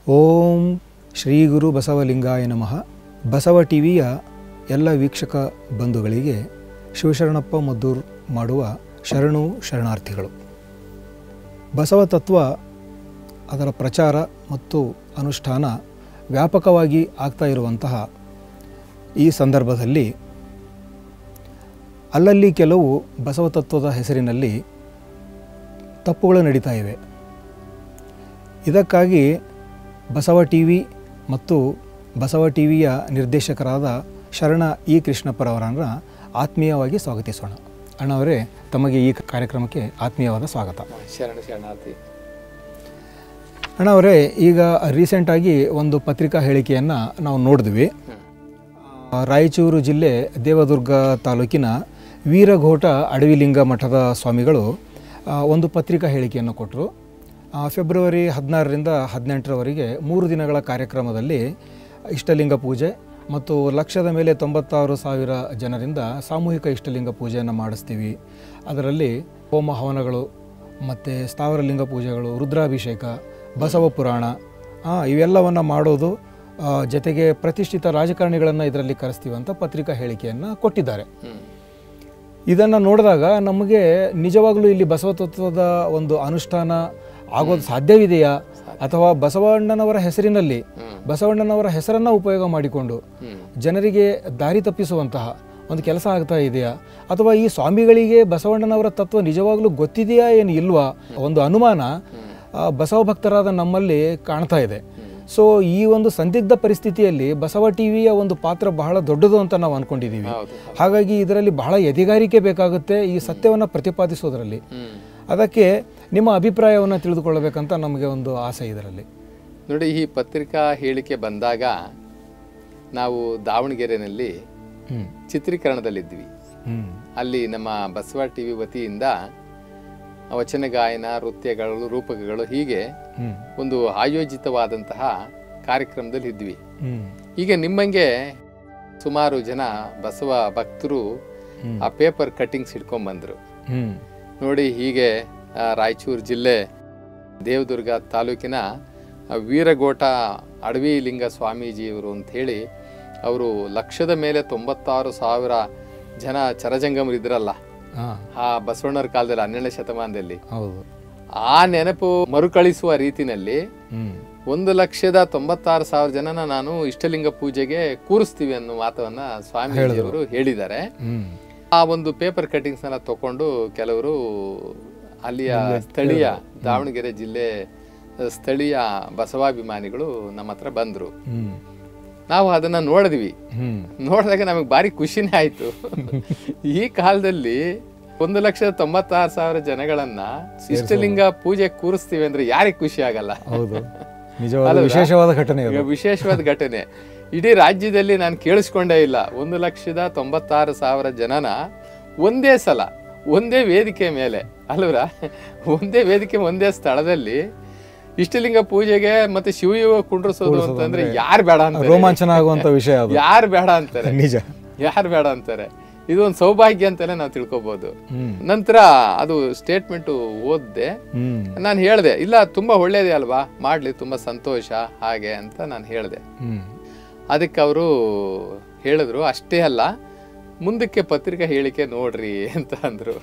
ಓಂ ಶ್ರೀ ಗುರು ಬಸವಲಿಂಗಾಯ ನಮಃ ಬಸವ ಟಿವಿಯ ಎಲ್ಲ ವೀಕ್ಷಕ ಬಂಧುಗಳಿಗೆ ಶಿವಶರಣಪ್ಪ ಮದ್ದೂರ್ ಮಾಡುವ ಶರಣು ಶರಣಾರ್ಥಿಗಳು ಬಸವ ತತ್ವ ಅದರ ಪ್ರಚಾರ ಮತ್ತು ಅನುಷ್ಠಾನ ವ್ಯಾಪಕವಾಗಿ ಆಗ್ತಾ ಇರುವಂತಹ ಈ ಸಂದರ್ಭದಲ್ಲಿ ಅಲ್ಲಲ್ಲಿ ಕೆಲವು ಬಸವ ತತ್ವದ ಹೆಸರಿನಲ್ಲಿ ತಪ್ಪುಗಳು ನಡೀತಾ ಇವೆ ಇದಕ್ಕಾಗಿ ಬಸವ ಟಿ ವಿ ಮತ್ತು ಬಸವ ಟಿ ವಿಯ ನಿರ್ದೇಶಕರಾದ ಶರಣ ಇ ಕೃಷ್ಣಪ್ಪರವರನ್ನು ಆತ್ಮೀಯವಾಗಿ ಸ್ವಾಗತಿಸೋಣ ಅಣ್ಣವರೇ ತಮಗೆ ಈ ಕಾರ್ಯಕ್ರಮಕ್ಕೆ ಆತ್ಮೀಯವಾದ ಸ್ವಾಗತ ಶರಣ ಶರಣಾರ್ಥಿ ಅಣ್ಣವರೇ ಈಗ ರೀಸೆಂಟಾಗಿ ಒಂದು ಪತ್ರಿಕಾ ಹೇಳಿಕೆಯನ್ನು ನಾವು ನೋಡಿದ್ವಿ ಆ, ರಾಯಚೂರು ಜಿಲ್ಲೆ ದೇವದುರ್ಗ ತಾಲೂಕಿನ ವೀರಘೋಟ ಅಡವಿಲಿಂಗ ಮಠದ ಸ್ವಾಮಿಗಳು ಆ, ಒಂದು ಪತ್ರಿಕಾ ಹೇಳಿಕೆಯನ್ನು ಕೊಟ್ಟರು ಫೆಬ್ರವರಿ ಹದಿನಾರರಿಂದ ಹದಿನೆಂಟರವರೆಗೆ ಮೂರು ದಿನಗಳ ಕಾರ್ಯಕ್ರಮದಲ್ಲಿ ಇಷ್ಟಲಿಂಗ ಪೂಜೆ ಮತ್ತು ಲಕ್ಷದ ಮೇಲೆ ತೊಂಬತ್ತಾರು ಸಾವಿರ ಜನರಿಂದ ಸಾಮೂಹಿಕ ಇಷ್ಟಲಿಂಗ ಪೂಜೆಯನ್ನು ಮಾಡಿಸ್ತೀವಿ ಅದರಲ್ಲಿ ಹೋಮ ಹವನಗಳು ಮತ್ತು ಸ್ಥಾವರಲಿಂಗ ಪೂಜೆಗಳು ರುದ್ರಾಭಿಷೇಕ ಬಸವ ಪುರಾಣ ಆ, ಇವೆಲ್ಲವನ್ನು ಮಾಡೋದು ಆ, ಜೊತೆಗೆ ಪ್ರತಿಷ್ಠಿತ ರಾಜಕಾರಣಿಗಳನ್ನು ಇದರಲ್ಲಿ ಕರೆಸ್ತೀವಿ ಅಂತ ಪತ್ರಿಕಾ ಹೇಳಿಕೆಯನ್ನು ಕೊಟ್ಟಿದ್ದಾರೆ ಇದನ್ನು ನೋಡಿದಾಗ ನಮಗೆ ನಿಜವಾಗ್ಲೂ ಇಲ್ಲಿ ಬಸವ ತತ್ವದ ಒಂದು ಅನುಷ್ಠಾನ ಆಗೋದು ಸಾಧ್ಯವಿದೆಯಾ ಅಥವಾ ಬಸವಣ್ಣನವರ ಹೆಸರಿನಲ್ಲಿ ಬಸವಣ್ಣನವರ ಹೆಸರನ್ನು ಉಪಯೋಗ ಮಾಡಿಕೊಂಡು ಜನರಿಗೆ ದಾರಿ ತಪ್ಪಿಸುವಂತಹ ಒಂದು ಕೆಲಸ ಆಗ್ತಾ ಇದೆಯಾ ಅಥವಾ ಈ ಸ್ವಾಮಿಗಳಿಗೆ ಬಸವಣ್ಣನವರ ತತ್ವ ನಿಜವಾಗ್ಲೂ ಗೊತ್ತಿದೆಯಾ ಏನು ಇಲ್ವಾ ಒಂದು ಅನುಮಾನ ಆ, ಬಸವ ಭಕ್ತರಾದ ನಮ್ಮಲ್ಲಿ ಕಾಣ್ತಾ ಇದೆ ಸೊ ಈ ಒಂದು ಸಂದಿಗ್ಧ ಪರಿಸ್ಥಿತಿಯಲ್ಲಿ ಬಸವ ಟಿವಿಯ ಒಂದು ಪಾತ್ರ ಬಹಳ ದೊಡ್ಡದು ಅಂತ ನಾವು ಅನ್ಕೊಂಡಿದ್ದೀವಿ ಹೌದು ಹಾಗಾಗಿ ಇದರಲ್ಲಿ ಬಹಳ ಎದೆಗಾರಿಕೆ ಬೇಕಾಗುತ್ತೆ ಈ ಸತ್ಯವನ್ನು ಪ್ರತಿಪಾದಿಸೋದ್ರಲ್ಲಿ ಹ್ಮ್. ಅದಕ್ಕೆ ನಿಮ್ಮ ಅಭಿಪ್ರಾಯವನ್ನು ತಿಳಿದುಕೊಳ್ಳಬೇಕಂತ ನಮಗೆ ಒಂದು ಆಸೆ ಇದರಲ್ಲಿ ನೋಡಿ ಈ ಪತ್ರಿಕಾ ಹೇಳಿಕೆ ಬಂದಾಗ ನಾವು ದಾವಣಗೆರೆಯಲ್ಲಿ ಹ್ಮ್ ಚಿತ್ರೀಕರಣದಲ್ಲಿದ್ವಿ ಹ್ಮ್ ಅಲ್ಲಿ ನಮ್ಮ ಬಸವ ಟಿ ವಿ ವತಿಯಿಂದ ವಚನ ಗಾಯನ ನೃತ್ಯಗಳು ರೂಪಕಗಳು ಹೀಗೆ ಹ್ಮ್ ಒಂದು ಆಯೋಜಿತವಾದಂತಹ ಕಾರ್ಯಕ್ರಮದಲ್ಲಿ ಇದ್ವಿ ಹ್ಮ್ ಈಗ ನಿಮ್ಮಂಗೆ ಸುಮಾರು ಜನ ಬಸವ ಭಕ್ತರು ಹ್ಮ್. ಆ ಪೇಪರ್ ಕಟ್ಟಿಂಗ್ಸ್ ಹಿಡ್ಕೊಂಡ್ ಬಂದ್ರು ಹ್ಮ್ ನೋಡಿ ಹೀಗೆ ಆ, ರಾಯಚೂರು ಜಿಲ್ಲೆ ದೇವದುರ್ಗ ತಾಲೂಕಿನ ಆ, ವೀರಗೋಟ ಅಡವಿ ಲಿಂಗ ಸ್ವಾಮೀಜಿಯವರು ಅಂತ ಹೇಳಿ ಅವರು ಲಕ್ಷದ ಮೇಲೆ ತೊಂಬತ್ತಾರು ಸಾವಿರ ಜನ ಚರಜಂಗಮರಿದ್ರಲ್ಲ ಹಾ ಆ ಬಸವಣ್ಣರ ಕಾಲದಲ್ಲಿ ಹನ್ನೆರಡನೇ ಶತಮಾನದಲ್ಲಿ ಹೌದು ಆ ನೆನಪು ಮರುಕಳಿಸುವ ರೀತಿನಲ್ಲಿ ಹ್ಮ್ ಒಂದು ಲಕ್ಷದ ತೊಂಬತ್ತಾರು ಸಾವಿರ ಜನನ ನಾನು ಇಷ್ಟಲಿಂಗ ಪೂಜೆಗೆ ಕೂರಿಸ್ತೀವಿ ಅನ್ನೋ ಮಾತವನ್ನ ಸ್ವಾಮೀಜಿಯವರು ಹೇಳಿದ್ದಾರೆ ಹ್ಮ್ ಆ ಒಂದು ಪೇಪರ್ ಕಟ್ಟಿಂಗ್ಸ್ ಎಲ್ಲ ತಕೊಂಡು ಕೆಲವರು ಅಲ್ಲಿಯ ಸ್ಥಳೀಯ ದಾವಣಗೆರೆ ಜಿಲ್ಲೆ ಸ್ಥಳೀಯ ಬಸವಾಭಿಮಾನಿಗಳು ನಮ್ಮ ಹತ್ರ ಬಂದ್ರು ಹ್ಮ್ ನಾವು ಅದನ್ನ ನೋಡಿದ್ವಿ ಹ್ಮ್ ನೋಡಿದಾಗ ನಮಗೆ ಭಾರಿ ಖುಷಿನೇ ಆಯ್ತು ಈ ಕಾಲದಲ್ಲಿ ಒಂದು ಲಕ್ಷದ ತೊಂಬತ್ತಾರು ಸಾವಿರ ಜನಗಳನ್ನ ಇಷ್ಟಲಿಂಗ ಪೂಜೆ ಕೂರಿಸ್ತೀವಿ ಅಂದ್ರೆ ಯಾರಿಗೆ ಖುಷಿ ಆಗಲ್ಲ ಹೌದು ನಿಜವಾದ ವಿಶೇಷವಾದ ಘಟನೆ ಅದು ಈಗ ವಿಶೇಷವಾದ ಘಟನೆ ಇಡೀ ರಾಜ್ಯದಲ್ಲಿ ನಾನು ಕೇಳಿಸ್ಕೊಂಡೇ ಇಲ್ಲ ಒಂದು ಲಕ್ಷದ ತೊಂಬತ್ತಾರು ಸಾವಿರ ಜನನ ಒಂದೇ ಸಲ ಒಂದೇ ವೇದಿಕೆ ಮೇಲೆ ಅಲ್ವರ ಒಂದೇ ವೇದಿಕೆ ಒಂದೇ ಸ್ಥಳದಲ್ಲಿ ಇಷ್ಟಲಿಂಗ ಪೂಜೆಗೆ ಮತ್ತೆ ಶಿವಯುವ ಕುಂಡ್ರಿಸೋದು ಅಂತಂದ್ರೆ ಯಾರು ಬೇಡ ಅಂತಾರೆ ರೋಮಾಂಚನ ಆಗುವಂತ ವಿಷಯ ಅದು ಯಾರು ಬೇಡ ಅಂತಾರೆ ನಿಜ ಯಾರು ಬೇಡ ಅಂತಾರೆ ಇದು ಒಂದು ಸೌಭಾಗ್ಯ ಅಂತಾನೆ ನಾವು ತಿಳ್ಕೊಬಹುದು ಹ್ಮ್ ನಂತರ ಅದು ಸ್ಟೇಟ್ಮೆಂಟ್ ಓದ್ದೆ ಹ್ಮ್ ನಾನು ಹೇಳಿದೆ ಇಲ್ಲ ತುಂಬಾ ಒಳ್ಳೇದೇ ಅಲ್ವಾ ಮಾಡ್ಲಿ ತುಂಬಾ ಸಂತೋಷ ಹಾಗೆ ಅಂತ ನಾನು ಹೇಳಿದೆ ಹ್ಮ್ ಅದಕ್ಕೆ ಅವರು ಹೇಳಿದ್ರು ಅಷ್ಟೇ ಅಲ್ಲ ಮುಂದಕ್ಕೆ ಪತ್ರಿಕಾ ಹೇಳಿಕೆ ನೋಡ್ರಿ ಅಂತ ಅಂದ್ರು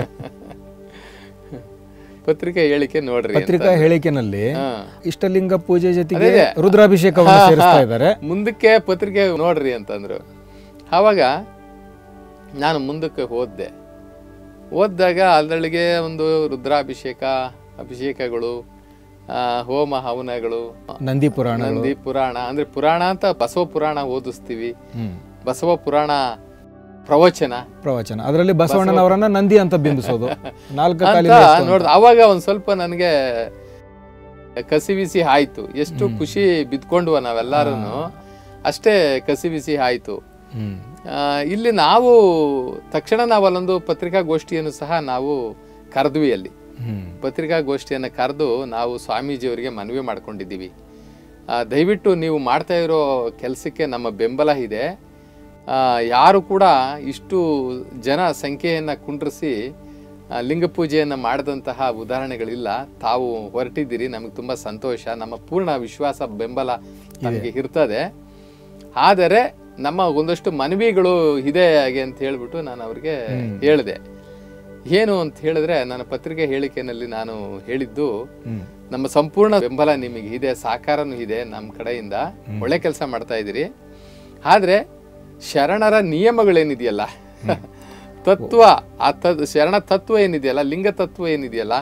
ಪತ್ರಿಕಾ ಹೇಳಿಕೆ ನೋಡ್ರಿ ಅಂತ. ಪತ್ರಿಕಾ ಹೇಳಿಕೆನಲ್ಲಿ ಹಾ. ಇಷ್ಟಲಿಂಗ ಪೂಜೆ ಜೊತೆಗೆ ಅದೇ. ರುದ್ರಾಭಿಷೇಕವನ್ನು ಸೇರಿಸ್ತಾ ಇದ್ದಾರೆ ಮುಂದಕ್ಕೆ ಪತ್ರಿಕೆ ನೋಡ್ರಿ ಅಂತಂದ್ರು ಆವಾಗ ನಾನು ಮುಂದಕ್ಕೆ ಓದ್ದೆ ಓದಿದಾಗ ಅದರೊಳಗೆ ಒಂದು ರುದ್ರಾಭಿಷೇಕ ಅಭಿಷೇಕಗಳು ಆ, ಹೋಮ ಹವನಗಳು ನಂದಿ ಪುರಾಣ ನಂದಿ ಪುರಾಣ ಅಂದ್ರೆ ಪುರಾಣ ಅಂತ ಬಸವ ಪುರಾಣ ಓದಿಸ್ತೀವಿ ಹ್ಮ್ ಬಸವ ಪುರಾಣ ಪ್ರವಚನ ಪ್ರವಚನ ಅದರಲ್ಲಿ ಬಸವಣ್ಣನವರನ್ನ ನಂದಿ ಅಂತ ಬಿಂಬಿಸೋದು ನಾಲ್ಕು ಅಂತ ಕಾಲಿಂದ ಎತ್ತು ಅಂತ. ನೋಡ್ದ ಅವಾಗ ಒಂದ್ ಸ್ವಲ್ಪ ನನಗೆ ಕಸಿವಿಸಿ ಆಯ್ತು ಎಷ್ಟು ಖುಷಿ ಬಿದ್ಕೊಂಡ್ವ ನಾವೆಲ್ಲರೂ ಅಷ್ಟೇ ಕಸಿವಿಸಿ ಆಯ್ತು ಹ್ಮ್ ಆ, ಇಲ್ಲಿ ನಾವು ತಕ್ಷಣ ನಾವು ಅಲ್ಲೊಂದು ಪತ್ರಿಕಾಗೋಷ್ಠಿಯನ್ನು ಸಹ ನಾವು ಕರೆದ್ವಿ ಅಲ್ಲಿ ಹ್ಮ್ ಪತ್ರಿಕಾಗೋಷ್ಠಿಯನ್ನು ಕರೆದು ನಾವು ಸ್ವಾಮೀಜಿಯವರಿಗೆ ಮನವಿ ಮಾಡ್ಕೊಂಡಿದ್ದೀವಿ ಆ, ದಯವಿಟ್ಟು ನೀವು ಮಾಡ್ತಾ ಇರೋ ಕೆಲಸಕ್ಕೆ ನಮ್ಮ ಬೆಂಬಲ ಇದೆ ಆ, ಯಾರು ಕೂಡ ಇಷ್ಟು ಜನ ಸಂಖ್ಯೆಯನ್ನು ಕುಂಡ್ರಿಸಿ ಆ, ಲಿಂಗ ಪೂಜೆಯನ್ನು ಮಾಡಿದಂತಹ ಉದಾಹರಣೆಗಳಿಲ್ಲ ತಾವು ಹೊರಟಿದ್ದೀರಿ ನಮಗೆ ತುಂಬ ಸಂತೋಷ ನಮ್ಮ ಪೂರ್ಣ ವಿಶ್ವಾಸ ಬೆಂಬಲ ನಮಗೆ ಇರ್ತದೆ ಆದರೆ ನಮ್ಮ ಒಂದಷ್ಟು ಮನವಿಗಳು ಇದೆ ಹಾಗೆ ಅಂತ ಹೇಳ್ಬಿಟ್ಟು ನಾನು ಅವ್ರಿಗೆ ಹೇಳಿದೆ ಏನು ಅಂತ ಹೇಳಿದ್ರೆ ನನ್ನ ಪತ್ರಿಕೆ ಹೇಳಿಕೆನಲ್ಲಿ ನಾನು ಹೇಳಿದ್ದು ಹ್ಮ್ ನಮ್ಮ ಸಂಪೂರ್ಣ ಬೆಂಬಲ ನಿಮಗೆ ಇದೆ ಸಹಕಾರನೂ ಇದೆ ನಮ್ಮ ಕಡೆಯಿಂದ ಒಳ್ಳೆ ಕೆಲಸ ಮಾಡ್ತಾ ಇದ್ದೀರಿ ಆದರೆ ಶರಣರ ನಿಯಮಗಳೇನಿದೆಯಲ್ಲ ತತ್ವ ಆ ತ ಶರಣ ತತ್ವ ಏನಿದೆಯಲ್ಲ ಲಿಂಗ ತತ್ವ ಏನಿದೆಯಲ್ಲ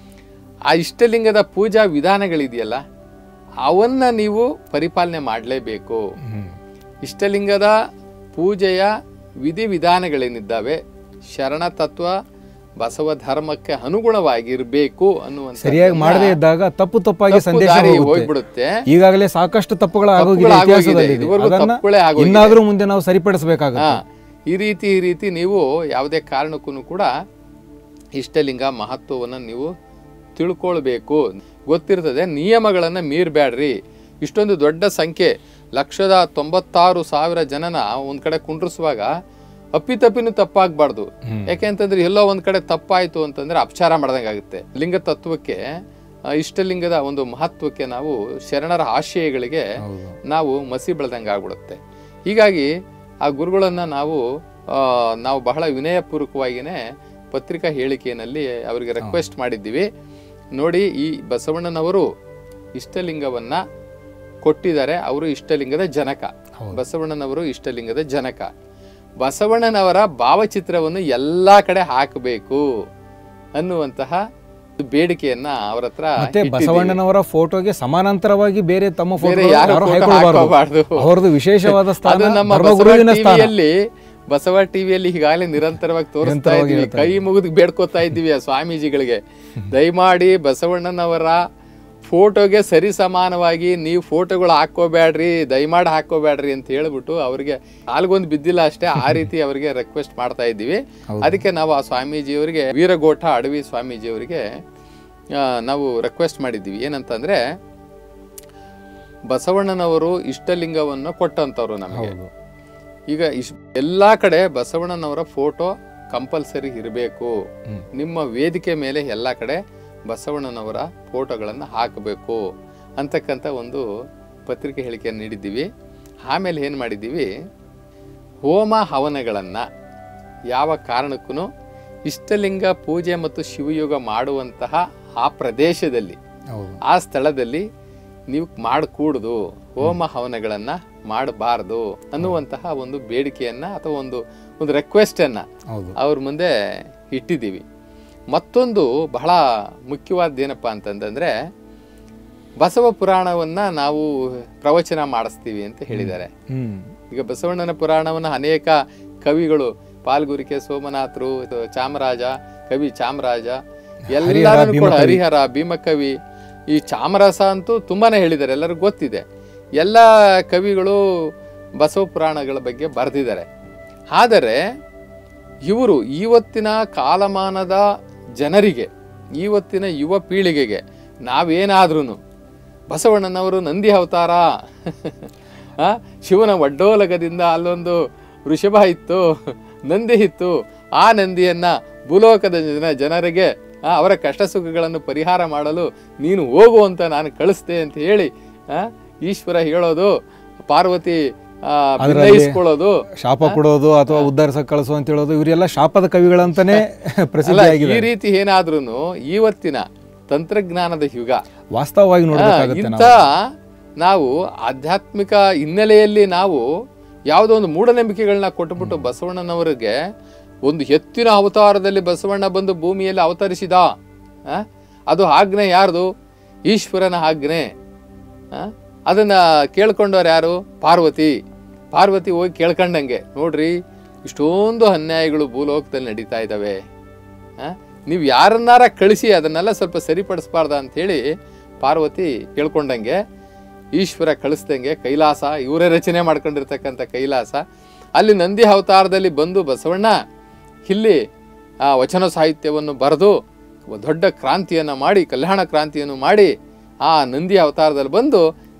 ಆ ಇಷ್ಟಲಿಂಗದ ಪೂಜಾ ವಿಧಾನಗಳಿದೆಯಲ್ಲ ಅವನ್ನ ನೀವು ಪರಿಪಾಲನೆ ಮಾಡಲೇಬೇಕು ಹ್ಮ್ ಇಷ್ಟಲಿಂಗದ ಪೂಜೆಯ ವಿಧಿವಿಧಾನಗಳೇನಿದ್ದಾವೆ ಶರಣ ತತ್ವ ಬಸವ ಧರ್ಮಕ್ಕೆ ಅನುಗುಣವಾಗಿರಬೇಕು ಅನ್ನುವಂಥ ಸರಿಯಾಗಿ ಮಾಡದೇ ಇದ್ದಾಗ ತಪ್ಪು ತಪ್ಪಾಗಿ ಸಂದೇಶ ದಾರಿ ಹೋಗುತ್ತೆ ಹೋಗ್ಬಿಡುತ್ತೆ ಈಗಾಗಲೇ ಸಾಕಷ್ಟು ತಪ್ಪುಗಳು ಆಗೋಗಿದೆ ತಪ್ಪುಗಳು ಆಗೋಗಿದೆ. ಇತಿಹಾಸದಲ್ಲಿ ಇದೆ. ಇದುವರೆಗೂ ಅದನ್ನ ತಪ್ಪುಗಳೇ ಆಗೋಗಿದೆ. ಇನ್ನಾದ್ರೂ ಮುಂದೆ ನಾವು ಸರಿಪಡಿಸಬೇಕಾಗುತ್ತೆ ಹಾ ಈ ರೀತಿ ಈ ರೀತಿ ನೀವು ಯಾವುದೇ ಕಾರಣಕ್ಕೂ ಕೂಡ ಇಷ್ಟಲಿಂಗ ಮಹತ್ವವನ್ನು ನೀವು ತಿಳ್ಕೊಳ್ಬೇಕು ಗೊತ್ತಿರ್ತದೆ ನಿಯಮಗಳನ್ನು ಮೀರಬೇಡ್ರಿ ಇಷ್ಟೊಂದು ದೊಡ್ಡ ಸಂಖ್ಯೆ ಲಕ್ಷದ ತೊಂಬತ್ತಾರು ಸಾವಿರ ಜನನ ಒಂದ್ ಕಡೆ ಕುಂಡ್ರಿಸುವಾಗ ಅಪ್ಪಿತಪ್ಪಿನೂ ತಪ್ಪಾಗಬಾರ್ದು ಯಾಕೆಂತಂದ್ರೆ ಎಲ್ಲೋ ಒಂದ್ ಕಡೆ ತಪ್ಪಾಯ್ತು ಅಂತಂದ್ರೆ ಅಪಚಾರ ಮಾಡ್ದಂಗೆ ಆಗುತ್ತೆ ಲಿಂಗ ತತ್ವಕ್ಕೆ ಆ, ಇಷ್ಟಲಿಂಗದ ಒಂದು ಮಹತ್ವಕ್ಕೆ ನಾವು ಶರಣರ ಆಶಯಗಳಿಗೆ ಹೌದು ನಾವು ಮಸಿ ಬೆಳೆದಂಗೆ ಆಗ್ಬಿಡುತ್ತೆ ಹೀಗಾಗಿ ಆ ಗುರುಗಳನ್ನ ನಾವು ಆ, ನಾವು ಬಹಳ ವಿನಯಪೂರ್ವಕವಾಗಿಯೇ ಪತ್ರಿಕಾ ಹೇಳಿಕೆಯಲ್ಲಿ ಅವರಿಗೆ ರಿಕ್ವೆಸ್ಟ್ ಮಾಡಿದ್ದೀವಿ ನೋಡಿ ಈ ಬಸವಣ್ಣನವರು ಇಷ್ಟಲಿಂಗವನ್ನ ಕೊಟ್ಟಿದ್ದಾರೆ ಅವರು ಇಷ್ಟಲಿಂಗದ ಜನಕ ಬಸವಣ್ಣನವರು ಇಷ್ಟಲಿಂಗದ ಜನಕ ಬಸವಣ್ಣನವರ ಭಾವಚಿತ್ರವನ್ನು ಎಲ್ಲಾ ಕಡೆ ಹಾಕಬೇಕು ಅನ್ನುವಂತಹ ಬೇಡಿಕೆಯನ್ನ ಅವರ ಹತ್ರ ಮತ್ತೆ ಇಟ್ಟಿದ್ದೀವಿ. ಬಸವಣ್ಣನವರ ಫೋಟೋಗೆ ಸಮಾನಾಂತರವಾಗಿ ಬೇರೆ ತಮ್ಮ ಫೋಟೋ ಬೇರೆ ಯಾರು ಯಾರು photo ಹಾಕೊಳ್ಬಾರ್ದು ಹಾಕೋಬಾರ್ದು. ಅವ್ರದ್ದು ವಿಶೇಷವಾದ ಅದು ಸ್ಥಾನ ನಮ್ಮ ಬಸವ ಧರ್ಮಗುರುವಿನ ಸ್ಥಾನ ಟಿವಿಯಲ್ಲಿ ಬಸವ ಟಿವಿಯಲ್ಲಿ ಈಗಾಗಲೇ ನಿರಂತರವಾಗಿ ತೋರಿಸ್ತಾ ನಿರಂತರವಾಗಿ ಇದ್ದೀವಿ ಹೇಳ್ತಾ ಕೈ ಮುಗಿದು ಬೇಡ್ಕೋತಾ ಇದ್ದೀವಿ ಆ ಸ್ವಾಮೀಜಿಗಳಿಗೆ ದಯಮಾಡಿ ಬಸವಣ್ಣನವರ ಫೋಟೋಗೆ ಸರಿ ಸಮಾನವಾಗಿ ನೀವು ಫೋಟೋಗಳು ಹಾಕೋಬೇಡ್ರಿ ದಯಮಾಡಿ ಹಾಕೋಬೇಡ್ರಿ ಅಂತ ಹೇಳ್ಬಿಟ್ಟು ಅವರಿಗೆ ಕಾಲ್ಗೊಂದು ಬಿದ್ದಿಲ್ಲ ಅಷ್ಟೇ ಆ ರೀತಿ ಅವರಿಗೆ ರಿಕ್ವೆಸ್ಟ್ ಮಾಡ್ತಾ ಇದ್ದೀವಿ ಅದಕ್ಕೆ ನಾವು ಆ ಸ್ವಾಮೀಜಿಯವರಿಗೆ ವೀರಗೋಠ ಅಡವಿ ಸ್ವಾಮೀಜಿಯವರಿಗೆ ಆ, ನಾವು ರಿಕ್ವೆಸ್ಟ್ ಮಾಡಿದ್ದೀವಿ ಏನಂತಂದ್ರೆ ಬಸವಣ್ಣನವರು ಇಷ್ಟಲಿಂಗವನ್ನು ಕೊಟ್ಟಂತವ್ರು ನಮಗೆ ಹೌದು ಈಗ ಇಶ್ ಎಲ್ಲಾ ಕಡೆ ಬಸವಣ್ಣನವರ ಫೋಟೋ ಕಂಪಲ್ಸರಿ ಇರಬೇಕು ಹ್ಮ್. ನಿಮ್ಮ ವೇದಿಕೆ ಮೇಲೆ ಎಲ್ಲ ಕಡೆ ಬಸವಣ್ಣನವರ ಫೋಟೋಗಳನ್ನು ಹಾಕಬೇಕು ಅಂತಕ್ಕಂಥ ಒಂದು ಪತ್ರಿಕೆ ಹೇಳಿಕೆಯನ್ನು ನೀಡಿದ್ದೀವಿ ಆಮೇಲೆ ಏನು ಮಾಡಿದ್ದೀವಿ ಹೋಮ ಹವನಗಳನ್ನು ಯಾವ ಕಾರಣಕ್ಕೂ ಇಷ್ಟಲಿಂಗ ಪೂಜೆ ಮತ್ತು ಶಿವಯೋಗ ಮಾಡುವಂತಹ ಆ ಪ್ರದೇಶದಲ್ಲಿ ಹೌದು ಆ ಸ್ಥಳದಲ್ಲಿ ನೀವು ಮಾಡಕೂಡ್ದು ಹೋಮ ಹವನಗಳನ್ನ ಮಾಡಬಾರ್ದು ಅನ್ನುವಂತಹ ಒಂದು ಬೇಡಿಕೆಯನ್ನ ಅಥವಾ ಒಂದು ಒಂದು ರಿಕ್ವೆಸ್ಟ್ ಅನ್ನ ಹೌದು ಅವ್ರ ಮುಂದೆ ಇಟ್ಟಿದ್ದೀವಿ ಮತ್ತೊಂದು ಬಹಳ ಮುಖ್ಯವಾದ್ದೇನಪ್ಪ ಅಂತಂದ್ರೆ ಬಸವ ಪುರಾಣವನ್ನ ನಾವು ಪ್ರವಚನ ಮಾಡಿಸ್ತೀವಿ ಅಂತ ಹೇಳಿದ್ದಾರೆ ಹ್ಮ್ ಈಗ ಬಸವಣ್ಣನ ಪುರಾಣವನ್ನು ಅನೇಕ ಕವಿಗಳು ಪಾಲ್ಗುರಿಕೆ ಸೋಮನಾಥರು ಇದು ಚಾಮರಾಜ ಕವಿ ಚಾಮರಾಜ ಎಲ್ಲರೂ ಕೂಡ ಹರಿಹರ ಭೀಮಕವಿ ಈ ಚಾಮರಸ ಅಂತೂ ತುಂಬಾನೇ ಹೇಳಿದ್ದಾರೆ ಎಲ್ಲರಿಗೂ ಗೊತ್ತಿದೆ ಎಲ್ಲ ಕವಿಗಳು ಬಸವ ಪುರಾಣಗಳ ಬಗ್ಗೆ ಬರೆದಿದ್ದಾರೆ ಆದರೆ ಇವರು ಇವತ್ತಿನ ಕಾಲಮಾನದ ಜನರಿಗೆ ಇವತ್ತಿನ ಯುವ ಪೀಳಿಗೆಗೆ ನಾವೇನಾದ್ರೂ ಬಸವಣ್ಣನವರು ನಂದಿ ಅವತಾರ ಆ, ಶಿವನ ಒಡ್ಡೋಲಗದಿಂದ ಅಲ್ಲೊಂದು ವೃಷಭ ಇತ್ತು ನಂದಿ ಇತ್ತು ಆ ನಂದಿಯನ್ನ ಭೂಲೋಕದ ಜನ ಜನರಿಗೆ ಆ, ಅವರ ಕಷ್ಟ ಸುಖಗಳನ್ನು ಪರಿಹಾರ ಮಾಡಲು ನೀನು ಹೋಗು ಅಂತ ನಾನು ಕಳಿಸ್ದೆ ಅಂತ ಹೇಳಿ ಆ, ಈಶ್ವರ ಹೇಳೋದು ಪಾರ್ವತಿ ಆ, ಭಿನ್ನಯಿಸ್ಕೊಳ್ಳೋದು ಶಾಪ ಕೊಡೋದು ಅಥವಾ ಉದ್ಧಾರಿಸಕ್ ಕಳಿಸು ಅಂತ ಹೇಳೋದು ಇವರೆಲ್ಲ ಶಾಪದ ಕವಿಗಳಂತಾನೆ ಅಲ್ಲ ಪ್ರಸಿದ್ಧಿ ಆಗಿದೆ ಈ ರೀತಿ ಏನಾದ್ರೂ ಇವತ್ತಿನ ತಂತ್ರಜ್ಞಾನದ ಯುಗ ವಾಸ್ತವವಾಗಿ ನೋಡ್ಬೇಕಾಗತ್ತೆ ಇಂಥ ನಾವು ಆಧ್ಯಾತ್ಮಿಕ ಹಿನ್ನೆಲೆಯಲ್ಲಿ ನಾವು ಯಾವುದೋ ಒಂದು ಮೂಢನಂಬಿಕೆಗಳನ್ನ ಕೊಟ್ಟುಬಿಟ್ಟು ಬಸವಣ್ಣನವರಿಗೆ ಒಂದು ಎತ್ತಿನ ಅವತಾರದಲ್ಲಿ ಬಸವಣ್ಣ ಬಂದು ಭೂಮಿಯಲ್ಲಿ ಅವತರಿಸಿದ ಆ? ಅದು ಆಜ್ಞೆ ಯಾರ್ದು ಈಶ್ವರನ ಆಜ್ಞೆ ಆ? ಅದನ್ನ ಕೇಳ್ಕೊಂಡವ್ರು ಯಾರು ಪಾರ್ವತಿ ಪಾರ್ವತಿ ಹೋಗಿ ಕೇಳ್ಕೊಂಡಂಗೆ ನೋಡ್ರಿ ಇಷ್ಟೊಂದು ಅನ್ಯಾಯಗಳು ಭೂಲೋಕದಲ್ಲಿ ನಡೀತಾ ಇದ್ದಾವೆ ಆ? ನೀವು ಯಾರನ್ನಾರ ಕಳಿಸಿ ಅದನ್ನೆಲ್ಲ ಸ್ವಲ್ಪ ಸರಿಪಡಿಸ್ಬಾರ್ದ ಹೇಳಿ ಪಾರ್ವತಿ ಕೇಳ್ಕೊಂಡಂಗೆ ಈಶ್ವರ ಕಳಿಸ್ದಂಗೆ ಕೈಲಾಸ ಇವರೇ ರಚನೆ ಮಾಡ್ಕೊಂಡಿರ್ತಕ್ಕಂಥ ಕೈಲಾಸ ಅಲ್ಲಿ ನಂದಿ ಅವತಾರದಲ್ಲಿ ಬಂದು ಬಸವಣ್ಣ ಇಲ್ಲಿ ಆ ವಚನ ಸಾಹಿತ್ಯವನ್ನು ಬರೆದು ದೊಡ್ಡ ಕ್ರಾಂತಿಯನ್ನು ಮಾಡಿ ಕಲ್ಯಾಣ ಕ್ರಾಂತಿಯನ್ನು ಮಾಡಿ ಆ ನಂದಿ ಅವತಾರದಲ್ಲಿ ಬಂದು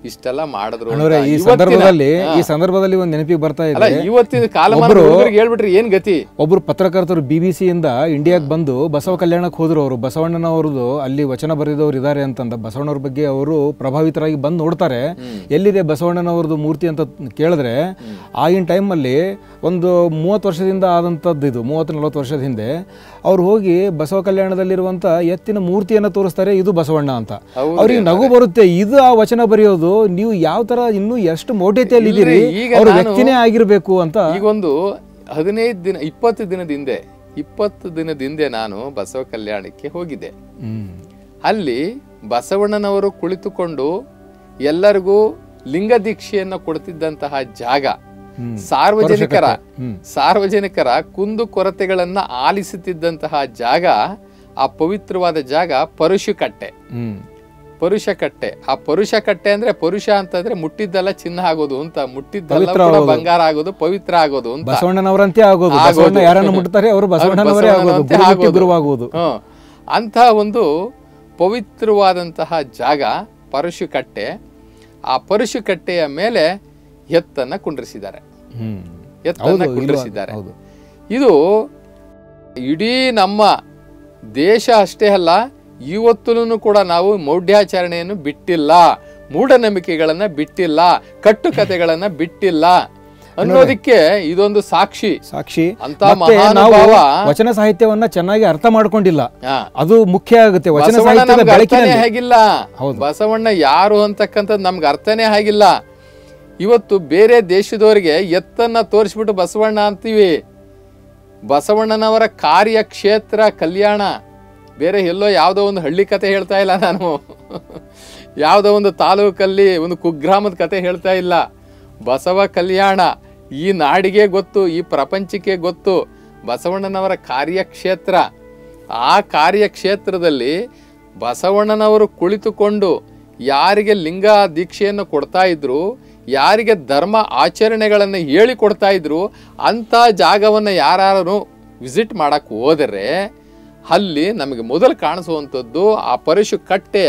ಇಷ್ಟೆಲ್ಲ ಮಾಡಿದ್ರು ಅಂತ. ಅಣ್ಣವ್ರೆ ಈ ಇವತ್ತಿನ- ಸಂದರ್ಭದಲ್ಲಿ ಈ ಸಂದರ್ಭದಲ್ಲಿ ಒಂದು ನೆನಪಿಗೆ ಬರ್ತಾ ಅಲ್ಲ ಇದೆ ಇವತ್ತಿನ ಕಾಲಮಾನ ಹುಡುಗರಿಗೆ ಹೇಳ್ಬಿಟ್ರಿ ಏನ್ ಗತಿ ಒಬ್ರು ಪತ್ರಕರ್ತರು ಬಿ ಬಿ ಸಿಯಿಂದ ಇಂಡಿಯಾಗೆ ಬಂದು ಬಸವ ಕಲ್ಯಾಣಕ್ಕೆ ಹೋದ್ರು ಅವರು ಬಸವಣ್ಣನವ್ರದ್ದು ಅಲ್ಲಿ ವಚನ ಬರೆದವ್ರು ಇದ್ದಾರೆ ಅಂತಂದ ಬಸವಣ್ಣವ್ರ ಬಗ್ಗೆ ಅವರು ಪ್ರಭಾವಿತರಾಗಿ ಬಂದು ನೋಡ್ತಾರೆ ಎಲ್ಲಿದೆ ಬಸವಣ್ಣನವ್ರದ್ದು ಮೂರ್ತಿ ಅಂತ ಕೇಳಿದ್ರೆ ಆಗಿನ ಟೈಮಲ್ಲಿ ಒಂದು ಮೂವತ್ತು ವರ್ಷದಿಂದ ಆದಂಥದ್ದು ಇದು ಮೂವತ್ತು ನಲವತ್ತು ವರ್ಷದ ಹಿಂದೆ ಅವ್ರು ಹೋಗಿ ಬಸವ ಕಲ್ಯಾಣದಲ್ಲಿರುವಂಥ ಎತ್ತಿನ ಮೂರ್ತಿಯನ್ನು ತೋರಿಸ್ತಾರೆ ಇದು ಬಸವಣ್ಣ ಅಂತ ಹೌದು ಅವ್ರಿಗೆ ನಗು ಬರುತ್ತೆ ಇದು ಆ ವಚನ ಬರೆಯೋದು ನೀವು ಯಾವ ತರ ಇನ್ನೂ ಎಷ್ಟು ಮೌಢ್ಯತೆಯಲ್ಲಿ ಇದ್ದೀರಿ ಇಲ್ರಿ, ಈಗ ಅವ್ರ ನಾನು- ವ್ಯಕ್ತಿನೇ ಆಗಿರ್ಬೇಕು ಅಂತ ಈಗೊಂದು ಹದಿನೈದು ದಿನ ಇಪ್ಪತ್ತು ದಿನದ ಹಿಂದೆ ಇಪ್ಪತ್ತು ದಿನದ ಹಿಂದೆ ನಾನು ಬಸವ ಕಲ್ಯಾಣಕ್ಕೆ ಹೋಗಿದ್ದೆ ಹ್ಮ್ ಅಲ್ಲಿ ಬಸವಣ್ಣನವರು ಕುಳಿತುಕೊಂಡು ಎಲ್ಲರಿಗೂ ಲಿಂಗ ದೀಕ್ಷೆಯನ್ನು ಕೊಡ್ತಿದ್ದಂತಹ ಜಾಗ ಹ್ಮ್. ಸಾರ್ವಜನಿಕರ ಹ್ಮ್. ಸಾರ್ವಜನಿಕರ ಕುಂದು ಕೊರತೆಗಳನ್ನ ಆಲಿಸುತ್ತಿದ್ದಂತಹ ಜಾಗ ಆ ಪವಿತ್ರವಾದ ಜಾಗ ಪರುಶುಕಟ್ಟೆ ಹ್ಮ್ ಪರುಷಕಟ್ಟೆ ಆ ಪರುಷಕಟ್ಟೆ ಅಂದ್ರೆ ಪರುಷ ಅಂತಂದ್ರೆ ಮುಟ್ಟಿದ್ದೆಲ್ಲ ಚಿನ್ನ ಆಗೋದು ಅಂತ ಮುಟ್ಟಿದ್ದೆಲ್ಲ ಪವಿತ್ರ ಕೂಡ ಆಗೋದು. ಬಂಗಾರ ಆಗೋದು ಪವಿತ್ರ ಆಗೋದು ಅಂತ ಬಸವಣ್ಣನವರಂತೆ ಆಗೋದು ಆಗೋದು. ಬಸವಣ್ಣ ಯಾರನ್ನು ಮುಟ್ತಾರೆ ಅವರು ಬಸವಣ್ಣನವರೇ ಆಗೋದು ಬಸವಣ್ಣನಂತೆ ಗುರು ಮುಟ್ಟಿ ಆಗೋದು. ಗುರುವಾಗುವುದು ಹ್ಮ್ ಅಂತ ಒಂದು ಪವಿತ್ರವಾದಂತಹ ಜಾಗ ಪರಶುಕಟ್ಟೆ ಆ ಪರಶುಕಟ್ಟೆಯ ಮೇಲೆ ಎತ್ತನ್ನ ಕುಂಡ್ರಿಸಿದ್ದಾರೆ ಹ್ಮ್ ಎತ್ತನ್ನ ಹೌದು ಇಲ್ಲ ಕುಂಡ್ರಿಸಿದ್ದಾರೆ ಹೌದು ಇದು ಇಡೀ ನಮ್ಮ ದೇಶ ಅಷ್ಟೇ ಅಲ್ಲ ಇವತ್ತೂ ಕೂಡ ನಾವು ಮೌಢ್ಯಾಚರಣೆಯನ್ನು ಬಿಟ್ಟಿಲ್ಲ ಮೂಢನಂಬಿಕೆಗಳನ್ನ ಬಿಟ್ಟಿಲ್ಲ ಕಟ್ಟುಕತೆಗಳನ್ನ ಬಿಟ್ಟಿಲ್ಲ ಅನ್ನೋದಕ್ಕೆ ಇದೊಂದು ಸಾಕ್ಷಿ ಸಾಕ್ಷಿ ಅಂತ ಮತ್ತೆ ನಾವು ಮಹಾನುಭಾವ ವಚನ ಸಾಹಿತ್ಯವನ್ನ ಚೆನ್ನಾಗಿ ಅರ್ಥ ಮಾಡ್ಕೊಂಡಿಲ್ಲ ಹಾ. ಅದು ಮುಖ್ಯ ಆಗುತ್ತೆ ವಚನ ಬಸವಣ್ಣ ಸಾಹಿತ್ಯದ ನಮ್ಗೆ ಅರ್ಥನೇ ಬೆಳಕಿನಲ್ಲಿ ಆಗಿಲ್ಲ ಹೌದು. ಬಸವಣ್ಣ ಯಾರು ಅಂತಕ್ಕಂಥದ್ದು ನಮ್ಗೆ ಅರ್ಥನೇ ಆಗಿಲ್ಲ ಇವತ್ತು ಬೇರೆ ದೇಶದವರಿಗೆ ಎತ್ತನ್ನ ತೋರಿಸ್ಬಿಟ್ಟು ಬಸವಣ್ಣ ಅಂತೀವಿ ಬಸವಣ್ಣನವರ ಕಾರ್ಯಕ್ಷೇತ್ರ ಕಲ್ಯಾಣ ಬೇರೆ ಎಲ್ಲೋ ಯಾವುದೋ ಒಂದು ಹಳ್ಳಿ ಕತೆ ಹೇಳ್ತಾ ಇಲ್ಲ ನಾನು ಯಾವುದೋ ಒಂದು ತಾಲೂಕಲ್ಲಿ ಒಂದು ಕುಗ್ರಾಮದ ಕತೆ ಹೇಳ್ತಾ ಇಲ್ಲ ಬಸವ ಕಲ್ಯಾಣ ಈ ನಾಡಿಗೆ ಗೊತ್ತು ಈ ಪ್ರಪಂಚಕ್ಕೆ ಗೊತ್ತು ಬಸವಣ್ಣನವರ ಕಾರ್ಯಕ್ಷೇತ್ರ ಆ ಕಾರ್ಯಕ್ಷೇತ್ರದಲ್ಲಿ ಬಸವಣ್ಣನವರು ಕುಳಿತುಕೊಂಡು ಯಾರಿಗೆ ಲಿಂಗ ದೀಕ್ಷೆಯನ್ನು ಕೊಡ್ತಾ ಇದ್ರು ಯಾರಿಗೆ ಧರ್ಮ ಆಚರಣೆಗಳನ್ನು ಹೇಳಿಕೊಡ್ತಾ ಇದ್ರು ಅಂಥ ಜಾಗವನ್ನು ಯಾರು ವಿಸಿಟ್ ಮಾಡಕ್ಕೆ ಹೋದರೆ ಅಲ್ಲಿ ನಮಗೆ ಮೊದಲು ಕಾಣಿಸುವಂಥದ್ದು ಆ ಪರಶು ಕಟ್ಟೆಯ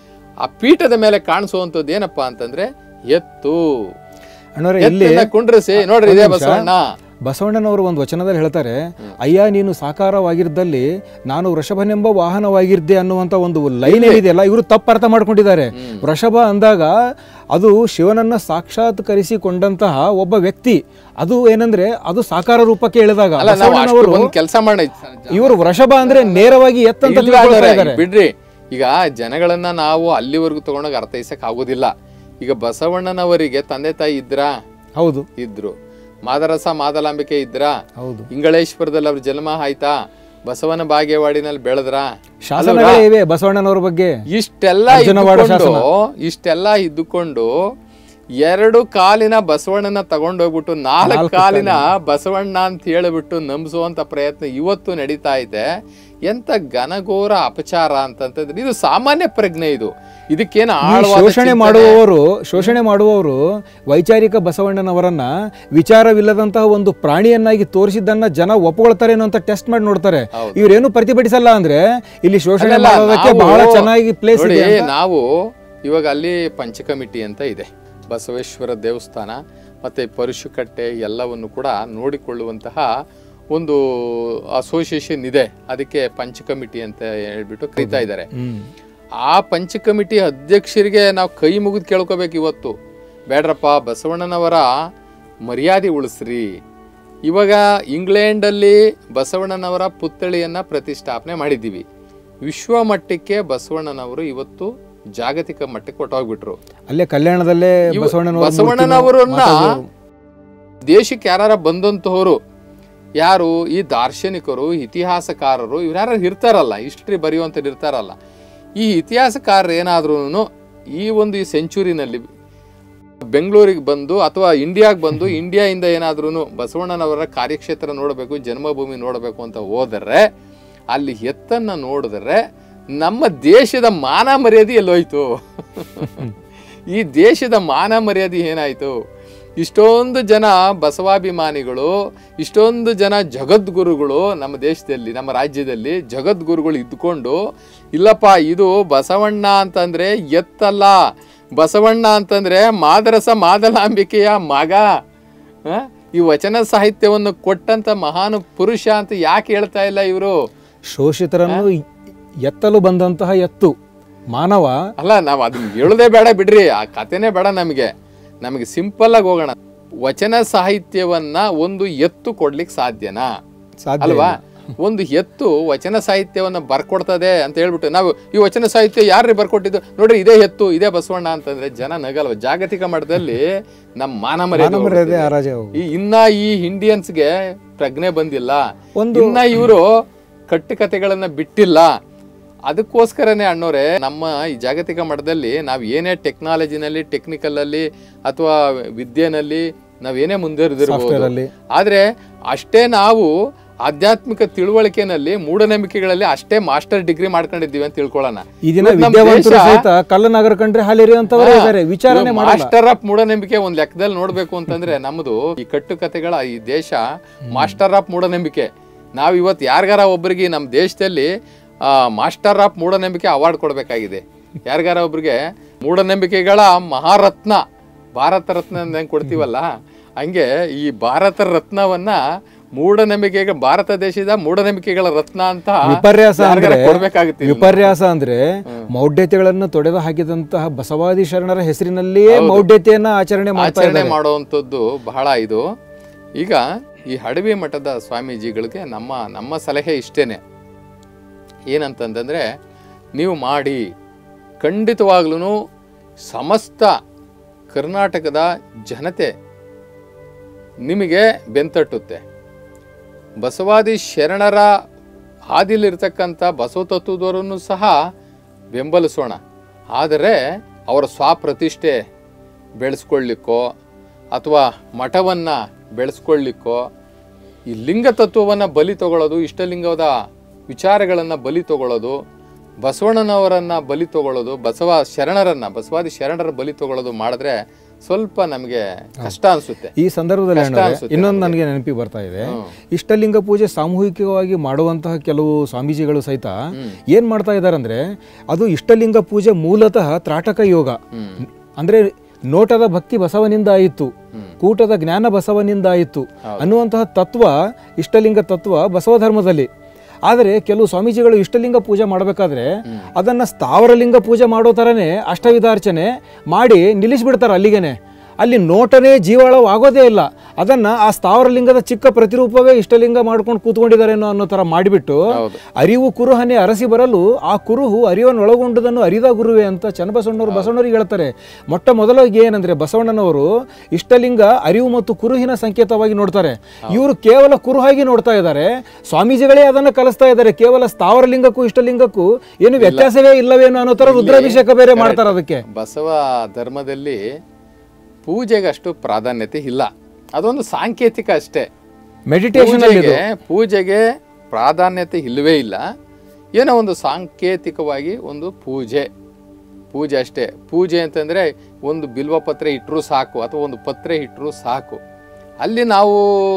ಆ ಪೀಠದ ಮೇಲೆ ಕಾಣಿಸುವಂಥದ್ದು ಏನಪ್ಪಾ ಅಂತಂದ್ರೆ ಎತ್ತು ಅಣ್ಣವ್ರೆ ಇಲ್ಲಿ ಎತ್ತನ್ನ ಕುಂಡ್ರಿಸಿ ನೋಡ್ರಿ ಇದೇ ಒಂದ್ ನಿಮಿಷ. ಬಸವಣ್ಣ ಬಸವಣ್ಣನವರು ಒಂದು ವಚನದಲ್ಲಿ ಹೇಳ್ತಾರೆ ಅಯ್ಯ ನೀನು ಸಾಕಾರವಾಗಿದ್ದಲ್ಲಿ ನಾನು ವೃಷಭನೆಂಬ ವಾಹನವಾಗಿರ್ದೆ ಅನ್ನುವಂತ ಒಂದು ಲೈನ್ ಏನಿದೆಯಲ್ಲ ಇವರು ತಪ್ಪು ಅರ್ಥ ಮಾಡ್ಕೊಂಡಿದ್ದಾರೆ ವೃಷಭ ಅಂದಾಗ ಅದು ಶಿವನನ್ನ ಸಾಕ್ಷಾತ್ಕರಿಸಿಕೊಂಡಂತಹ ಒಬ್ಬ ವ್ಯಕ್ತಿ ಅದು ಏನಂದ್ರೆ ಅದು ಸಾಕಾರ ರೂಪಕ್ಕೆ ಇಳಿದಾಗ ಅಲ್ಲ ನಾವು ಅಷ್ಟು ಬಸವಣ್ಣನವರು ಒಂದು ಕೆಲಸ ಮಾಡೋಣ ಇವರು ವೃಷಭ ಅಂದ್ರೆ ನೇರವಾಗಿ ಎತ್ತಂತ ಇಲ್ಲ ತಿಳ್ಕೊಳ್ತಾ ಅಂದ್ರೆ ಇದ್ದಾರೆ ಬಿಡ್ರಿ ಈಗ ಜನಗಳನ್ನ ನಾವು ಅಲ್ಲಿವರೆಗೂ ತಗೊಂಡೋಗಿ ಅರ್ಥೈಸಕ್ ಆಗೋದಿಲ್ಲ ಈಗ ಬಸವಣ್ಣನವರಿಗೆ ತಂದೆ ತಾಯಿ ಇದ್ರಾ ಹೌದು ಇದ್ರು ಮಾದರಸ ಮಾದಲಾಂಬಿಕೆ ಇದ್ರಾ ಹೌದು ಇಂಗಳೇಶ್ವರದಲ್ಲಿ ಅವ್ರ ಜನ್ಮ ಆಯ್ತಾ ಬಸವನ ಬಾಗೇವಾಡಿನಲ್ಲಿ ಬೆಳೆದ್ರ ಶಾಸನಗಳೇ ಇವೆ ಬಸವಣ್ಣನವರ ಬಗ್ಗೆ ಇಷ್ಟೆಲ್ಲ ಅರ್ಜುನವಾಡ ಇದ್ದುಕೊಂಡು ಇಷ್ಟೆಲ್ಲ ಇದ್ದುಕೊಂಡು ಎರಡು ಕಾಲಿನ ಬಸವಣ್ಣನ ತಗೊಂಡೋಗ್ಬಿಟ್ಟು ನಾಲ್ಕು ಕಾಲಿನ ಬಸವಣ್ಣ ಅಂತ ಹೇಳಿಬಿಟ್ಟು ನಂಬಿಸುವಂತ ಪ್ರಯತ್ನ ಇವತ್ತು ನಡೀತಾ ಇದೆ ಎಂತ ಘನಘೋರ ಅಪಚಾರ ಅಂತಂತಂದ್ರೆ ಇದು ಸಾಮಾನ್ಯ ಪ್ರಜ್ಞೆ ಇದು ಇದಕ್ಕೇನು ಈ ಆಳವಾದ ಶೋಷಣೆ ಚಿಂತನೆ- ಮಾಡುವವರು ಶೋಷಣೆ ಮಾಡುವವರು ವೈಚಾರಿಕ ಬಸವಣ್ಣನವರನ್ನ ವಿಚಾರವಿಲ್ಲದಂತಹ ಒಂದು ಪ್ರಾಣಿಯನ್ನಾಗಿ ತೋರಿಸಿದ್ದನ್ನ ಜನ ಒಪ್ಕೊಳ್ತಾರೇನೋ ಅಂತ ಟೆಸ್ಟ್ ಮಾಡಿ ನೋಡ್ತಾರೆ ಹೌದು. ಇವ್ರೇನು ಪ್ರತಿಭಟಿಸಲ್ಲ ಅಂದ್ರೆ ಇಲ್ಲಿ ಶೋಷಣೆ ಅಲ್ಲಲ್ಲ, ಮಾಡೋದಕ್ಕೆ ನಾವು- ಬಹಳ ಚೆನ್ನಾಗಿ ಪ್ಲೇಸ್ ನೋಡಿ ಇದೆ ಅಂತ. ನಾವು ಇವಾಗ ಅಲ್ಲಿ ಪಂಚಕಮಿಟಿ ಅಂತ ಇದೆ ಬಸವೇಶ್ವರ ದೇವಸ್ಥಾನ ಮತ್ತೆ ಪರುಶುಕಟ್ಟೆ ಎಲ್ಲವನ್ನು ಕೂಡ ನೋಡಿಕೊಳ್ಳುವಂತಹ ಒಂದು ಅಸೋಸಿಯೇಷನ್ ಇದೆ ಅದಕ್ಕೆ ಪಂಚಕಮಿಟಿ ಅಂತ ಹೇಳ್ಬಿಟ್ಟು ಕರೀತಾ ಇದ್ದಾರೆ ಹ್ಮ್. ಆ ಪಂಚಕಮಿಟಿ ಅಧ್ಯಕ್ಷರಿಗೆ ನಾವು ಕೈ ಮುಗಿದು ಕೇಳ್ಕೋಬೇಕು ಇವತ್ತು ಬೇಡ್ರಪ್ಪ ಬಸವಣ್ಣನವರ ಮರ್ಯಾದೆ ಉಳಿಸ್ರಿ ಇವಾಗ ಇಂಗ್ಲೆಂಡಲ್ಲಿ ಬಸವಣ್ಣನವರ ಪುತ್ಥಳಿಯನ್ನ ಪ್ರತಿಷ್ಠಾಪನೆ ಮಾಡಿದ್ದೀವಿ ವಿಶ್ವ ಮಟ್ಟಕ್ಕೆ ಬಸವಣ್ಣನವರು ಇವತ್ತು ಜಾಗತಿಕ ಮಟ್ಟಕ್ಕೆ ಕೊಟ್ಟೋಗ್ಬಿಟ್ರು ಅಲ್ಲೇ ಕಲ್ಯಾಣದಲ್ಲೇ ಇವ- ಬಸವಣ್ಣನವರ ಬಸವಣ್ಣನವರನ್ನ ದೇಶಕ್ಕೆ ಯಾರು ಬಂದಂತಹವರು ಯಾರು ಈ ದಾರ್ಶನಿಕರು ಇತಿಹಾಸಕಾರರು ಇವ್ರು ಯಾರು ಇರ್ತಾರಲ್ಲ ಹಿಸ್ಟ್ರಿ ಬರೆಯುವಂಥದ್ದು ಇರ್ತಾರಲ್ಲ ಈ ಇತಿಹಾಸಕಾರರು ಏನಾದ್ರೂ ಈ ಒಂದು ಈ ಸೆಂಚುರಿನಲ್ಲಿ ಬೆಂಗಳೂರಿಗೆ ಬಂದು ಅಥವಾ ಇಂಡಿಯಾಗೆ ಬಂದು ಇಂಡಿಯಾಯಿಂದ ಏನಾದ್ರೂ ಬಸವಣ್ಣನವರ ಕಾರ್ಯಕ್ಷೇತ್ರ ನೋಡಬೇಕು ಜನ್ಮಭೂಮಿ ನೋಡಬೇಕು ಅಂತ ಹೋದರೆ ಅಲ್ಲಿ ಎತ್ತನ್ನ ನೋಡಿದ್ರೆ ನಮ್ಮ ದೇಶದ ಮಾನ ಮರ್ಯಾದೆ ಎಲ್ಲೋಯ್ತು ಈ ದೇಶದ ಮಾನ ಮರ್ಯಾದೆ ಏನಾಯ್ತು ಇಷ್ಟೊಂದು ಜನ ಬಸವಾಭಿಮಾನಿಗಳು ಇಷ್ಟೊಂದು ಜನ ಜಗದ್ಗುರುಗಳು ನಮ್ಮ ದೇಶದಲ್ಲಿ ನಮ್ಮ ರಾಜ್ಯದಲ್ಲಿ ಜಗದ್ಗುರುಗಳು ಇದ್ದುಕೊಂಡು ಇಲ್ಲಪ್ಪ ಇದು ಬಸವಣ್ಣ ಅಂತಂದ್ರೆ ಎತ್ತಲ್ಲ ಬಸವಣ್ಣ ಅಂತಂದ್ರೆ ಮಾದರಸ ಮಾದಲಾಂಬಿಕೆಯ ಮಗ ಆ? ಈ ವಚನ ಸಾಹಿತ್ಯವನ್ನು ಕೊಟ್ಟಂತ ಮಹಾನ್ ಪುರುಷ ಅಂತ ಯಾಕೆ ಹೇಳ್ತಾ ಇಲ್ಲ ಇವರು ಶೋಷಿತರನ್ನು ಎತ್ತಲು ಬಂದಂತಹ ಎತ್ತು ಮಾನವ ಅಲ್ಲ ನಾವು ಅದನ್ನ ಹೇಳೋದೇ ಬೇಡ ಬಿಡ್ರಿ ಆ ಕಥೆನೇ ಬೇಡ ನಮಗೆ ನಮಗೆ ಸಿಂಪಲ್ ಆಗಿ ಹೋಗೋಣ ವಚನ ಸಾಹಿತ್ಯವನ್ನ ಒಂದು ಎತ್ತು ಕೊಡ್ಲಿಕ್ಕೆ ಸಾಧ್ಯನಾ ಸಾಧ್ಯ ಅಲ್ವಾ ಒಂದು ಎತ್ತು ವಚನ ಸಾಹಿತ್ಯವನ್ನ ಬರ್ಕೊಡ್ತದೆ ಅಂತ ಹೇಳ್ಬಿಟ್ಟು ನಾವು ಈ ವಚನ ಸಾಹಿತ್ಯ ಯಾರು ಬರ್ಕೊಟ್ಟಿದ್ದು ನೋಡ್ರಿ ಇದೇ ಎತ್ತು ಇದೇ ಬಸವಣ್ಣ ಅಂತಂದ್ರೆ ಜನ ನಗಲ್ವ ಜಾಗತಿಕ ಮಟ್ಟದಲ್ಲಿ ನಮ್ಮ ಮಾನ ಮರ್ಯಾದೆ ಮಾನವರದೇ ಹೋಗ್ಬಿಟ್ಟಿದೆ. ಆರಾಜ ಹೋಗು. ಈ ಇನ್ನ ಈ ಇಂಡಿಯನ್ಸ್ಗೆ ಪ್ರಜ್ಞೆ ಬಂದಿಲ್ಲ ಒಂದು ಇನ್ನ ಇವರು ಕಟ್ಟುಕತೆಗಳನ್ನ ಬಿಟ್ಟಿಲ್ಲ ಅದಕ್ಕೋಸ್ಕರನೇ ಅಣ್ಣೋರೆ ನಮ್ಮ ಈ ಜಾಗತಿಕ ಮಟ್ಟದಲ್ಲಿ ನಾವು ಏನೇ ಟೆಕ್ನಾಲಜಿನಲ್ಲಿ ಟೆಕ್ನಿಕಲ್ ಅಲ್ಲಿ ಅಥವಾ ವಿದ್ಯೆನಲ್ಲಿ ನಾವೇನೇ ಮುಂದುವರೆದಿರಬಹುದು Software ಅಲ್ಲಿ. ಆದ್ರೆ ಅಷ್ಟೇ ನಾವು ಆಧ್ಯಾತ್ಮಿಕ ತಿಳುವಳಿಕೆನಲ್ಲಿ ಮೂಢನಂಬಿಕೆಗಳಲ್ಲಿ ಅಷ್ಟೇ ಮಾಸ್ಟರ್ ಡಿಗ್ರಿ ಮಾಡ್ಕೊಂಡಿದ್ದೀವಿ ಅಂತ ತಿಳ್ಕೊಳ್ಳೋಣ ಈ ದಿನ ಇವತ್ತು ನಮ್ಮ ವಿದ್ಯಾವಂತರು ದೇಶ- ಸಹಿತ ಕಳ್ಳನಗರ ಕಂಡ್ರೆ ಹಾಲಿರಿ ಅಂತವರೇ ಇದ್ದಾರೆ ವಿಚಾರಣೆ ಮಾಡಲ್ಲ ಮಾಸ್ಟರ್ ಆಫ್ ಮೂಢನಂಬಿಕೆ ಒಂದ್ ಲೆಕ್ಕದಲ್ಲಿ ನೋಡ್ಬೇಕು ಅಂತಂದ್ರೆ ನಮ್ದು ಈ ಕಟ್ಟುಕತೆಗಳ ಈ ದೇಶ ಮಾಸ್ಟರ್ ಆಫ್ ಮೂಢನಂಬಿಕೆ ನಾವ್ ಇವತ್ತು ಯಾರಿಗಾರ ಒಬ್ಬರಿಗೆ ನಮ್ಮ ದೇಶದಲ್ಲಿ ಮಾಸ್ಟರ್ ಆಫ್ ಮೂಢನಂಬಿಕೆ ಅವಾರ್ಡ್ ಕೊಡ್ಬೇಕಾಗಿದೆ ಯಾರಿಗಾರ ಒಬ್ರಿಗೆ ಮೂಢನಂಬಿಕೆಗಳ ಮಹಾರತ್ನ ಭಾರತ ರತ್ನ ಅಂತ ಹೆಂಗ್ ಕೊಡ್ತೀವಲ್ಲ ಹಂಗೆ ಈ ಭಾರತ ರತ್ನವನ್ನ ಮೂಢನಂಬಿಕೆಗಳ ಭಾರತ ದೇಶದ ಮೂಢನಂಬಿಕೆಗಳ ರತ್ನ ಅಂತ ವಿಪರ್ಯಾಸ ಯಾರಿಗಾರ ಅಂದ್ರೆ ಕೊಡ್ಬೇಕಾಗುತ್ತೆ ಇದನ್ನ. ವಿಪರ್ಯಾಸ ಅಂದ್ರೆ ಮೌಢ್ಯತೆಗಳನ್ನು ತೊಡೆದು ಹಾಕಿದಂತಹ ಬಸವಾದಿ ಶರಣರ ಹೆಸರಿನಲ್ಲಿಯೇ ಮೌಢ್ಯತೆಯನ್ನ ಆಚರಣೆ ಮಾಡ್ತಾ ಆಚರಣೆ ಇದ್ದಾರೆ ಮಾಡುವಂಥದ್ದು ಬಹಳ ಇದು ಈಗ ಈ ಹಡವಿ ಮಠದ ಸ್ವಾಮೀಜಿಗಳಿಗೆ ನಮ್ಮ ನಮ್ಮ ಸಲಹೆ ಇಷ್ಟೇನೆ ಏನಂತಂದ್ರೆ ನೀವು ಮಾಡಿ ಖಂಡಿತವಾಗ್ಲೂ ಸಮಸ್ತ ಕರ್ನಾಟಕದ ಜನತೆ ನಿಮಗೆ ಬೆಂತಟ್ಟುತ್ತೆ ಬಸವಾದಿ ಶರಣರ ಹಾದಿಲಿರ್ತಕ್ಕಂಥ ಬಸವ ತತ್ವದವರನ್ನು ಸಹ ಬೆಂಬಲಿಸೋಣ ಆದರೆ ಅವರ ಸ್ವಪ್ರತಿಷ್ಠೆ ಬೆಳೆಸ್ಕೊಳ್ಳಿಕ್ಕೋ ಅಥವಾ ಮಠವನ್ನು ಬೆಳೆಸ್ಕೊಳ್ಳಿಕ್ಕೋ ಈ ಲಿಂಗ ತತ್ವವನ್ನು ಬಲಿ ತಗೊಳ್ಳೋದು ಇಷ್ಟಲಿಂಗದ ವಿಚಾರಗಳನ್ನು ಬಲಿ ತಗೊಳ್ಳೋದು ಬಸವಣ್ಣನವರನ್ನ ಬಲಿ ತಗೊಳ್ಳೋದು ಬಸವ ಶರಣರನ್ನ ಬಸವಾದಿ ಶರಣರ ಬಲಿ ತಗೊಳ್ಳೋದು ಮಾಡಿದ್ರೆ ಸ್ವಲ್ಪ ನಮಗೆ ಕಷ್ಟ ಅನ್ಸುತ್ತೆ ಈ ಸಂದರ್ಭದಲ್ಲಿ ಕಷ್ಟ ಅಣ್ಣಾವ್ರೆ, ಅನ್ಸುತ್ತೆ ಇನ್ನೊಂದು ನನಗೆ ನೆನಪಿಗೆ ಬರ್ತಾ ಇದೆ ಹ್ಮ್. ಇಷ್ಟಲಿಂಗ ಪೂಜೆ ಸಾಮೂಹಿಕವಾಗಿ ಮಾಡುವಂತಹ ಕೆಲವು ಸ್ವಾಮೀಜಿಗಳು ಸಹಿತ ಏನ್ ಮಾಡ್ತಾ ಇದ್ದಾರೆ ಅಂದ್ರೆ ಅದು ಇಷ್ಟಲಿಂಗ ಪೂಜೆ ಮೂಲತಃ ತ್ರಾಟಕ ಯೋಗ ಹ್ಮ್ ಅಂದ್ರೆ ನೋಟದ ಭಕ್ತಿ ಬಸವನಿಂದ ಆಯಿತು ಕೂಟದ ಜ್ಞಾನ ಬಸವನಿಂದ ಆಯಿತು ಅನ್ನುವಂತಹ ತತ್ವ ಇಷ್ಟಲಿಂಗ ತತ್ವ ಬಸವ ಧರ್ಮದಲ್ಲಿ ಆದರೆ ಕೆಲವು ಸ್ವಾಮೀಜಿಗಳು ಇಷ್ಟಲಿಂಗ ಪೂಜೆ ಮಾಡಬೇಕಾದ್ರೆ ಅದನ್ನ ಸ್ಥಾವರಲಿಂಗ ಪೂಜೆ ಮಾಡೋ ಥರನೇ ಅಷ್ಟವಿಧಾರ್ಚನೆ ಮಾಡಿ ನಿಲ್ಲಿಸ್ಬಿಡ್ತಾರೆ ಅಲ್ಲಿಗೇನೆ ಅಲ್ಲಿ ನೋಟನೇ ಜೀವಾಳವಾಗೋದೇ ಇಲ್ಲ ಅದನ್ನ ಆ ಸ್ಥಾವರಲಿಂಗದ ಚಿಕ್ಕ ಪ್ರತಿರೂಪವೇ ಇಷ್ಟಲಿಂಗ ಮಾಡ್ಕೊಂಡು ಕೂತ್ಕೊಂಡಿದ್ದಾರೇನೋ ಅನ್ನೋ ಥರ ಮಾಡಿಬಿಟ್ಟು ಹೌದು ಅರಿವು ಕುರುಹನೆ ಅರಸಿ ಬರಲು ಆ ಕುರುಹು ಅರಿವನ್ನು ಒಳಗೊಂಡುದನ್ನು ಅರಿದ ಗುರುವೆ ಅಂತ ಚನ್ನಬಸವಣ್ಣವರು ಬಸವಣ್ಣವ್ರಿಗೆ ಹೇಳ್ತಾರೆ ಮೊಟ್ಟ ಮೊದಲಾಗಿ ಏನಂದ್ರೆ ಬಸವಣ್ಣನವರು ಇಷ್ಟಲಿಂಗ ಅರಿವು ಮತ್ತು ಕುರುಹಿನ ಸಂಕೇತವಾಗಿ ನೋಡ್ತಾರೆ ಇವರು ಕೇವಲ ಕುರುಹಾಗಿ ನೋಡ್ತಾ ಇದ್ದಾರೆ ಸ್ವಾಮೀಜಿಗಳೇ ಅದನ್ನು ಕಲಿಸ್ತಾ ಇದ್ದಾರೆ ಕೇವಲ ಸ್ಥಾವರಲಿಂಗಕ್ಕೂ ಇಷ್ಟಲಿಂಗಕ್ಕೂ ಏನು ವ್ಯತ್ಯಾಸವೇ ಇಲ್ಲವೇನೋ ಅನ್ನೋ ಥರ ರುದ್ರಾಭಿಷೇಕ ಬೇರೆ ಮಾಡ್ತಾರೆ ಅದಕ್ಕೆ ಬಸವ ಧರ್ಮದಲ್ಲಿ ಪೂಜೆಗಷ್ಟು ಪ್ರಾಧಾನ್ಯತೆ ಇಲ್ಲ ಅದೊಂದು ಸಾಂಕೇತಿಕ ಅಷ್ಟೇ ಮೆಡಿಟೇಷನ್ ಅಲ್ಲಿ ಪೂಜೆಗೆ ಪೂಜೆಗೆ ಪ್ರಾಧಾನ್ಯತೆ ಇಲ್ಲವೇ ಇಲ್ಲ ಏನೋ ಒಂದು ಸಾಂಕೇತಿಕವಾಗಿ ಒಂದು ಪೂಜೆ ಪೂಜೆ ಅಷ್ಟೇ ಪೂಜೆ ಅಂತಂದರೆ ಒಂದು ಬಿಲ್ವ ಪತ್ರೆ ಇಟ್ಟರೂ ಸಾಕು ಅಥವಾ ಒಂದು ಪತ್ರೆ ಇಟ್ಟರೂ ಸಾಕು ಅಲ್ಲಿ ನಾವು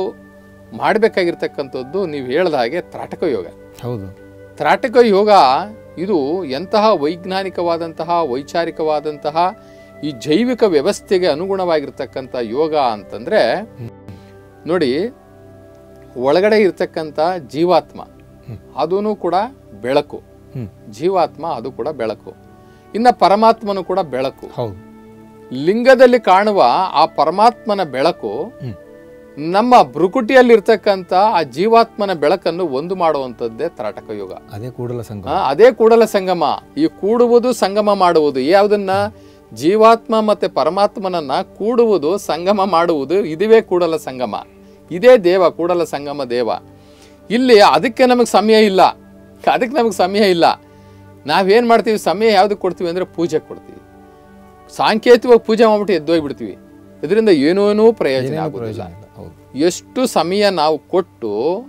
ಮಾಡಬೇಕಾಗಿರ್ತಕ್ಕಂಥದ್ದು ನೀವು ಹೇಳ್ದ ಹಾಗೆ ತ್ರಾಟಕ ಯೋಗ ಹೌದು ತ್ರಾಟಕ ಯೋಗ ಇದು ಎಂತಹ ವೈಜ್ಞಾನಿಕವಾದಂತಹ ವೈಚಾರಿಕವಾದಂತಹ ಈ ಜೈವಿಕ ವ್ಯವಸ್ಥೆಗೆ ಅನುಗುಣವಾಗಿರ್ತಕ್ಕಂಥ ಯೋಗ ಅಂತಂದ್ರೆ ನೋಡಿ ಒಳಗಡೆ ಇರ್ತಕ್ಕಂಥ ಜೀವಾತ್ಮ ಅದೂ ಕೂಡ ಬೆಳಕು ಹ್ಮ್. ಜೀವಾತ್ಮ ಅದು ಕೂಡ ಬೆಳಕು ಇನ್ನು ಪರಮಾತ್ಮನು ಕೂಡ ಬೆಳಕು ಹೌದು ಲಿಂಗದಲ್ಲಿ ಕಾಣುವ ಆ ಪರಮಾತ್ಮನ ಬೆಳಕು ಹ್ಮ್. ನಮ್ಮ ಭ್ರುಕುಟಿಯಲ್ಲಿರ್ತಕ್ಕಂಥ ಆ ಜೀವಾತ್ಮನ ಬೆಳಕನ್ನು ಒಂದು ಮಾಡುವಂಥದ್ದೇ ತ್ರಾಟಕ ಯೋಗ ಅದೇ ಕೂಡಲ ಸಂಘ ಆ, ಅದೇ ಕೂಡಲ ಸಂಗಮ ಈ ಕೂಡುವುದು ಸಂಗಮ ಮಾಡುವುದು ಯಾವುದನ್ನ ಜೀವಾತ್ಮ ಮತ್ತೆ ಪರಮಾತ್ಮನನ್ನ ಕೂಡುವುದು ಸಂಗಮ ಮಾಡುವುದು ಇದುವೇ ಕೂಡಲ ಸಂಗಮ ಇದೇ ದೇವ ಕೂಡಲ ಸಂಗಮ ದೇವ ಇಲ್ಲಿ ಅದಕ್ಕೆ ನಮಗೆ ಸಮಯ ಇಲ್ಲ ಅದಕ್ಕೆ ನಮಗೆ ಸಮಯ ಇಲ್ಲ ನಾವೇನು ಮಾಡ್ತೀವಿ ಸಮಯ ಯಾವುದಕ್ಕೆ ಕೊಡ್ತೀವಿ ಅಂದರೆ ಪೂಜೆ ಕೊಡ್ತೀವಿ ಸಾಂಕೇತಿಕವಾಗಿ ಪೂಜೆ ಮಾಡ್ಬಿಟ್ಟು ಎದ್ದೋಗ್ಬಿಡ್ತೀವಿ ಇದರಿಂದ ಏನೂ ಪ್ರಯೋಜನ ಆಗೋದಿಲ್ಲ ಇಲ್ಲ. ಹೌದು ಎಷ್ಟು ಸಮಯ ನಾವು ಕೊಟ್ಟು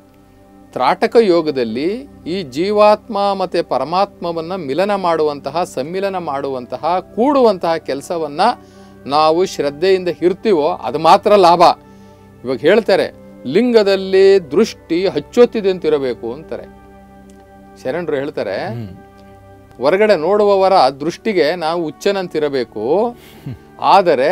ತ್ರಾಟಕ ಯೋಗದಲ್ಲಿ ಈ ಜೀವಾತ್ಮ ಮತ್ತು ಪರಮಾತ್ಮವನ್ನು ಮಿಲನ ಮಾಡುವಂತಹ ಸಮ್ಮಿಲನ ಮಾಡುವಂತಹ ಕೂಡುವಂತಹ ಕೆಲಸವನ್ನ ನಾವು ಶ್ರದ್ಧೆಯಿಂದ ಇರ್ತೀವೋ ಅದು ಮಾತ್ರ ಲಾಭ ಇವಾಗ ಹೇಳ್ತಾರೆ ಲಿಂಗದಲ್ಲಿ ದೃಷ್ಟಿ ಹಚ್ಚೊತ್ತಿದೆ ಅಂತಿರಬೇಕು ಅಂತಾರೆ ಶರಣರು ಹೇಳ್ತಾರೆ ಹ್ಮ್. ಹೊರಗಡೆ ನೋಡುವವರ ದೃಷ್ಟಿಗೆ ನಾವು ಹುಚ್ಚನಂತಿರಬೇಕು ಆದರೆ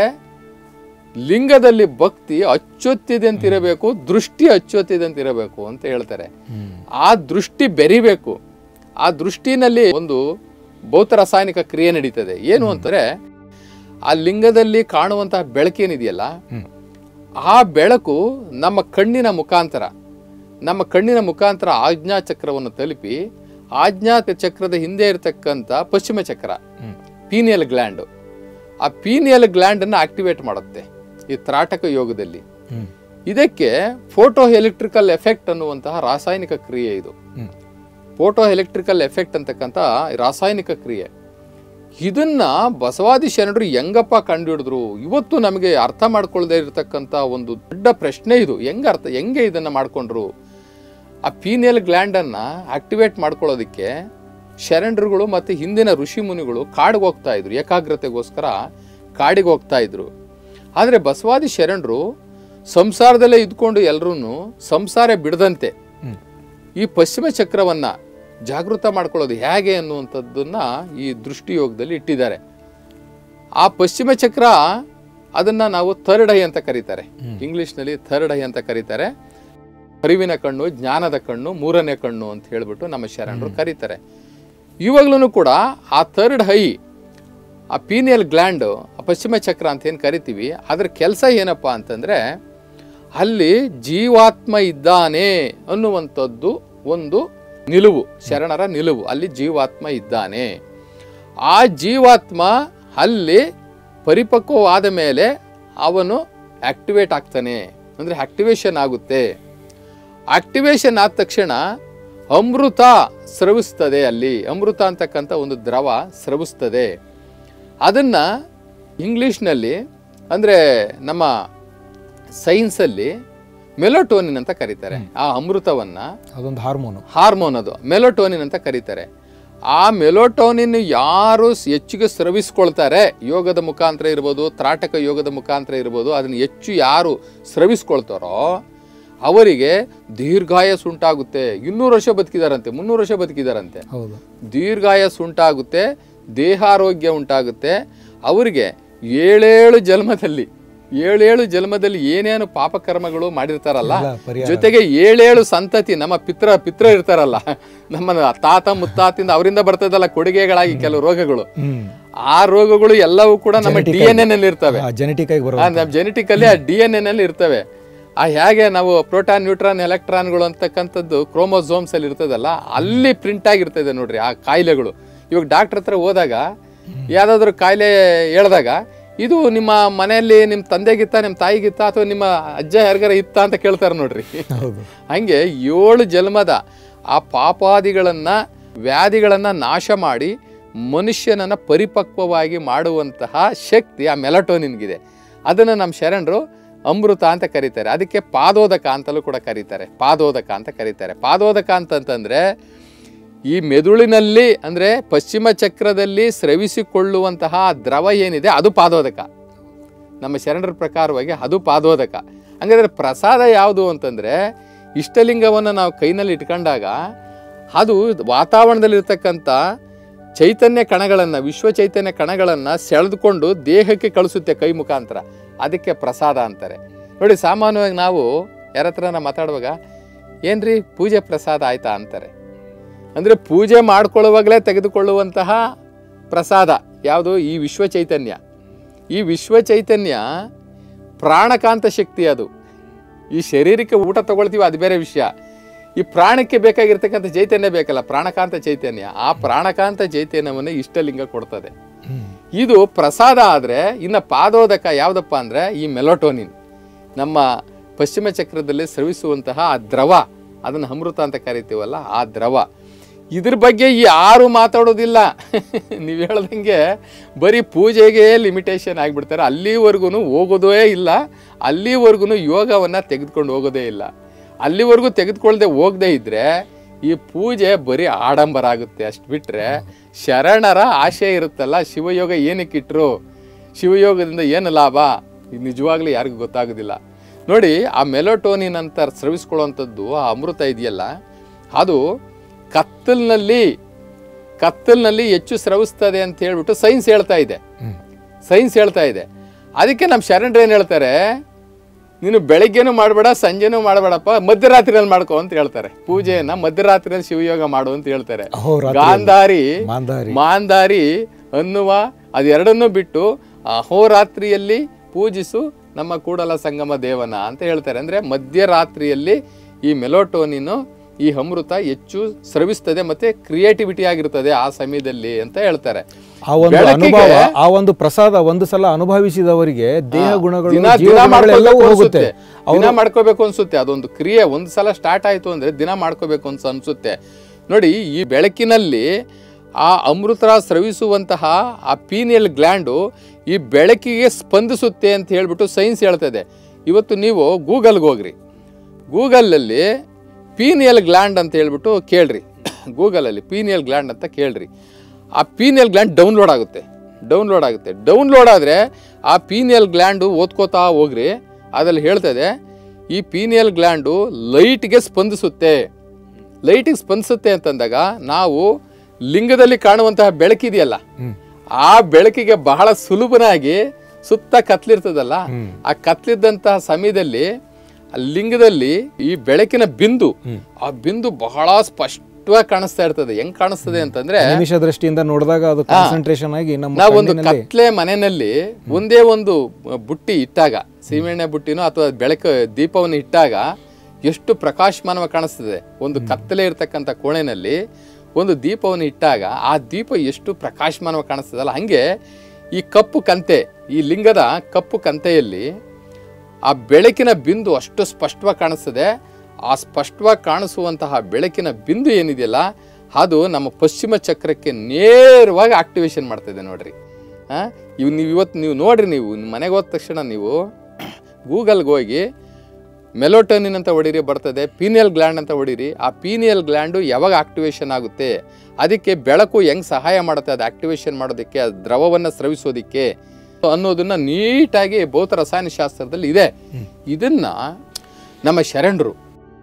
ಲಿಂಗದಲ್ಲಿ ಭಕ್ತಿ ಅಚ್ಚೊತ್ತಿದಂತಿರಬೇಕು ದೃಷ್ಟಿ ಅಚ್ಚೊತ್ತಿದಂತಿರಬೇಕು ಅಂತ ಹೇಳ್ತಾರೆ ಆ ದೃಷ್ಟಿ ಬೆರಿಬೇಕು ಆ ದೃಷ್ಟಿನಲ್ಲಿ ಒಂದು ಭೌತ ರಾಸಾಯನಿಕ ಕ್ರಿಯೆ ನಡೀತದೆ ಏನು ಅಂತಾರೆ ಆ ಲಿಂಗದಲ್ಲಿ ಕಾಣುವಂತಹ ಬೆಳಕೇನಿದೆಯಲ್ಲ ಆ ಬೆಳಕು ನಮ್ಮ ಕಣ್ಣಿನ ಮುಖಾಂತರ ನಮ್ಮ ಕಣ್ಣಿನ ಮುಖಾಂತರ ಆಜ್ಞಾ ಚಕ್ರವನ್ನು ತಲುಪಿ ಆಜ್ಞಾ ಚಕ್ರದ ಹಿಂದೆ ಇರತಕ್ಕಂಥ ಪಶ್ಚಿಮ ಚಕ್ರ ಪೀನಿಯಲ್ ಗ್ಲ್ಯಾಂಡ್ ಆ ಪೀನಿಯಲ್ ಗ್ಲ್ಯಾಂಡ್ ಅನ್ನು ಆಕ್ಟಿವೇಟ್ ಮಾಡುತ್ತೆ ಈ ತ್ರಾಟಕ ಯೋಗದಲ್ಲಿ ಇದಕ್ಕೆ ಫೋಟೋ ಎಲೆಕ್ಟ್ರಿಕಲ್ ಎಫೆಕ್ಟ್ ಅನ್ನುವಂತಹ ರಾಸಾಯನಿಕ ಕ್ರಿಯೆ ಇದು ಫೋಟೋ ಎಲೆಕ್ಟ್ರಿಕಲ್ ಎಫೆಕ್ಟ್ ಅಂತಕ್ಕಂಥ ರಾಸಾಯನಿಕ ಕ್ರಿಯೆ ಇದನ್ನ ಬಸವಾದಿ ಶರಣರು ಹೆಂಗಪ್ಪ ಕಂಡುಹಿಡಿದ್ರು ಇವತ್ತು ನಮಗೆ ಅರ್ಥ ಮಾಡ್ಕೊಳ್ಳದೆ ಇರತಕ್ಕಂಥ ಒಂದು ದೊಡ್ಡ ಪ್ರಶ್ನೆ ಇದು ಹೆಂಗ ಅರ್ಥ ಹೆಂಗೆ ಇದನ್ನ ಮಾಡ್ಕೊಂಡ್ರು ಆ ಪೀನಿಯಲ್ ಗ್ಲ್ಯಾಂಡ್ ಅನ್ನ ಆಕ್ಟಿವೇಟ್ ಮಾಡ್ಕೊಳ್ಳೋದಕ್ಕೆ ಶರಣರುಗಳು ಮತ್ತೆ ಹಿಂದಿನ ಋಷಿ ಮುನಿಗಳು ಕಾಡಿಗೆ ಹೋಗ್ತಾ ಇದ್ರು ಏಕಾಗ್ರತೆಗೋಸ್ಕರ ಕಾಡಿಗೆ ಹೋಗ್ತಾ ಇದ್ರು ಆದರೆ ಬಸವಾದಿ ಶರಣರು ಸಂಸಾರದಲ್ಲೇ ಇದ್ಕೊಂಡು ಎಲ್ಲರೂ ಸಂಸಾರ ಬಿಡದಂತೆ ಈ ಪಶ್ಚಿಮ ಚಕ್ರವನ್ನ ಜಾಗೃತ ಮಾಡ್ಕೊಳ್ಳೋದು ಹೇಗೆ ಅನ್ನುವಂಥದ್ದನ್ನ ಈ ದೃಷ್ಟಿಯೋಗದಲ್ಲಿ ಇಟ್ಟಿದ್ದಾರೆ ಆ ಪಶ್ಚಿಮ ಚಕ್ರ ಅದನ್ನ ನಾವು ಥರ್ಡ್ ಐ ಅಂತ ಕರೀತಾರೆ ಇಂಗ್ಲಿಷ್ನಲ್ಲಿ ಥರ್ಡ್ ಐ ಅಂತ ಕರೀತಾರೆ ಅರಿವಿನ ಕಣ್ಣು ಜ್ಞಾನದ ಕಣ್ಣು ಮೂರನೇ ಕಣ್ಣು ಅಂತ ಹೇಳ್ಬಿಟ್ಟು ನಮ್ಮ ಶರಣರು ಕರೀತಾರೆ ಇವಾಗ್ಲೂ ಕೂಡ ಆ ಥರ್ಡ್ ಹೈ ಆ ಪೀನಿಯಲ್ ಗ್ಲ್ಯಾಂಡ್ ಆ ಪಶ್ಚಿಮ ಚಕ್ರ ಅಂತ ಏನು ಕರಿತೀವಿ ಅದರ ಕೆಲಸ ಏನಪ್ಪ ಅಂತಂದ್ರೆ ಅಲ್ಲಿ ಜೀವಾತ್ಮ ಇದ್ದಾನೆ ಅನ್ನುವಂಥದ್ದು ಒಂದು ನಿಲುವು ಶರಣರ ನಿಲುವು ಅಲ್ಲಿ ಜೀವಾತ್ಮ ಇದ್ದಾನೆ ಆ ಜೀವಾತ್ಮ ಅಲ್ಲಿ ಪರಿಪಕ್ವವಾದ ಮೇಲೆ ಅವನು ಆಕ್ಟಿವೇಟ್ ಆಗ್ತಾನೆ ಅಂದರೆ ಆಕ್ಟಿವೇಶನ್ ಆಗುತ್ತೆ ಆಕ್ಟಿವೇಶನ್ ಆದ ತಕ್ಷಣ ಅಮೃತ ಸ್ರವಿಸ್ತದೆ ಅಲ್ಲಿ ಅಮೃತ ಅಂತಕ್ಕಂಥ ಒಂದು ದ್ರವ ಸ್ರವಿಸ್ತದೆ ಅದನ್ನ ಇಂಗ್ಲಿಷ್ನಲ್ಲಿ ಅಂದರೆ ನಮ್ಮ ಸೈನ್ಸಲ್ಲಿ ಮೆಲೋಟೋನಿನ್ ಅಂತ ಕರೀತಾರೆ ಆ ಅಮೃತವನ್ನ ಅದೊಂದು ಹಾರ್ಮೋನು ಹಾರ್ಮೋನ್ ಅದು ಮೆಲೋಟೋನಿನ್ ಅಂತ ಕರೀತಾರೆ ಆ ಮೆಲೋಟೋನಿನ್ ಯಾರು ಸ್- ಹೆಚ್ಚಿಗೆ ಸ್ರವಿಸ್ಕೊಳ್ತಾರೆ ಯೋಗದ ಮುಖಾಂತರ ಇರ್ಬೋದು ತ್ರಾಟಕ ಯೋಗದ ಮುಖಾಂತರ ಇರ್ಬೋದು ಅದನ್ನು ಹೆಚ್ಚು ಯಾರು ಸ್ರವಿಸ್ಕೊಳ್ತಾರೋ ಅವರಿಗೆ ದೀರ್ಘಾಯಸ್ ಉಂಟಾಗುತ್ತೆ ಇನ್ನೂರು ವರ್ಷ ಬದುಕಿದಾರಂತೆ ಮುನ್ನೂರು ವರ್ಷ ಬದುಕಿದಾರಂತೆ ಹೌದು ದೀರ್ಘಾಯಸ್ ಉಂಟಾಗುತ್ತೆ ದೇಹಾರೋಗ್ಯ ಉಂಟಾಗುತ್ತೆ ಅವರಿಗೆ ಏಳೇಳು ಜನ್ಮದಲ್ಲಿ ಏಳೇಳು ಜನ್ಮದಲ್ಲಿ ಏನೇನು ಪಾಪಕರ್ಮಗಳು ಮಾಡಿರ್ತಾರಲ್ಲ ಎಲ್ಲ ಪರಿಹಾರ ಜೊತೆಗೆ ಏಳೇಳು ಸಂತತಿ ನಮ್ಮ ಪಿತ್ರ ಪಿತ್ರ ಇರ್ತಾರಲ್ಲ ನಮ್ಮ ತಾತ ಮುತ್ತಾತಿಂದ ಅವರಿಂದ ಬರ್ತದಲ್ಲ ಕೊಡುಗೆಗಳಾಗಿ ಕೆಲವು ರೋಗಗಳು ಹ್ಮ್ ಆ ರೋಗಗಳು ಎಲ್ಲವೂ ಕೂಡ ನಮ್ಮ ಡಿ ಎನ್ ನಲ್ಲಿ ಇರ್ತವೆ ಜೆನೆಟಿಕ್ ಆಗಿ ಬರೋ ಆ, ನಮ್ಮ ಜೆನೆಟಿಕಲ್ಲಿ ಆ ಡಿ ಎನ್ ನಲ್ಲಿ ಇರ್ತವೆ ಆ ಹೇಗೆ ನಾವು ಪ್ರೋಟಾನ್ ನ್ಯೂಟ್ರಾನ್ ಎಲೆಕ್ಟ್ರಾನ್ಗಳು ಅಂತಕ್ಕಂಥದ್ದು ಕ್ರೋಮೋಸೋಮ್ಸ್ ಅಲ್ಲಿ ಇರ್ತದಲ್ಲ ಅಲ್ಲಿ ಪ್ರಿಂಟ್ ಆಗಿರ್ತದೆ ನೋಡ್ರಿ ಆ ಕಾಯಿಲೆಗಳು ಇವಾಗ ಡಾಕ್ಟರ್ ಹತ್ರ ಹೋದಾಗ ಯಾವ್ದಾದ್ರು ಕಾಯಿಲೆ ಹೇಳ್ದಾಗ ಇದು ನಿಮ್ಮ ಮನೆಯಲ್ಲಿ ನಿಮ್ಮ ತಂದೆಗಿತ್ತ ನಿಮ್ಮ ತಾಯಿಗಿತ್ತ ಅಥವಾ ನಿಮ್ಮ ಅಜ್ಜ ಯಾರಿಗಾರ ಇತ್ತ ಅಂತ ಕೇಳ್ತಾರೆ ನೋಡ್ರಿ ಹೌದು ಹಂಗೆ ಏಳು ಜನ್ಮದ ಆ ಪಾಪಾದಿಗಳನ್ನ ವ್ಯಾಧಿಗಳನ್ನ ನಾಶ ಮಾಡಿ ಮನುಷ್ಯನನ್ನ ಪರಿಪಕ್ವವಾಗಿ ಮಾಡುವಂತಹ ಶಕ್ತಿ ಆ ಮೆಲಟೋನಿನ್ಗಿದೆ ಅದನ್ನು ನಮ್ಮ ಶರಣರು ಅಮೃತ ಅಂತ ಕರೀತಾರೆ ಅದಕ್ಕೆ ಪಾದೋದಕ ಅಂತಲೂ ಕೂಡ ಕರೀತಾರೆ ಪಾದೋದಕ ಅಂತ ಕರೀತಾರೆ ಪಾದೋದಕ ಅಂತಂತಂದ್ರೆ ಈ ಮೆದುಳಿನಲ್ಲಿ ಅಂದ್ರೆ ಪಶ್ಚಿಮ ಚಕ್ರದಲ್ಲಿ ಸ್ರವಿಸಿಕೊಳ್ಳುವಂತಹ ದ್ರವ ಏನಿದೆ ಅದು ಪಾದೋದಕ ನಮ್ಮ ಶರಣರ ಪ್ರಕಾರವಾಗಿ ಅದು ಪಾದೋದಕ ಹಂಗಾದ್ರೆ ಪ್ರಸಾದ ಯಾವುದು ಅಂತಂದ್ರೆ ಇಷ್ಟಲಿಂಗವನ್ನು ನಾವು ಕೈನಲ್ಲಿ ಇಟ್ಕೊಂಡಾಗ ಅದು ವಾತಾವರಣದಲ್ಲಿರ್ತಕ್ಕಂಥ ಚೈತನ್ಯ ಕಣಗಳನ್ನು ವಿಶ್ವ ಚೈತನ್ಯ ಕಣಗಳನ್ನು ಸೆಳೆದುಕೊಂಡು ದೇಹಕ್ಕೆ ಕಳಿಸುತ್ತೆ ಕೈ ಮುಖಾಂತರ ಅದಕ್ಕೆ ಪ್ರಸಾದ ಅಂತಾರೆ ನೋಡಿ ಸಾಮಾನ್ಯವಾಗಿ ನಾವು ಯಾರ ಹತ್ರನ ಮಾತಾಡುವಾಗ ಏನ್ರಿ ಪೂಜೆ ಪ್ರಸಾದ ಆಯ್ತಾ ಅಂತಾರೆ ಅಂದರೆ ಪೂಜೆ ಮಾಡ್ಕೊಳ್ಳುವಾಗಲೇ ತೆಗೆದುಕೊಳ್ಳುವಂತಹ ಪ್ರಸಾದ ಯಾವುದು ಈ ವಿಶ್ವ ಚೈತನ್ಯ ಈ ವಿಶ್ವ ಚೈತನ್ಯ ಪ್ರಾಣಕಾಂತ ಶಕ್ತಿ ಅದು ಈ ಶರೀರಕ್ಕೆ ಊಟ ತಗೊಳ್ತೀವಿ ಅದು ಬೇರೆ ವಿಷಯ ಈ ಪ್ರಾಣಕ್ಕೆ ಬೇಕಾಗಿರ್ತಕ್ಕಂಥ ಚೈತನ್ಯ ಬೇಕಲ್ಲ ಪ್ರಾಣಕಾಂತ ಚೈತನ್ಯ ಆ ಪ್ರಾಣಕಾಂತ ಚೈತನ್ಯವನ್ನು ಇಷ್ಟಲಿಂಗ ಕೊಡ್ತದೆ ಹ್ಮ್ ಇದು ಪ್ರಸಾದ ಆದರೆ ಇನ್ನು ಪಾದೋದಕ ಯಾವುದಪ್ಪ ಅಂದರೆ ಈ ಮೆಲೋಟೋನಿನ್ ನಮ್ಮ ಪಶ್ಚಿಮ ಚಕ್ರದಲ್ಲಿ ಸ್ರವಿಸುವಂತಹ ಆ ದ್ರವ ಅದನ್ನು ಅಮೃತ ಅಂತ ಕರಿತೀವಲ್ಲ ಆ ದ್ರವ ಇದ್ರ ಬಗ್ಗೆ ಯಾರು ಮಾತಾಡೋದಿಲ್ಲ ನೀವು ಹೇಳ್ದಂಗೆ ಬರೀ ಪೂಜೆಗೆ ಲಿಮಿಟೇಷನ್ ಆಗಿಬಿಡ್ತಾರೆ ಅಲ್ಲಿವರೆಗೂ ಹೋಗೋದೇ ಇಲ್ಲ ಅಲ್ಲಿವರೆಗೂ ಯೋಗವನ್ನು ತೆಗೆದುಕೊಂಡು ಹೋಗೋದೇ ಇಲ್ಲ ಅಲ್ಲಿವರೆಗೂ ತೆಗೆದುಕೊಳ್ಳದೆ ಹೋಗದೇ ಇದ್ದರೆ ಈ ಪೂಜೆ ಬರೀ ಆಡಂಬರ ಆಗುತ್ತೆ ಅಷ್ಟು ಬಿಟ್ಟರೆ ಶರಣರ ಆಶಯ ಇರುತ್ತಲ್ಲ ಶಿವಯೋಗ ಏನಕ್ಕೆ ಇಟ್ಟರು ಶಿವಯೋಗದಿಂದ ಏನು ಲಾಭ ಇದು ನಿಜವಾಗ್ಲೂ ಯಾರಿಗೂ ಗೊತ್ತಾಗೋದಿಲ್ಲ ನೋಡಿ ಆ ಮೆಲೋಟೋನಿನ್ ಅಂತ ಸ್ರವಿಸ್ಕೊಳ್ಳುವಂಥದ್ದು ಆ ಅಮೃತ ಇದೆಯಲ್ಲ ಅದು ಕತ್ತಲಿನಲ್ಲಿ ಕತ್ತಲಿನಲ್ಲಿ ಹೆಚ್ಚು ಸ್ರವಿಸ್ತದೆ ಅಂತ ಹೇಳ್ಬಿಟ್ಟು ಸೈನ್ಸ್ ಹೇಳ್ತಾ ಇದೆ ಹ್ಮ್. ಸೈನ್ಸ್ ಹೇಳ್ತಾ ಇದೆ ಅದಕ್ಕೆ ನಮ್ಮ ಶರಣರು ಏನು ಹೇಳ್ತಾರೆ ನೀನು ಬೆಳಗ್ಗೆನೂ ಮಾಡಬೇಡ ಸಂಜೆನೂ ಮಾಡಬೇಡಪ್ಪ ಮಧ್ಯರಾತ್ರಿಯಲ್ಲಿ ಮಾಡ್ಕೋ ಅಂತ ಹೇಳ್ತಾರೆ ಪೂಜೆಯನ್ನ ಮಧ್ಯರಾತ್ರಿಯಲ್ಲಿ ಶಿವಯೋಗ ಮಾಡು ಅಂತ ಹೇಳ್ತಾರೆ ಅಹೋರಾತ್ರಿಯಲ್ಲಿ. ಗಾಂಧಾರಿ ಮಾಂದಾರಿ ಮಾಂದಾರಿ ಅನ್ನುವ ಅದೆರಡನ್ನೂ ಬಿಟ್ಟು ಅಹೋರಾತ್ರಿಯಲ್ಲಿ ಪೂಜಿಸು ನಮ್ಮ ಕೂಡಲ ಸಂಗಮ ದೇವನ ಅಂತ ಹೇಳ್ತಾರೆ ಅಂದ್ರೆ ಮಧ್ಯರಾತ್ರಿಯಲ್ಲಿ ಈ ಮೆಲೋಟೋನಿನು ಈ ಅಮೃತ ಹೆಚ್ಚು ಸ್ರವಿಸ್ತದೆ ಮತ್ತೆ ಕ್ರಿಯೇಟಿವಿಟಿ ಆಗಿರ್ತದೆ ಆ ಸಮಯದಲ್ಲಿ ಅಂತ ಹೇಳ್ತಾರೆ ಆ ಒಂದು ಬೆಳಕಿಗೆ- ಅನುಭವ ಆ ಒಂದು ಪ್ರಸಾದ ಒಂದು ಸಲ ಅನುಭವಿಸಿದವರಿಗೆ ದೇಹ ಗುಣಗಳು ದಿನ ದಿನ ಜೀವಗುಣಗಳೆಲ್ಲವೂ ಮಾಡ್ಕೋಬೇಕು ಹೋಗುತ್ತೆ ಅನ್ಸುತ್ತೆ ದಿನ ಮಾಡ್ಕೋಬೇಕು ಅನ್ಸುತ್ತೆ ಅದೊಂದು ಕ್ರಿಯೆ ಒಂದ್ ಸಲ ಸ್ಟಾರ್ಟ್ ಆಯ್ತು ಅಂದ್ರೆ ದಿನ ಮಾಡ್ಕೋಬೇಕು ಅಂತ ಅನ್ಸುತ್ತೆ ನೋಡಿ ಈ ಬೆಳಕಿನಲ್ಲಿ ಆ ಅಮೃತ ಸ್ರವಿಸುವಂತಹ ಆ ಪೀನಿಯಲ್ ಗ್ಲ್ಯಾಂಡು ಈ ಬೆಳಕಿಗೆ ಸ್ಪಂದಿಸುತ್ತೆ ಅಂತ ಹೇಳ್ಬಿಟ್ಟು ಸೈನ್ಸ್ ಹೇಳ್ತದೆ ಇವತ್ತು ನೀವು ಗೂಗಲ್ಗೆ ಹೋಗ್ರಿ ಗೂಗಲಲ್ಲಿ ಪೀನಿಯಲ್ ಗ್ಲ್ಯಾಂಡ್ ಅಂತ ಹೇಳ್ಬಿಟ್ಟು ಕೇಳ್ರಿ ಗೂಗಲಲ್ಲಿ ಪೀನಿಯಲ್ ಗ್ಲ್ಯಾಂಡ್ ಅಂತ ಕೇಳ್ರಿ ಆ ಪೀನಿಯಲ್ ಗ್ಲ್ಯಾಂಡ್ ಡೌನ್ಲೋಡ್ ಆಗುತ್ತೆ ಡೌನ್ಲೋಡ್ ಆಗುತ್ತೆ ಡೌನ್ಲೋಡ್ ಆದರೆ ಆ ಪೀನಿಯಲ್ ಗ್ಲ್ಯಾಂಡು ಓದ್ಕೋತಾ ಹೋಗ್ರಿ ಅದ್ರಲ್ಲಿ ಹೇಳ್ತದೆ ಈ ಪೀನಿಯಲ್ ಗ್ಲ್ಯಾಂಡು ಲೈಟ್ಗೆ ಸ್ಪಂದಿಸುತ್ತೆ ಲೈಟಿಗೆ ಸ್ಪಂದಿಸುತ್ತೆ ಅಂತಂದಾಗ ನಾವು ಲಿಂಗದಲ್ಲಿ ಕಾಣುವಂತಹ ಬೆಳಕಿದೆಯಲ್ಲ ಹ್ಮ್. ಆ ಬೆಳಕಿಗೆ ಬಹಳ ಸುಲಭನಾಗಿ ಸುತ್ತ ಕತ್ಲಿರ್ತದಲ್ಲ ಆ ಕತ್ಲಿದ್ದಂತಹ ಸಮಯದಲ್ಲಿ ಆ ಲಿಂಗದಲ್ಲಿ ಈ ಬೆಳಕಿನ ಬಿಂದು ಆ ಬಿಂದು ಬಹಳ ಸ್ಪಷ್ಟವಾಗಿ ಕಾಣಿಸ್ತಾ ಇರ್ತದೆ ಹೆಂಗ್ ಕಾಣಿಸ್ತದೆ ಅಂತಂದ್ರೆ ನಿಮಿಷ ದೃಷ್ಟಿಯಿಂದ ನೋಡಿದಾಗ ಅದು ಕಾನ್ಸಂಟ್ರೇಷನ್ ಆಗಿ ನಮ್ಮ ನಾವೊಂದು ಕಣ್ಣಿನಲ್ಲಿ ಕತ್ಲೆ ಮನೆಯಲ್ಲಿ ಒಂದೇ ಒಂದು ಬುಟ್ಟಿ ಇಟ್ಟಾಗ ಸೀಮೆಎಣ್ಣೆ ಬುಟ್ಟಿನೋ ಅಥವಾ ಬೆಳಕು ದೀಪವನ್ನು ಇಟ್ಟಾಗ ಎಷ್ಟು ಪ್ರಕಾಶಮಾನವಾಗಿ ಕಾಣಿಸ್ತದೆ ಒಂದು ಕತ್ತಲೆ ಇರ್ತಕ್ಕಂಥ ಕೋಣೆನಲ್ಲಿ ಒಂದು ದೀಪವನ್ನು ಇಟ್ಟಾಗ ಆ ದೀಪ ಎಷ್ಟು ಪ್ರಕಾಶಮಾನವಾಗಿ ಕಾಣಿಸ್ತದಲ್ಲ ಹಂಗೆ ಈ ಕಪ್ಪು ಕಂತೆ ಈ ಲಿಂಗದ ಕಪ್ಪು ಕಂತೆಯಲ್ಲಿ ಆ ಬೆಳಕಿನ ಬಿಂದು ಅಷ್ಟು ಸ್ಪಷ್ಟವಾಗಿ ಕಾಣಿಸ್ತದೆ ಆ ಸ್ಪಷ್ಟವಾಗಿ ಕಾಣಿಸುವಂತಹ ಬೆಳಕಿನ ಬಿಂದು ಏನಿದೆಯಲ್ಲ ಅದು ನಮ್ಮ ಪಶ್ಚಿಮ ಚಕ್ರಕ್ಕೆ ನೇರವಾಗಿ ಆಕ್ಟಿವೇಶನ್ ಮಾಡ್ತದೆ ನೋಡ್ರಿ ಆ, ಇವ್ ನೀವು ಇವತ್ತು ನೀವು ನೋಡ್ರಿ ನೀವು ನಿಮ್ಮ ಮನೆಗೆ ಹೋದ ತಕ್ಷಣ ನೀವು ಗೂಗಲ್ಗೆ ಹೋಗಿ ಮೆಲೋಟೋನಿನ್ ಅಂತ ಹೊಡೀರಿ ಬರ್ತದೆ ಪೀನಿಯಲ್ ಗ್ಲ್ಯಾಂಡ್ ಅಂತ ಹೊಡೀರಿ ಆ ಪೀನಿಯಲ್ ಗ್ಲ್ಯಾಂಡು ಯಾವಾಗ ಆಕ್ಟಿವೇಶನ್ ಆಗುತ್ತೆ ಅದಕ್ಕೆ ಬೆಳಕು ಹೆಂಗ್ ಸಹಾಯ ಮಾಡುತ್ತೆ ಅದು ಆಕ್ಟಿವೇಶನ್ ಮಾಡೋದಕ್ಕೆ ಅದು ದ್ರವವನ್ನು ಸ್ರವಿಸೋದಕ್ಕೆ ಅನ್ನೋದನ್ನ ನೀಟಾಗಿ ಭೌತ ರಸಾಯನ ಶಾಸ್ತ್ರದಲ್ಲಿ ಇದೆ ಇದನ್ನ ನಮ್ಮ ಶರಣರು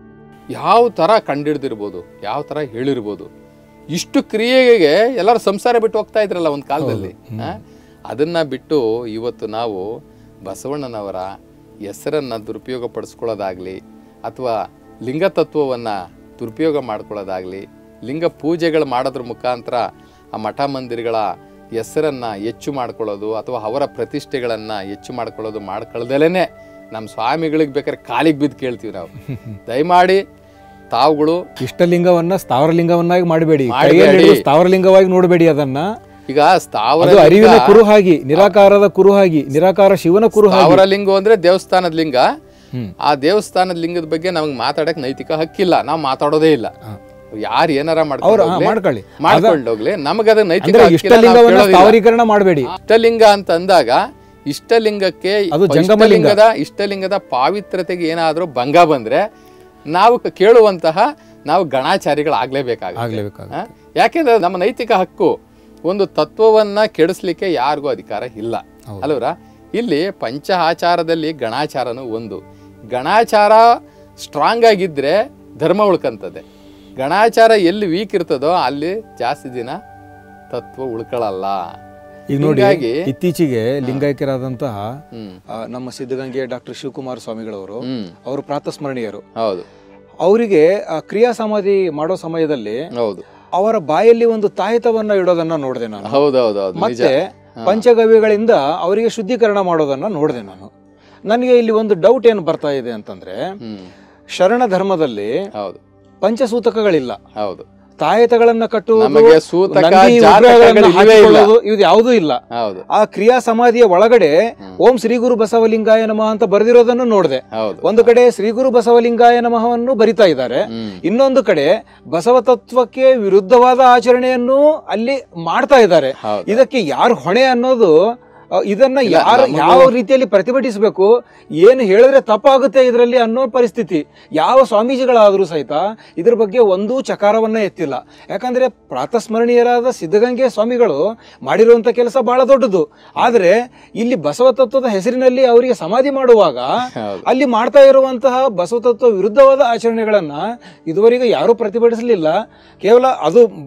ಯಾವ ಥರ ಕಂಡಿಡ್ದಿರ್ಬೋದು ಯಾವ ಥರ ಹೇಳಿರ್ಬೋದು ಇಷ್ಟು ಕ್ರಿಯೆಗೆ ಎಲ್ಲರೂ ಸಂಸಾರ ಬಿಟ್ಟು ಹೋಗ್ತಾ ಇದ್ರಲ್ಲ ಒಂದು ಕಾಲದಲ್ಲಿ ಆ? ಅದನ್ನ ಬಿಟ್ಟು ಇವತ್ತು ನಾವು ಬಸವಣ್ಣನವರ ಹೆಸರನ್ನ ದುರುಪಯೋಗ ಪಡಿಸ್ಕೊಳ್ಳೋದಾಗ್ಲಿ ಅಥವಾ ಲಿಂಗತತ್ವವನ್ನು ದುರುಪಯೋಗ ಮಾಡ್ಕೊಳ್ಳೋದಾಗ್ಲಿ ಲಿಂಗ ಪೂಜೆಗಳು ಮಾಡೋದ್ರ ಮುಖಾಂತರ ಆ ಮಠ ಮಂದಿರಗಳ ಹೆಸರನ್ನ ಹೆಚ್ಚು ಮಾಡ್ಕೊಳ್ಳೋದು ಅಥವಾ ಅವರ ಪ್ರತಿಷ್ಠೆಗಳನ್ನು ಹೆಚ್ಚು ಮಾಡ್ಕೊಳ್ಳೋದು ಮಾಡ್ಕೊಳ್ದಲೇ ನಮ್ಮ ಸ್ವಾಮಿಗಳಿಗೆ ಬೇಕಾದ್ರೆ ಕಾಲಿಗೆ ಬಿದ್ದು ಕೇಳ್ತೀವಿ ನಾವು ದಯಮಾಡಿ ತಾವುಗಳು ಇಷ್ಟಲಿಂಗವನ್ನ ಸ್ಥಾವರಲಿಂಗವನ್ನಾಗಿ ಮಾಡಬೇಡಿ ಮಾಡ್ಬೇಡಿ. ಕೈಯಲ್ಲಿ ಹಿಡಿದು ಸ್ಥಾವರಲಿಂಗವಾಗಿ ನೋಡಬೇಡಿ ಅದನ್ನ ಈಗ ಸ್ಥಾವರ ಅದು ಅರಿವಿನ ಕುರುಹಾಗಿ ನಿರಾಕಾರದ ಕುರುಹಾಗಿ ನಿರಾಕಾರ ಶಿವನ ಕುರುಹಾಗಿ ಸ್ಥಾವರ ಲಿಂಗ ಅಂದ್ರೆ ದೇವಸ್ಥಾನದ ಲಿಂಗ ಹ್ಮ್. ಆ ದೇವಸ್ಥಾನದ ಲಿಂಗದ ಬಗ್ಗೆ ನಮಗೆ ಮಾತಾಡಕ್ ನೈತಿಕ ಹಕ್ಕಿಲ್ಲ ನಾವು ಮಾತಾಡೋದೇ ಇಲ್ಲ ಯಾರು ಏನಾರ ಅವ್ರು ಮಾಡ್ಕೊಂಡು ಹಾ, ಹೋಗ್ಲಿ, ಮಾಡ್ಕೊಳ್ಳಿ ಮಾಡ್ಕೊಂಡು ಹೋಗ್ಲಿ ನಮಗದ ನೈತಿಕ ಅಂದ್ರೆ ಹಕ್ಕಿಲ್ಲ, ನಾವು ಇಷ್ಟಲಿಂಗವನ್ನ ಕೇಳೋದಿಲ್ಲ. ಸ್ಥಾವರೀಕರಣ ಮಾಡಬೇಡಿ ಇಷ್ಟಲಿಂಗ ಅಂತ ಅಂದಾಗ ಇಷ್ಟಲಿಂಗಕ್ಕೆ ಅದು ಪ- ಜಂಗಮ ಲಿಂಗ. ಇಷ್ಟಲಿಂಗದ ಇಷ್ಟಲಿಂಗದ ಪಾವಿತ್ರತೆಗೆ ಏನಾದರೂ ಭಂಗ ಬಂದ್ರೆ ನಾವು ಕ- ಕೇಳುವಂತಹ ನಾವು ಗಣಾಚಾರಿಗಳಾಗ್ಲೇಬೇಕಾಗುತ್ತೆ ಆಗ್ಲೇಬೇಕಾಗುತ್ತೆ ಆ? ಯಾಕೆಂದ್ರೆ ನಮ್ಮ ನೈತಿಕ ಹಕ್ಕು ಒಂದು ತತ್ವವನ್ನ ಕೆಡಿಸ್ಲಿಕ್ಕೆ ಯಾರಿಗೂ ಅಧಿಕಾರ ಇಲ್ಲ ಅಲ್ವರ ಇಲ್ಲಿ ಪಂಚ ಆಚಾರದಲ್ಲಿ ಗಣಾಚಾರನು ಒಂದು ಗಣಾಚಾರ ಸ್ಟ್ರಾಂಗ್ ಆಗಿದ್ರೆ ಧರ್ಮ ಉಳ್ಕಂತದೆ ಗಣಾಚಾರ ಎಲ್ಲಿ ವೀಕ್ ಇರ್ತದೋ ಅಲ್ಲಿ ಜಾಸ್ತಿ ದಿನ ತತ್ವ ಉಳ್ಕೊಳ್ಳಲ್ಲ ಈಗ ನೋಡಿ ಹೀಗಾಗಿ ಇತ್ತೀಚೆಗೆ ಲಿಂಗೈಕ್ಯರಾದಂತಹ ಹ್ಮ್ ಆ, ನಮ್ಮ ಸಿದ್ಧಗಂಗೆ ಡಾಕ್ಟರ್ ಶಿವಕುಮಾರ ಸ್ವಾಮಿಗಳವರು ಹ್ಮ್ ಅವರು ಪ್ರಾತಸ್ಮರಣೀಯರು ಹೌದು ಅವರಿಗೆ ಆ ಕ್ರಿಯಾ ಸಮಾಧಿ ಮಾಡೋ ಸಮಯದಲ್ಲಿ ಹೌದು ಅವರ ಬಾಯಲ್ಲಿ ಒಂದು ತಾಯಿತವನ್ನ ಇಡೋದನ್ನ ನೋಡಿದೆ ನಾನು ಹೌದೌದೌದು ನಿಜ ಮತ್ತೆ ಪಂಚಗವ್ಯಗಳಿಂದ ಅವರಿಗೆ ಶುದ್ಧೀಕರಣ ಮಾಡೋದನ್ನ ನೋಡಿದೆ ನಾನು ನನಗೆ ಇಲ್ಲಿ ಒಂದು ಡೌಟ್ ಏನು ಬರ್ತಾ ಇದೆ ಅಂತಂದ್ರೆ ಹ್ಮ್ ಶರಣ ಧರ್ಮದಲ್ಲಿ ಹೌದು ಪಂಚಸೂತಕಗಳಿಲ್ಲ ಹೌದು ತಾಯತಗಳನ್ನ ಕಟ್ಟುವುದು ನಮಗೆ ಸೂತಕ ನಂದಿ ಜಾತಕಗಳು ವಿಗ್ರಹಗಳನ್ನ ಇಲ್ವೇ ಇಲ್ಲ ಹಾಕಿಕೊಳ್ಳೋದು ಇದು ಯಾವುದೂ ಇಲ್ಲ ಹೌದು ಆ ಕ್ರಿಯಾ ಸಮಾಧಿಯ ಒಳಗಡೆ ಓಂ ಶ್ರೀ ಗುರು ಬಸವಲಿಂಗಾಯ ನಮಃ ಅಂತ ಬರೆದಿರೋದನ್ನು ನೋಡಿದೆ ಹೌದು ಒಂದು ಕಡೆ ಶ್ರೀ ಗುರು ಬಸವಲಿಂಗಾಯ ನಮಃವನ್ನು ಬರಿತಾ ಇದ್ದಾರೆ ಹ್ಮ್ ಇನ್ನೊಂದು ಕಡೆ ಬಸವ ತತ್ವಕ್ಕೆ ವಿರುದ್ಧವಾದ ಆಚರಣೆಯನ್ನು ಅಲ್ಲಿ ಮಾಡ್ತಾ ಇದ್ದಾರೆ ಹೌದು ಇದಕ್ಕೆ ಯಾರು ಹೊಣೆ ಅನ್ನೋದು ಅ, ಇದನ್ನ ಯಾರು ಯಾವ ರೀತಿಯಲ್ಲಿ ಪ್ರತಿಭಟಿಸಬೇಕು ಏನು ಹೇಳಿದ್ರೆ ತಪ್ಪಾಗುತ್ತೆ ಇದರಲ್ಲಿ ಅನ್ನೋ ಪರಿಸ್ಥಿತಿ ಯಾವ ಸ್ವಾಮೀಜಿಗಳಾದರೂ ಸಹಿತ ಇದ್ರ ಬಗ್ಗೆ ಒಂದೂ ಚಕಾರವನ್ನ ಎತ್ತಿಲ್ಲ ಯಾಕಂದ್ರೆ ಪ್ರಾತಸ್ಮರಣೀಯರಾದ ಸಿದ್ಧಗಂಗೆ ಸ್ವಾಮಿಗಳು ಮಾಡಿರುವಂತ ಕೆಲಸ ಬಹಳ ದೊಡ್ಡದು ಆದ್ರೆ ಇಲ್ಲಿ ಬಸವ ತತ್ವದ ಹೆಸರಿನಲ್ಲಿ ಅವರಿಗೆ ಸಮಾಧಿ ಮಾಡುವಾಗ ಹೌದು ಅಲ್ಲಿ ಮಾಡ್ತಾ ಇರುವಂತಹ ಬಸವ ತತ್ವ ವಿರುದ್ಧವಾದ ಆಚರಣೆಗಳನ್ನ ಇದುವರೆಗೆ ಯಾರೂ ಪ್ರತಿಭಟಿಸಲಿಲ್ಲ ಕೇವಲ ಅದು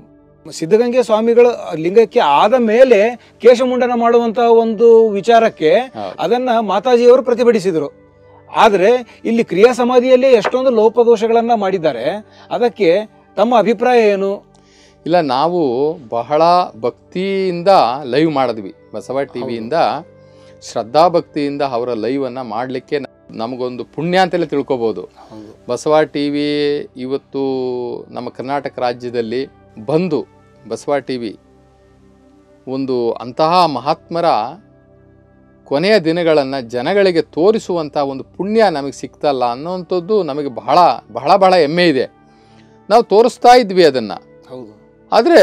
ಸಿದ್ಧಗಂಗೆ ಸ್ವಾಮಿಗಳ ಲಿಂಗಕ್ಕೆ ಆದ ಮೇಲೆ ಕೇಶಮುಂಡನ ಮಾಡುವಂತಹ ಒಂದು ವಿಚಾರಕ್ಕೆ ಹೌದು. ಅದನ್ನ ಮಾತಾಜಿಯವರು ಪ್ರತಿಭಟಿಸಿದರು ಆದರೆ ಇಲ್ಲಿ ಕ್ರಿಯಾ ಸಮಾಧಿಯಲ್ಲಿ ಎಷ್ಟೊಂದು ಲೋಪದೋಷಗಳನ್ನ ಮಾಡಿದ್ದಾರೆ ಅದಕ್ಕೆ ತಮ್ಮ ಅಭಿಪ್ರಾಯ ಏನು ಇಲ್ಲ ನಾವು ಬಹಳ ಭಕ್ತಿಯಿಂದ ಲೈವ್ ಮಾಡಿದ್ವಿ ಬಸವ ಟಿವಿಯಿಂದ ಶ್ರದ್ಧಾ ಭಕ್ತಿಯಿಂದ ಅವರ ಲೈವನ್ನು ಮಾಡಲಿಕ್ಕೆ ನಮಗೊಂದು ಪುಣ್ಯ ಅಂತೆಲ್ಲ ತಿಳ್ಕೊಬೋದು ಬಸವ ಟಿ ವಿ ಇವತ್ತು ನಮ್ಮ ಕರ್ನಾಟಕ ರಾಜ್ಯದಲ್ಲಿ ಬಂದು ಬಸವ ಟಿ ವಿ ಒಂದು ಅಂತಹ ಮಹಾತ್ಮರ ಕೊನೆಯ ದಿನಗಳನ್ನು ಜನಗಳಿಗೆ ತೋರಿಸುವಂಥ ಒಂದು ಪುಣ್ಯ ನಮಗೆ ಸಿಗ್ತಲ್ಲ ಅನ್ನೋವಂಥದ್ದು ನಮಗೆ ಬಹಳ ಬಹಳ ಬಹಳ ಹೆಮ್ಮೆ ಇದೆ ನಾವು ತೋರಿಸ್ತಾ ಇದ್ವಿ ಅದನ್ನು ಹೌದು ಆದರೆ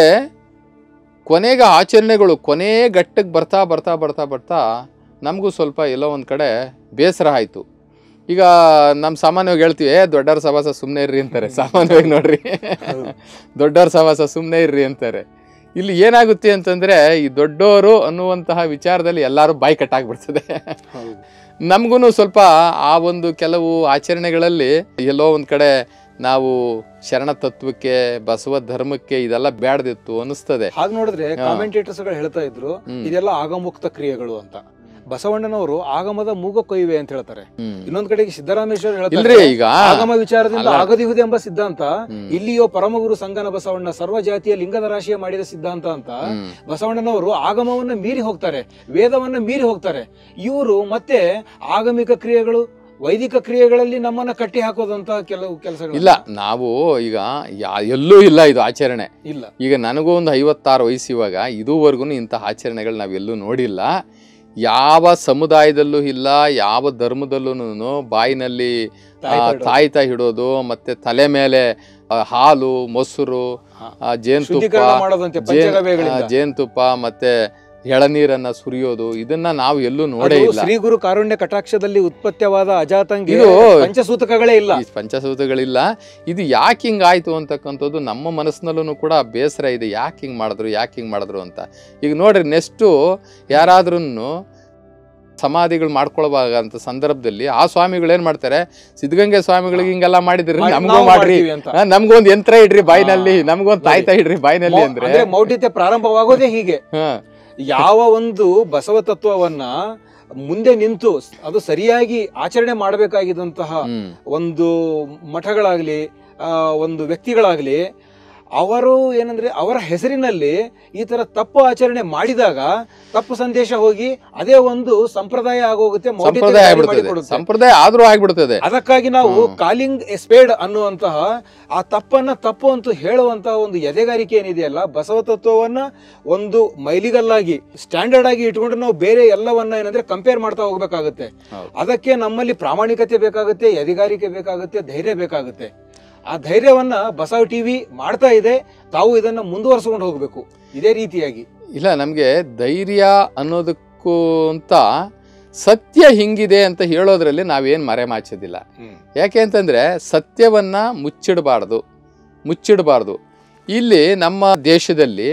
ಕೊನೆಗೆ ಆಚರಣೆಗಳು ಕೊನೆ ಘಟ್ಟಕ್ಕೆ ಬರ್ತಾ ಬರ್ತಾ ಬರ್ತಾ ಬರ್ತಾ ನಮಗೂ ಸ್ವಲ್ಪ ಎಲ್ಲೋ ಒಂದು ಕಡೆ ಬೇಸರ ಆಯಿತು ಈಗ ನಮ್ಮ ಸಾಮಾನ್ಯವಾಗಿ ಹೇಳ್ತೀವಿ ಏ ದೊಡ್ಡವ್ರ ಸವಾಸ ಸುಮ್ಮನೆ ಇರ್ರಿ ಅಂತಾರೆ ಸಾಮಾನ್ಯವಾಗಿ ನೋಡ್ರಿ ದೊಡ್ಡವ್ರ ಸವಾಸ ಸುಮ್ಮನೆ ಇರ್ರಿ ಅಂತಾರೆ ಇಲ್ಲಿ ಏನಾಗುತ್ತೆ ಅಂತಂದರೆ ಈ ದೊಡ್ಡವರು ಅನ್ನುವಂತಹ ವಿಚಾರದಲ್ಲಿ ಎಲ್ಲರೂ ಬಾಯಿ ಕಟ್ಟಾಗ್ಬಿಡ್ತದೆ ಹೌದು ನಮಗೂ ಸ್ವಲ್ಪ ಆ ಒಂದು ಕೆಲವು ಆಚರಣೆಗಳಲ್ಲಿ ಎಲ್ಲೋ ಒಂದು ಕಡೆ ನಾವು ಶರಣ ತತ್ವಕ್ಕೆ ಬಸವ ಧರ್ಮಕ್ಕೆ ಇದೆಲ್ಲ ಬ್ಯಾಡ್ದಿತ್ತು ಅನಿಸ್ತದೆ ಹಾಗೆ ನೋಡಿದ್ರೆ ಕಾಮೆಂಟೇಟರ್ಸ್ ಗಳು ಹೇಳ್ತಾ ಇದ್ರು ಹ್ಮ್. ಇದೆಲ್ಲ ಆಗಮುಕ್ತ ಕ್ರಿಯೆಗಳು ಅಂತ ಬಸವಣ್ಣನವರು ಆಗಮದ ಮೂಗ ಕೊಯ್ವೆ ಅಂತ ಹೇಳ್ತಾರೆ ಹ್ಮ್. ಇನ್ನೊಂದ್ ಕಡೆಗೆ ಸಿದ್ದರಾಮೇಶ್ವರ ಇಲ್ರಿ ಹೇಳ್ತಾರೆ ಈಗ ಆಗಮ ವಿಚಾರದಿಂದ ಅಲ್ಲ. ಆಗದಿಹುದು ಎಂಬ ಸಿದ್ಧಾಂತ ಹ್ಮ್. ಇಲ್ಲಿಯೋ ಪರಮಗುರು ಸಂಗನ ಬಸವಣ್ಣ ಸರ್ವ ಜಾತಿಯ ಲಿಂಗದ ರಾಶಿಯ ಮಾಡಿದ ಸಿದ್ಧಾಂತ ಅಂತ ಹ್ಮ್. ಬಸವಣ್ಣನವರು ಆಗಮವನ್ನ ಮೀರಿ ಹೋಗ್ತಾರೆ ವೇದವನ್ನ ಮೀರಿ ಹೋಗ್ತಾರೆ ಇವರು ಮತ್ತೆ ಆಗಮಿಕ ಕ್ರಿಯೆಗಳು ವೈದಿಕ ಕ್ರಿಯೆಗಳಲ್ಲಿ ನಮ್ಮನ್ನ ಕಟ್ಟಿ ಹಾಕೋದಂತ ಕೆಲವು ಕೆಲಸಗಳು ಇಲ್ಲ ನಾವು ಈಗ ಯಾ- ಎಲ್ಲೂ ಇಲ್ಲ ಇದು ಆಚರಣೆ ಇಲ್ಲ ಈಗ ನನಗೂ ಒಂದು ಐವತ್ತಾರು ವಯಸ್ಸು ಇವಾಗ ಇದುವರೆಗೂ ಇಂಥ ಆಚರಣೆಗಳು ನಾವೆಲ್ಲೂ ನೋಡಿಲ್ಲ ಯಾವ ಸಮುದಾಯದಲ್ಲೂ ಇಲ್ಲ ಯಾವ ಧರ್ಮದಲ್ಲೂ ಬಾಯಿನಲ್ಲಿ ಆ, ತಾಯ್ತ ಇಡೋದು. ತಾಯ್ತ ಹಿಡೋದು ಮತ್ತೆ ತಲೆ ಮೇಲೆ ಆ, ಹಾಲು ಮೊಸರು ಹಾ. ಆ, ಜೇನುತುಪ್ಪ ಶುದ್ಧೀಕರಣ ಮಾಡೋದಂತೆ ಜೇನ್- ಪಂಚಗವ್ಯಗಳಿಂದ. ಆ, ಜೇನುತುಪ್ಪ ಮತ್ತೆ ಎಳನೀರನ್ನ ಸುರಿಯೋದು ಇದನ್ನ ನಾವು ಎಲ್ಲೂ ನೋಡೇ ಅದು ಇಲ್ಲ ಶ್ರೀ ಗುರು ಕಾರುಣ್ಯ ಕಟಾಕ್ಷದಲ್ಲಿ ಉತ್ಪತ್ತಿಯಾದ ಅಜಾತಂಗಿ ಇದು- ಪಂಚಸೂತಕಗಳೇ ಇಲ್ಲ ಈ ಪಂಚಸೂತಗಳಿಲ್ಲ ಇದು ಯಾಕೆ ಹಿಂಗ್ ಆಯ್ತು ಅಂತಕ್ಕಂಥದ್ದು ನಮ್ಮ ಮನಸ್ಸಿನಲ್ಲೂ ಕೂಡ ಬೇಸರ ಇದೆ ಯಾಕೆ ಹಿಂಗ್ ಮಾಡಿದ್ರು ಯಾಕೆ ಹಿಂಗ್ ಮಾಡಿದ್ರು ಅಂತ ಈಗ ನೋಡ್ರಿ ನೆಕ್ಸ್ಟು ಯಾರಾದ್ರೂ ಸಮಾಧಿಗಳು ಮಾಡ್ಕೊಳ್ಬಾಗಂತ ಸಂದರ್ಭದಲ್ಲಿ ಆ ಸ್ವಾಮಿಗಳು ಏನ್ ಮಾಡ್ತಾರೆ ಸಿದ್ಧಗಂಗೆ ಸ್ವಾಮಿಗಳಿಗೆ ಹಿಂಗೆಲ್ಲ ಮಾಡಿದ್ರಿ ಮಾಡಿ- ನಮಗೂ ನಾವು ಮಾಡ್ರಿ ಮಾಡ್ತೀವಿ ಅಂತ. ಆ, ನಮ್ಗೊಂದ್ ಯಂತ್ರ ಇಡ್ರಿ ಬಾಯಿನಲ್ಲಿ ನಮ್ಗೊಂದ್ ತಾಯ್ತಾ ಇಡ್ರಿ ಬಾಯಿನಲ್ಲಿ ಅಂದ್ರೆ ಅಂದ್ರೆ ಮೌಢ್ಯತೆ ಪ್ರಾರಂಭವಾಗೋದೇ ಹೀಗೆ ಹಾ ಯಾವ ಒಂದು ಬಸವ ತತ್ವವನ್ನ ಮುಂದೆ ನಿಂತು ಅದು ಸರಿಯಾಗಿ ಆಚರಣೆ ಮಾಡಬೇಕಾಗಿದ್ದಂತಹ ಹ್ಮ್ ಒಂದು ಮಠಗಳಾಗ್ಲಿ ಆ, ಒಂದು ವ್ಯಕ್ತಿಗಳಾಗ್ಲಿ ಅವರು ಏನಂದ್ರೆ ಅವರ ಹೆಸರಿನಲ್ಲಿ ಈ ತರ ತಪ್ಪು ಆಚರಣೆ ಮಾಡಿದಾಗ ತಪ್ಪು ಸಂದೇಶ ಹೋಗಿ ಅದೇ ಒಂದು ಸಂಪ್ರದಾಯ ಆಗೋಗುತ್ತೆ ಮೌಢ್ಯತೆಗೆ ಸಂಪ್ರದಾಯ ದಾರಿ ಆಗ್ಬಿಡ್ತದೆ ಮಾಡಿಕೊಡುತ್ತೆ. ಸಂಪ್ರದಾಯ ಆದ್ರೂ ಆಗ್ಬಿಡ್ತದೆ ಅದಕ್ಕಾಗಿ ನಾವು ಕಾಲಿಂಗ್ ಎಸ್ಪೇಡ್ ಅನ್ನುವಂತಹ ಆ ತಪ್ಪನ್ನ ತಪ್ಪು ಅಂತ ಹೇಳುವಂತಹ ಒಂದು ಎದೆಗಾರಿಕೆ ಏನಿದೆಯಲ್ಲ ಬಸವ ತತ್ವವನ್ನ ಒಂದು ಮೈಲಿಗಲ್ಲಾಗಿ ಸ್ಟ್ಯಾಂಡರ್ಡ್ ಆಗಿ ಇಟ್ಕೊಂಡು ನಾವು ಬೇರೆ ಎಲ್ಲವನ್ನ ಏನಂದ್ರೆ ಕಂಪೇರ್ ಮಾಡ್ತಾ ಹೋಗ್ಬೇಕಾಗುತ್ತೆ ಹೌದು. ಅದಕ್ಕೆ ನಮ್ಮಲ್ಲಿ ಪ್ರಾಮಾಣಿಕತೆ ಬೇಕಾಗುತ್ತೆ ಎದೆಗಾರಿಕೆ ಬೇಕಾಗುತ್ತೆ ಧೈರ್ಯ ಬೇಕಾಗುತ್ತೆ ಆ ಧೈರ್ಯವನ್ನ ಬಸವ ಟಿವಿ ಮಾಡ್ತಾ ಇದೆ ತಾವು ಇದನ್ನ ಮುಂದುವರಿಸಿಕೊಂಡು ಹೋಗ್ಬೇಕು ಇದೇ ರೀತಿಯಾಗಿ ಇಲ್ಲ ನಮಗೆ ಧೈರ್ಯ ಅನ್ನೋದಕ್ಕೂ ಅಂತ ಸತ್ಯ ಹಿಂಗಿದೆ ಅಂತ ಹೇಳೋದ್ರಲ್ಲಿ ನಾವೇನು ಮರೆಮಾಚೋದಿಲ್ಲ ಯಾಕೆ ಅಂತಂದರೆ ಸತ್ಯವನ್ನು ಮುಚ್ಚಿಡಬಾರ್ದು ಮುಚ್ಚಿಡಬಾರ್ದು ಇಲ್ಲಿ ನಮ್ಮ ದೇಶದಲ್ಲಿ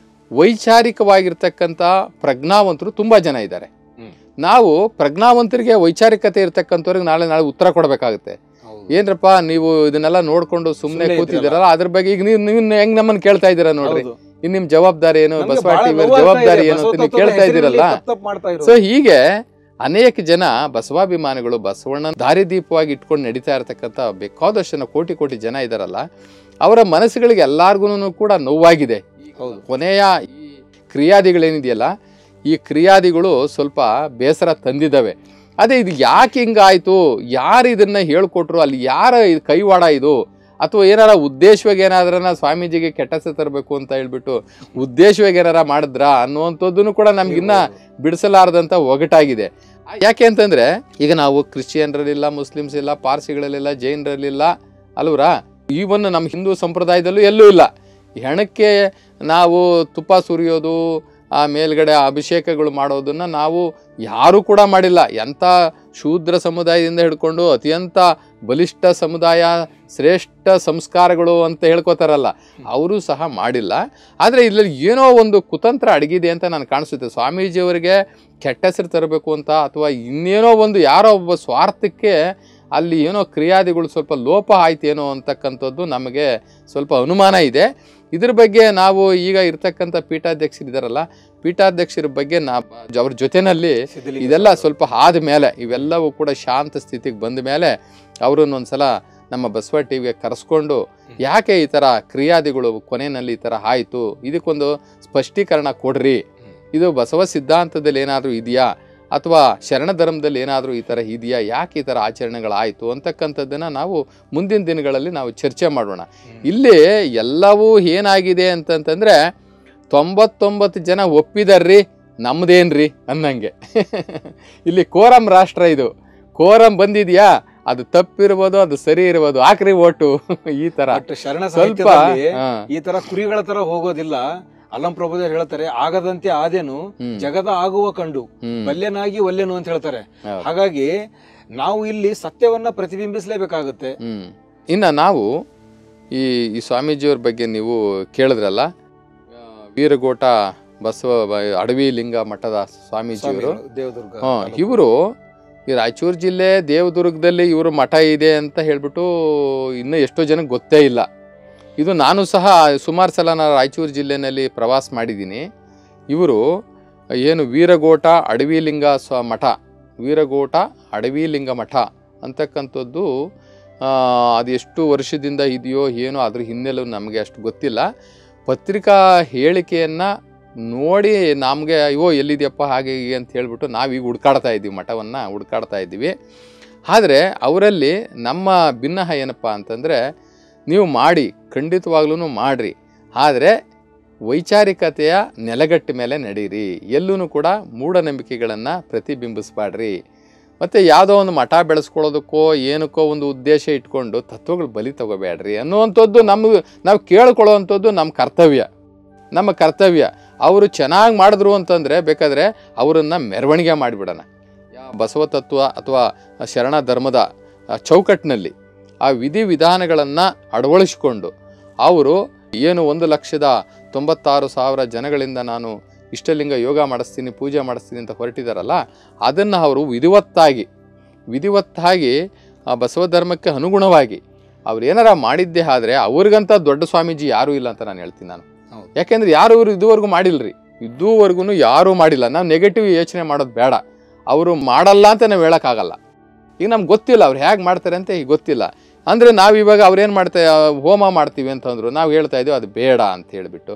ವೈಚಾರಿಕವಾಗಿರ್ತಕ್ಕಂಥ ಪ್ರಜ್ಞಾವಂತರು ತುಂಬ ಜನ ಇದ್ದಾರೆ ಹ್ಮ್. ನಾವು ಪ್ರಜ್ಞಾವಂತರಿಗೆ ವೈಚಾರಿಕತೆ ಇರ್ತಕ್ಕಂಥವ್ರಿಗೆ ನಾಳೆ ನಾಳೆ ಉತ್ತರ ಕೊಡಬೇಕಾಗುತ್ತೆ ಏನ್ರಪ್ಪ ನೀವು ಇದನ್ನೆಲ್ಲ ನೋಡ್ಕೊಂಡು ಸುಮ್ಮನೆ ಸುಮ್ನೆ ಕೂತಿದ್ದೀರಲ್ಲ ಅದ್ರ ಬಗ್ಗೆ ಈಗ ನೀವು ನೀವು ಹೆಂಗ್ ನಮ್ಮನ್ನ ಕೇಳ್ತಾ ಇದ್ದೀರಾ ನೋಡ್ರಿ ಹೌದು. ಇನ್ ನಿಮ್ ಜವಾಬ್ದಾರಿ ಏನು ನಮ್ಗೆ ಬಸವ ಬಹಳ ಟಿವಿ ನೋವಾಗ್ತಾ ಜವಾಬ್ದಾರಿ ಇದೆ. ಏನು ಅಂತ ಬಸವ ನೀವು ತತ್ವದ ಕೇಳ್ತಾ ಇದ್ದೀರಲ್ಲ ಹೆಸರಲ್ಲಿ ತಪ್ಪು ಮಾಡ್ತಾ ಇರೋದು. ಸೊ ಹೀಗೆ ಅನೇಕ ಜನ ಬಸವಾಭಿಮಾನಿಗಳು ಬಸವಣ್ಣ ದಾರಿದೀಪವಾಗಿ ಇಟ್ಕೊಂಡು ನಡೀತಾ ಇರತಕ್ಕಂಥ ಬೇಕಾದಷ್ಟು ಜನ ಕೋಟಿ ಕೋಟಿ ಜನ ಇದಾರಲ್ಲ ಅವರ ಮನಸ್ಸುಗಳಿಗೆ ಎಲ್ಲಾರ್ಗು ಕೂಡ ನೋವಾಗಿದೆ ಹೌದು. ಕೊನೆಯ ಈ ಕ್ರಿಯಾದಿಗಳೇನಿದೆಯಲ್ಲ ಈ ಕ್ರಿಯಾದಿಗಳು ಸ್ವಲ್ಪ ಬೇಸರ ತಂದಿದ್ದಾವೆ ಅದೇ ಇದು ಯಾಕೆ ಹಿಂಗಾಯ್ತು ಯಾರು ಇದನ್ನ ಹೇಳ್ಕೊಟ್ರು ಅಲ್ಲಿ ಯಾರ ಇದು ಕೈವಾಡ ಇದು ಅಥವಾ ಏನಾರ ಉದ್ದೇಶವಾಗಿ ಏನಾದ್ರನ ಸ್ವಾಮೀಜಿಗೆ ಕೆಟ್ಟ ಹೆಸರು ತರಬೇಕು ಅಂತ ಹೇಳ್ಬಿಟ್ಟು ಉದ್ದೇಶವಾಗಿ ಏನಾರ ಮಾಡಿದ್ರ ಅನ್ನುವಂಥದ್ದನ್ನು ಕೂಡ ನಮ್ಗಿನ್ನ ಬಿಡಿಸಲಾರದಂಥ ಒಗಟಾಗಿದೆ ಯಾಕೆ ಅಂತಂದ್ರೆ ಈಗ ನಾವು ಕ್ರಿಶ್ಚಿಯನ್ರಲ್ಲಿಲ್ಲ ಮುಸ್ಲಿಮ್ಸ್ ಇಲ್ಲ ಪಾರ್ಸಿಗಳಲ್ಲಿಲ್ಲ ಜೈನರಲ್ಲಿಲ್ಲ ಅಲ್ವರಾ ಈವನ್ ನಮ್ಮ ಹಿಂದೂ ಸಂಪ್ರದಾಯದಲ್ಲೂ ಎಲ್ಲೂ ಇಲ್ಲ ಹೆಣಕ್ಕೆ ನಾವು ತುಪ್ಪ ಸುರಿಯೋದು ಆ ಮೇಲ್ಗಡೆ ಅಭಿಷೇಕಗಳು ಮಾಡೋದನ್ನ ನಾವು ಯಾರೂ ಕೂಡ ಮಾಡಿಲ್ಲ ಎಂಥ ಶೂದ್ರ ಸಮುದಾಯದಿಂದ ಹಿಡ್ಕೊಂಡು ಅತ್ಯಂತ ಬಲಿಷ್ಠ ಸಮುದಾಯ ಶ್ರೇಷ್ಠ ಸಂಸ್ಕಾರಗಳು ಅಂತ ಹೇಳ್ಕೊತಾರಲ್ಲ ಅವರು ಸಹ ಮಾಡಿಲ್ಲ ಆದರೆ ಇಲ್ಲಿ ಏನೋ ಒಂದು ಕುತಂತ್ರ ಅಡಗಿದೆ ಅಂತ ನಾನು ಕಾಣಿಸುತ್ತೆ ಸ್ವಾಮೀಜಿಯವರಿಗೆ ಕೆಟ್ಟ ಹೆಸರು ತರಬೇಕು ಅಂತ ಅಥವಾ ಇನ್ನೇನೋ ಒಂದು ಯಾರೋ ಒಬ್ಬ ಸ್ವಾರ್ಥಕ್ಕೆ ಅಲ್ಲಿ ಏನೋ ಕ್ರಿಯಾದಿಗಳು ಸ್ವಲ್ಪ ಲೋಪ ಆಯ್ತೇನೋ ಅಂತಕ್ಕಂಥದ್ದು ನಮಗೆ ಸ್ವಲ್ಪ ಅನುಮಾನ ಇದೆ ಇದ್ರ ಬಗ್ಗೆ ನಾವು ಈಗ ಇರ್ತಕ್ಕಂಥ ಪೀಠಾಧ್ಯಕ್ಷರಿದ್ದಾರಲ್ಲ ಪೀಠಾಧ್ಯಕ್ಷರ ಬಗ್ಗೆ ನಾ ಅವ್ರ ಜೊತೆನಲ್ಲಿ ಇದೆಲ್ಲ ಸ್ವಲ್ಪ ಆದ ಮೇಲೆ ಇವೆಲ್ಲವೂ ಕೂಡ ಶಾಂತ ಸ್ಥಿತಿಗೆ ಬಂದ ಮೇಲೆ ಅವ್ರನ್ನ ಒಂದ್ಸಲ ನಮ್ಮ ಬಸವ ಟಿವಿಗೆ ಕರೆಸ್ಕೊಂಡು ಯಾಕೆ ಈ ಥರ ಕ್ರಿಯಾದಿಗಳು ಕೊನೆಯಲ್ಲಿ ಈ ಥರ ಆಯಿತು ಇದಕ್ಕೊಂದು ಸ್ಪಷ್ಟೀಕರಣ ಕೊಡ್ರಿ ಇದು ಬಸವ ಸಿದ್ಧಾಂತದಲ್ಲಿ ಏನಾದರೂ ಇದೆಯಾ ಅಥವಾ ಶರಣ ಧರ್ಮದಲ್ಲಿ ಏನಾದರೂ ಈ ಥರ ಇದೆಯಾ ಯಾಕೆ ಈ ಥರ ಆಚರಣೆಗಳಾಯಿತು ಅಂತಕ್ಕಂಥದ್ದನ್ನು ನಾವು ಮುಂದಿನ ದಿನಗಳಲ್ಲಿ ನಾವು ಚರ್ಚೆ ಮಾಡೋಣ ಇಲ್ಲಿ ಎಲ್ಲವೂ ಏನಾಗಿದೆ ಅಂತಂತಂದರೆ ತೊಂಬತ್ತೊಂಬತ್ತು ಜನ ಒಪ್ಪಿದಾರ್ರಿ ನಮ್ದೇನ್ರಿ ಅನ್ನಂಗೆ ಇಲ್ಲಿ ಕೋರಂ ರಾಷ್ಟ್ರ ಇದು ಕೋರಂ ಬಂದಿದ್ಯಾ ಅದು ತಪ್ಪಿರ್ಬೋದು ಅದು ಸರಿ ಇರ್ಬೋದು ಹಾಕ್ರಿ ಓಟು ಈ ಥರ ಬಟ್ ಶರಣ ಸ್ವಲ್ಪ ಸಾಹಿತ್ಯದಲ್ಲಿ ಹಾ, ಈ ತರ ಕುರಿಗಳ ತರ ಹೋಗೋದಿಲ್ಲ ಅಲ್ಲಂ ಪ್ರಭುದೇವರು ಹೇಳ್ತಾರೆ ಆಗದಂತೆ ಆದೇನು ಹ್ಮ್, ಜಗದ ಆಗುವ ಕಂಡು ಹ್ಮ್, ಬಲ್ಯನಾಗಿ ಒಲ್ಲೆನು ಅಂತ ಹೇಳ್ತಾರೆ ಹೌದು. ಹಾಗಾಗಿ ನಾವು ಇಲ್ಲಿ ಸತ್ಯವನ್ನ ಪ್ರತಿಬಿಂಬಿಸಲೇಬೇಕಾಗುತ್ತೆ ಹ್ಮ್ ಇನ್ನು ನಾವು ಈ ಈ ಸ್ವಾಮೀಜಿಯವ್ರ ಬಗ್ಗೆ ನೀವು ಕೇಳಿದ್ರಲ್ಲ ಆ, ವೀರಗೋಟ ಬಸವ ಬ- ಅಡವಿ ಲಿಂಗ ಮಠದ ಸ್ವಾಮೀಜಿಯವರು ದೇವದುರ್ಗ ಹಾಂ ಇವರು ಈ ರಾಯಚೂರು ಜಿಲ್ಲೆ ದೇವದುರ್ಗದಲ್ಲಿ ಇವರು ಮಠ ಇದೆ ಅಂತ ಹೇಳ್ಬಿಟ್ಟು ಇನ್ನೂ ಎಷ್ಟೋ ಜನಕ್ಕೆ ಗೊತ್ತೇ ಇಲ್ಲ ಇದು ನಾನು ಸಹ ಸುಮಾರು ಸಲ ನಾನು ರಾಯಚೂರು ಜಿಲ್ಲೆನಲ್ಲಿ ಪ್ರವಾಸ ಮಾಡಿದ್ದೀನಿ ಇವರು ಏನು ವೀರಗೋಟ ಅಡವಿಲಿಂಗ ಸ್ವ ಮಠ ವೀರಗೋಟ ಅಡವಿಲಿಂಗ ಮಠ ಅಂತಕ್ಕಂಥದ್ದು ಆ, ಅದು ಎಷ್ಟು ವರ್ಷದಿಂದ ಇದೆಯೋ ಏನೋ ಅದ್ರ ಹಿನ್ನೆಲೆ ನಮಗೆ ಅಷ್ಟು ಗೊತ್ತಿಲ್ಲ ಪತ್ರಿಕಾ ಹೇಳಿಕೆಯನ್ನು ನೋಡಿ ನಮಗೆ ಅಯ್ಯೋ ಎಲ್ಲಿದೆಯಪ್ಪ ಹಾಗೆ ಹೀಗೆ ಅಂತ ಹೇಳ್ಬಿಟ್ಟು ನಾವೀಗ ಹುಡ್ಕಾಡ್ತಾ ಇದ್ದೀವಿ ಮಠವನ್ನು ಹುಡ್ಕಾಡ್ತಾ ಇದ್ದೀವಿ ಆದರೆ ಅವರಲ್ಲಿ ನಮ್ಮ ಭಿನ್ನಹ ಏನಪ್ಪ ಅಂತಂದರೆ ನೀವು ಮಾಡಿ ಖಂಡಿತವಾಗ್ಲೂ ಮಾಡಿರಿ ಆದರೆ ವೈಚಾರಿಕತೆಯ ನೆಲೆಗಟ್ಟ ಮೇಲೆ ನಡೀರಿ ಎಲ್ಲೂ ಕೂಡ ಮೂಢನಂಬಿಕೆಗಳನ್ನು ಪ್ರತಿಬಿಂಬಿಸ್ಬಾಡ್ರಿ ಮತ್ತು ಯಾವುದೋ ಒಂದು ಮಠ ಬೆಳೆಸ್ಕೊಳ್ಳೋದಕ್ಕೋ ಏನಕ್ಕೋ ಒಂದು ಉದ್ದೇಶ ಇಟ್ಕೊಂಡು ತತ್ವಗಳು ಬಲಿ ತಗೋಬೇಡ್ರಿ ಅನ್ನುವಂಥದ್ದು ನಮಗೆ ನಾವು ಕೇಳ್ಕೊಳ್ಳೋವಂಥದ್ದು ನಮ್ಮ ಕರ್ತವ್ಯ ನಮ್ಮ ಕರ್ತವ್ಯ ಅವರು ಚೆನ್ನಾಗಿ ಮಾಡಿದ್ರು ಅಂತಂದರೆ ಬೇಕಾದರೆ ಅವರನ್ನು ಮೆರವಣಿಗೆ ಮಾಡಿಬಿಡೋಣ ಯಾ- ಬಸವ ತತ್ವ ಅಥವಾ ಶರಣ ಧರ್ಮದ ಆ, ಚೌಕಟ್ಟಿನಲ್ಲಿ ಆ ವಿಧಿವಿಧಾನಗಳನ್ನು ಅಳವಡಿಸಿಕೊಂಡು ಅವರು ಏನು ಒಂದು ಲಕ್ಷದ ತೊಂಬತ್ತಾರು ಸಾವಿರ ಜನಗಳಿಂದ ನಾನು ಇಷ್ಟಲಿಂಗ ಯೋಗ ಮಾಡಿಸ್ತೀನಿ ಪೂಜೆ ಮಾಡಿಸ್ತೀನಿ ಅಂತ ಹೊರಟಿದಾರಲ್ಲ ಅದನ್ನು ಅವರು ವಿಧಿವತ್ತಾಗಿ ವಿಧಿವತ್ತಾಗಿ ಆ ಬಸವ ಧರ್ಮಕ್ಕೆ ಅನುಗುಣವಾಗಿ ಅವ್ರು ಏನಾರ ಮಾಡಿದ್ದೇ ಆದರೆ ಅವ್ರಿಗಂತ ದೊಡ್ಡ ಸ್ವಾಮೀಜಿ ಯಾರೂ ಇಲ್ಲ ಅಂತ ನಾನು ಹೇಳ್ತೀನಿ ನಾನು ಹೌದು. ಯಾಕೆಂದ್ರೆ ಯಾರು ಇವರು ಇದುವರೆಗೂ ಮಾಡಿಲ್ರಿ ಇದುವರೆಗೂ ಯಾರೂ ಮಾಡಿಲ್ಲ ನಾವು ನೆಗೆಟಿವ್ ಯೋಚನೆ ಮಾಡೋದು ಬೇಡ ಅವರು ಮಾಡಲ್ಲ ಅಂತ ನಾವು ಹೇಳೋಕ್ಕಾಗಲ್ಲ ಈಗ ನಮ್ಗೆ ಗೊತ್ತಿಲ್ಲ ಅವ್ರು ಹೇಗೆ ಮಾಡ್ತಾರೆ ಅಂತ ಈಗ ಗೊತ್ತಿಲ್ಲ ಅಂದರೆ ನಾವು ಇವಾಗ ಅವ್ರೇನು ಮಾಡ್ತಾ ಹೋಮ ಮಾಡ್ತೀವಿ ಅಂತಂದ್ರು ನಾವು ಹೇಳ್ತಾ ಇದೀವಿ ಅದು ಬೇಡ ಅಂತ ಹೇಳಿಬಿಟ್ಟು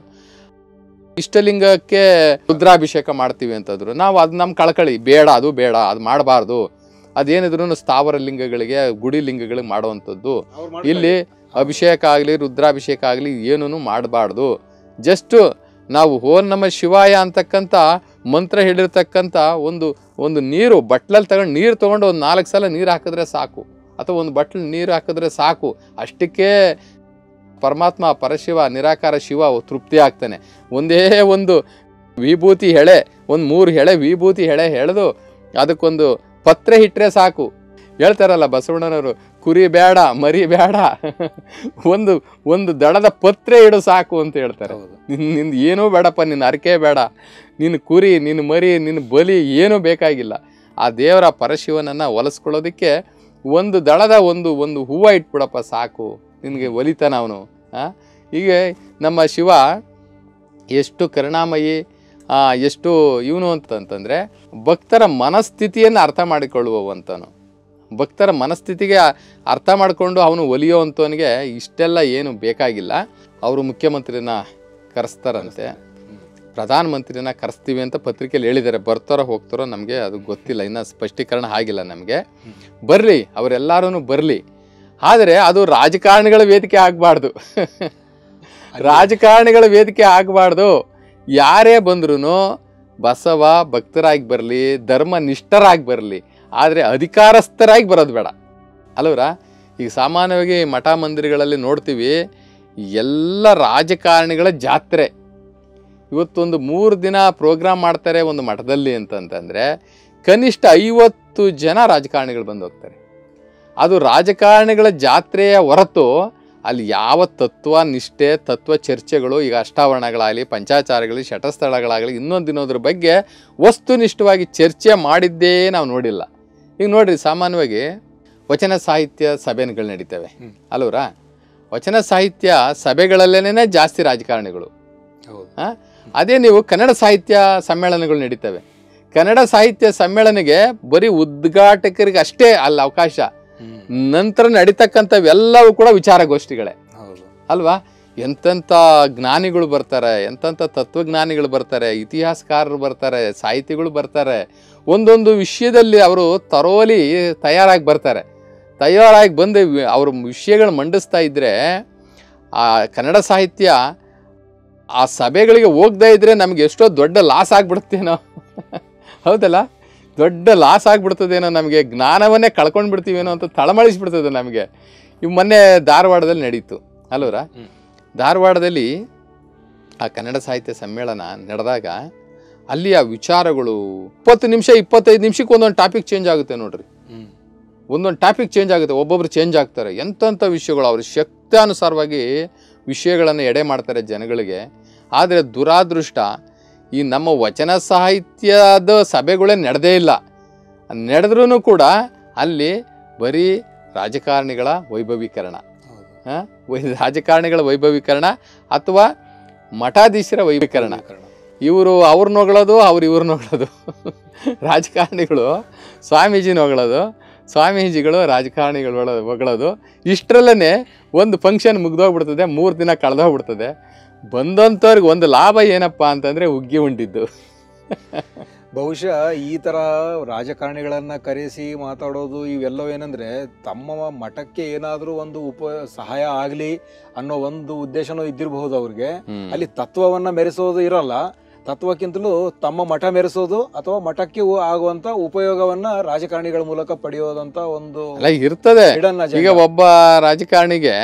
ಇಷ್ಟಲಿಂಗಕ್ಕೆ ರುದ್ರಾಭಿಷೇಕ ಮಾಡ್ತೀವಿ ಅಂತಂದ್ರು ನಾವು ಅದು ನಮ್ಮ ಕಳಕಳಿ ಬೇಡ ಅದು ಬೇಡ ಅದು ಮಾಡಬಾರ್ದು ಅದೇನಿದ್ರು ಸ್ಥಾವರ ಲಿಂಗಗಳಿಗೆ ಗುಡಿ ಲಿಂಗಗಳಿಗೆ ಮಾಡುವಂಥದ್ದು ಇಲ್ಲಿ ಅಭಿಷೇಕ ಆಗಲಿ ರುದ್ರಾಭಿಷೇಕ ಆಗಲಿ ಏನೂ ಮಾಡಬಾರ್ದು ಜಸ್ಟ್ ನಾವು ಓಂ ನಮ ಶಿವಾಯ ಅಂತಕ್ಕಂಥ ಮಂತ್ರ ಹೇಳಿರ್ತಕ್ಕಂಥ ಒಂದು ಒಂದು ನೀರು ಬಟ್ಲಲ್ಲಿ ತಗೊಂಡು ನೀರು ತೊಗೊಂಡು ಒಂದು ನಾಲ್ಕು ಸಲ ನೀರು ಹಾಕಿದ್ರೆ ಸಾಕು ಅಥವಾ ಒಂದು ಬಟ್ಲು ನೀರು ಹಾಕಿದ್ರೆ ಸಾಕು ಅಷ್ಟಕ್ಕೆ ಪರಮಾತ್ಮ ಪರಶಿವ ನಿರಾಕಾರ ಶಿವ ತೃಪ್ತಿ ಆಗ್ತಾನೆ ಒಂದೇ ಒಂದು ವಿಭೂತಿ ಹೆಳೆ ಒಂದು ಮೂರು ಹೆಳೆ ವಿಭೂತಿ ಹೆಳೆ ಎಳೆದು ಅದಕ್ಕೊಂದು ಪತ್ರೆ ಇಟ್ಟರೆ ಸಾಕು ಹೇಳ್ತಾರಲ್ಲ ಬಸವಣ್ಣನವರು ಕುರಿ ಬೇಡ ಮರಿ ಬೇಡ ಒಂದು ಒಂದು ದಡದ ಪತ್ರೆ ಇಡು ಸಾಕು ಅಂತ ಹೇಳ್ತಾರೆ ಹೌದು. ನಿನ್ ನಿಂದು ಏನೂ ಬೇಡಪ್ಪ ನಿನ್ನ ಅರಕೆ ಬೇಡ ನಿನ್ನ ಕುರಿ ನಿನ್ನ ಮರಿ ನಿನ್ನ ಬಲಿ ಏನೂ ಬೇಕಾಗಿಲ್ಲ ಆ ದೇವರ ಪರಶಿವನನ್ನು ಒಲಿಸ್ಕೊಳ್ಳೋದಕ್ಕೆ ಒಂದು ದಳದ ಒಂದು ಒಂದು ಹೂವು ಇಟ್ಬಿಡಪ್ಪ ಸಾಕು ನಿನಗೆ ಒಲಿತಾನ ಅವನು ಹೀಗೆ ನಮ್ಮ ಶಿವ ಎಷ್ಟು ಕರುಣಾಮಯಿ ಆ, ಎಷ್ಟು ಇವನು ಅಂತಂತಂದರೆ ಭಕ್ತರ ಮನಸ್ಥಿತಿಯನ್ನು ಅರ್ಥ ಮಾಡಿಕೊಳ್ಳುವವಂತನು ಭಕ್ತರ ಮನಸ್ಥಿತಿಗೆ ಅರ್ಥ ಮಾಡಿಕೊಂಡು ಅವನು ಒಲಿಯೋವಂಥವನಿಗೆ ಇಷ್ಟೆಲ್ಲ ಏನು ಬೇಕಾಗಿಲ್ಲ ಅವರು ಮುಖ್ಯಮಂತ್ರಿನ ಕರೆಸ್ತಾರಂತೆ ಪ್ರಧಾನಮಂತ್ರಿನ ಕರೆಸ್ತೀವಿ ಅಂತ ಪತ್ರಿಕೆಯಲ್ಲಿ ಹೇಳಿದ್ದಾರೆ ಬರ್ತಾರೋ ಹೋಗ್ತಾರೋ ನಮಗೆ ಅದು ಗೊತ್ತಿಲ್ಲ ಇನ್ನೂ ಸ್ಪಷ್ಟೀಕರಣ ಆಗಿಲ್ಲ ನಮಗೆ ಬರಲಿ ಅವರೆಲ್ಲರೂ ಬರಲಿ ಆದರೆ ಅದು ರಾಜಕಾರಣಿಗಳ ವೇದಿಕೆ ಆಗಬಾರ್ದು ರಾಜಕಾರಣಿಗಳ ವೇದಿಕೆ ಆಗಬಾರ್ದು ಯಾರೇ ಬಂದ್ರೂ ಬಸವ ಭಕ್ತರಾಗಿ ಬರಲಿ ಧರ್ಮ ನಿಷ್ಠರಾಗಿ ಬರಲಿ ಆದರೆ ಅಧಿಕಾರಸ್ಥರಾಗಿ ಬರೋದು ಬೇಡ ಅಲ್ವರ ಈಗ ಸಾಮಾನ್ಯವಾಗಿ ಮಠ ಮಂದಿರಗಳಲ್ಲಿ ನೋಡ್ತೀವಿ ಎಲ್ಲ ರಾಜಕಾರಣಿಗಳ ಜಾತ್ರೆ ಇವತ್ತೊಂದು ಮೂರು ದಿನ ಪ್ರೋಗ್ರಾಮ್ ಮಾಡ್ತಾರೆ ಒಂದು ಮಠದಲ್ಲಿ ಅಂತಂತಂದರೆ ಕನಿಷ್ಠ ಐವತ್ತು ಜನ ರಾಜಕಾರಣಿಗಳು ಬಂದು ಹೋಗ್ತಾರೆ ಅದು ರಾಜಕಾರಣಿಗಳ ಜಾತ್ರೆಯ ಹೊರತು ಅಲ್ಲಿ ಯಾವ ತತ್ವ ನಿಷ್ಠೆ ತತ್ವ ಚರ್ಚೆಗಳು ಈಗ ಅಷ್ಟಾವರಣಗಳಾಗಲಿ ಪಂಚಾಚಾರಗಳು ಶಟಸ್ಥಳಗಳಾಗಲಿ ಇನ್ನೊಂದು ಇನ್ನೊಂದ್ರ ಬಗ್ಗೆ ವಸ್ತುನಿಷ್ಠವಾಗಿ ಚರ್ಚೆ ಮಾಡಿದ್ದೇ ನಾವು ನೋಡಿಲ್ಲ ಈಗ ನೋಡ್ರಿ ಸಾಮಾನ್ಯವಾಗಿ ವಚನ ಸಾಹಿತ್ಯ ಸಭೆಗಳು ನಡೀತವೆ ಹ್ಮ್. ಅಲ್ವರಾ ವಚನ ಸಾಹಿತ್ಯ ಸಭೆಗಳಲ್ಲೇನೆ ಜಾಸ್ತಿ ರಾಜಕಾರಣಿಗಳು ಹೌದು ಆ? ಅದೇ ನೀವು ಕನ್ನಡ ಸಾಹಿತ್ಯ ಸಮ್ಮೇಳನಗಳು ನಡೀತವೆ ಕನ್ನಡ ಸಾಹಿತ್ಯ ಸಮ್ಮೇಳನಗೆ ಬರೀ ಉದ್ಘಾಟಕರಿಗೆ ಅಷ್ಟೇ ಅಲ್ಲಿ ಅವಕಾಶ ನಂತರ ನಡೀತಕ್ಕಂಥವೆಲ್ಲವೂ ಕೂಡ ವಿಚಾರಗೋಷ್ಠಿಗಳೇ ಹೌದು ಅಲ್ವಾ ಎಂತೆಂಥ ಜ್ಞಾನಿಗಳು ಬರ್ತಾರೆ ಎಂತೆಂಥ ತತ್ವಜ್ಞಾನಿಗಳು ಬರ್ತಾರೆ ಇತಿಹಾಸಕಾರರು ಬರ್ತಾರೆ ಸಾಹಿತಿಗಳು ಬರ್ತಾರೆ ಒಂದೊಂದು ವಿಷಯದಲ್ಲಿ ಅವರು ತರೋಲಿ ತಯಾರಾಗಿ ಬರ್ತಾರೆ ತಯಾರಾಗಿ ಬಂದು ವಿ- ಅವ್ರ ವಿಷಯಗಳು ಮಂಡಿಸ್ತಾ ಇದ್ದರೆ ಆ ಕನ್ನಡ ಸಾಹಿತ್ಯ ಆ ಸಭೆಗಳಿಗೆ ಹೋಗದೇ ಇದ್ದರೆ ನಮಗೆ ಎಷ್ಟೋ ದೊಡ್ಡ ಲಾಸ್ ಆಗ್ಬಿಡುತ್ತೇನೋ ಹೌದಲ್ಲ ದೊಡ್ಡ ಲಾಸ್ ಆಗ್ಬಿಡ್ತದೇನೋ ನಮಗೆ ಜ್ಞಾನವನ್ನೇ ಕಳ್ಕೊಂಡು ಬಿಡ್ತೀವೇನೋ ಅಂತ ತಳಮಳಿಸ್ಬಿಡ್ತದೆ ನಮಗೆ ಇವು ಮೊನ್ನೆ ಧಾರವಾಡದಲ್ಲಿ ನಡೀತು ಅಲ್ವರ ಹ್ಮ್. ಧಾರವಾಡದಲ್ಲಿ ಆ ಕನ್ನಡ ಸಾಹಿತ್ಯ ಸಮ್ಮೇಳನ ನಡೆದಾಗ ಅಲ್ಲಿ ಆ ವಿಚಾರಗಳು ಇಪ್ಪತ್ತು ನಿಮಿಷ ಇಪ್ಪತ್ತೈದು ನಿಮಿಷಕ್ಕೆ ಒಂದೊಂದು ಟಾಪಿಕ್ ಚೇಂಜ್ ಆಗುತ್ತೆ ನೋಡ್ರಿ ಹ್ಮ್ ಒಂದೊಂದು ಟಾಪಿಕ್ ಚೇಂಜ್ ಆಗುತ್ತೆ ಒಬ್ಬೊಬ್ರು ಚೇಂಜ್ ಆಗ್ತಾರೆ ಎಂತೆಂಥ ವಿಷಯಗಳು ಅವ್ರ ಶಕ್ತಾನುಸಾರವಾಗಿ ವಿಷಯಗಳನ್ನು ಎಡೆ ಮಾಡ್ತಾರೆ ಜನಗಳಿಗೆ ಆದರೆ ದುರಾದೃಷ್ಟ ಈ ನಮ್ಮ ವಚನ ಸಾಹಿತ್ಯದ ಸಭೆಗಳೇ ನಡೆದೇ ಇಲ್ಲ ನಡೆದ್ರೂ ಕೂಡ ಅಲ್ಲಿ ಬರೀ ರಾಜಕಾರಣಿಗಳ ವೈಭವೀಕರಣ ಹೌದು ಆ? ವೈ- ರಾಜಕಾರಣಿಗಳ ವೈಭವೀಕರಣ ಅಥವಾ ಮಠಾಧೀಶರ ವೈಭವೀಕರಣ ಇವರು ಅವ್ರನ್ನ ಹೊಗಳೋದು ಅವ್ರು ಇವ್ರನ್ನ ಹೊಗಳೋದು ರಾಜಕಾರಣಿಗಳು ಸ್ವಾಮೀಜಿನ ಹೊಗಳೋದು ಸ್ವಾಮೀಜಿಗಳು ರಾಜಕಾರಣಿಗಳು ಹೊಳ- ಹೊಗಳೋದು ಇಷ್ಟರಲ್ಲೇ ಒಂದು ಫಂಕ್ಷನ್ ಮುಗ್ದೋಗ್ಬಿಡ್ತದೆ ಮೂರು ದಿನ ಕಳೆದೋಗ್ಬಿಡ್ತದೆ ಬಂದಂಥವ್ರಿಗೆ ಒಂದು ಲಾಭ ಏನಪ್ಪ ಅಂತಂದರೆ ಉಗ್ಗಿ ಉಂಡಿದ್ದು ಬಹುಶಃ ಈ ತರ ರಾಜಕಾರಣಿಗಳನ್ನ ಕರೆಸಿ ಮಾತಾಡೋದು ಇವೆಲ್ಲವೂ ಏನಂದ್ರೆ ತಮ್ಮ ಮಠಕ್ಕೆ ಏನಾದರೂ ಒಂದು ಉಪ ಸಹಾಯ ಆಗಲಿ ಅನ್ನೋ ಒಂದು ಉದ್ದೇಶನೂ ಇದ್ದಿರಬಹುದು ಅವ್ರಿಗೆ ಹ್ಮ್. ಅಲ್ಲಿ ತತ್ವವನ್ನ ಮೆರೆಸೋದು ಇರಲ್ಲ ತತ್ವಕ್ಕಿಂತಲೂ ತಮ್ಮ ಮಠ ಮೆರೆಸೋದು ಅಥವಾ ಮಠಕ್ಕೆ ಉ- ಆಗುವಂತ ಉಪಯೋಗವನ್ನ ರಾಜಕಾರಣಿಗಳ ಮೂಲಕ ಪಡೆಯೋದಂತ ಒಂದು ಅಲ್ಲ ಇರ್ತದೆ hidden agenda. ಈಗ ಒಬ್ಬ ರಾಜಕಾರಣಿಗೆ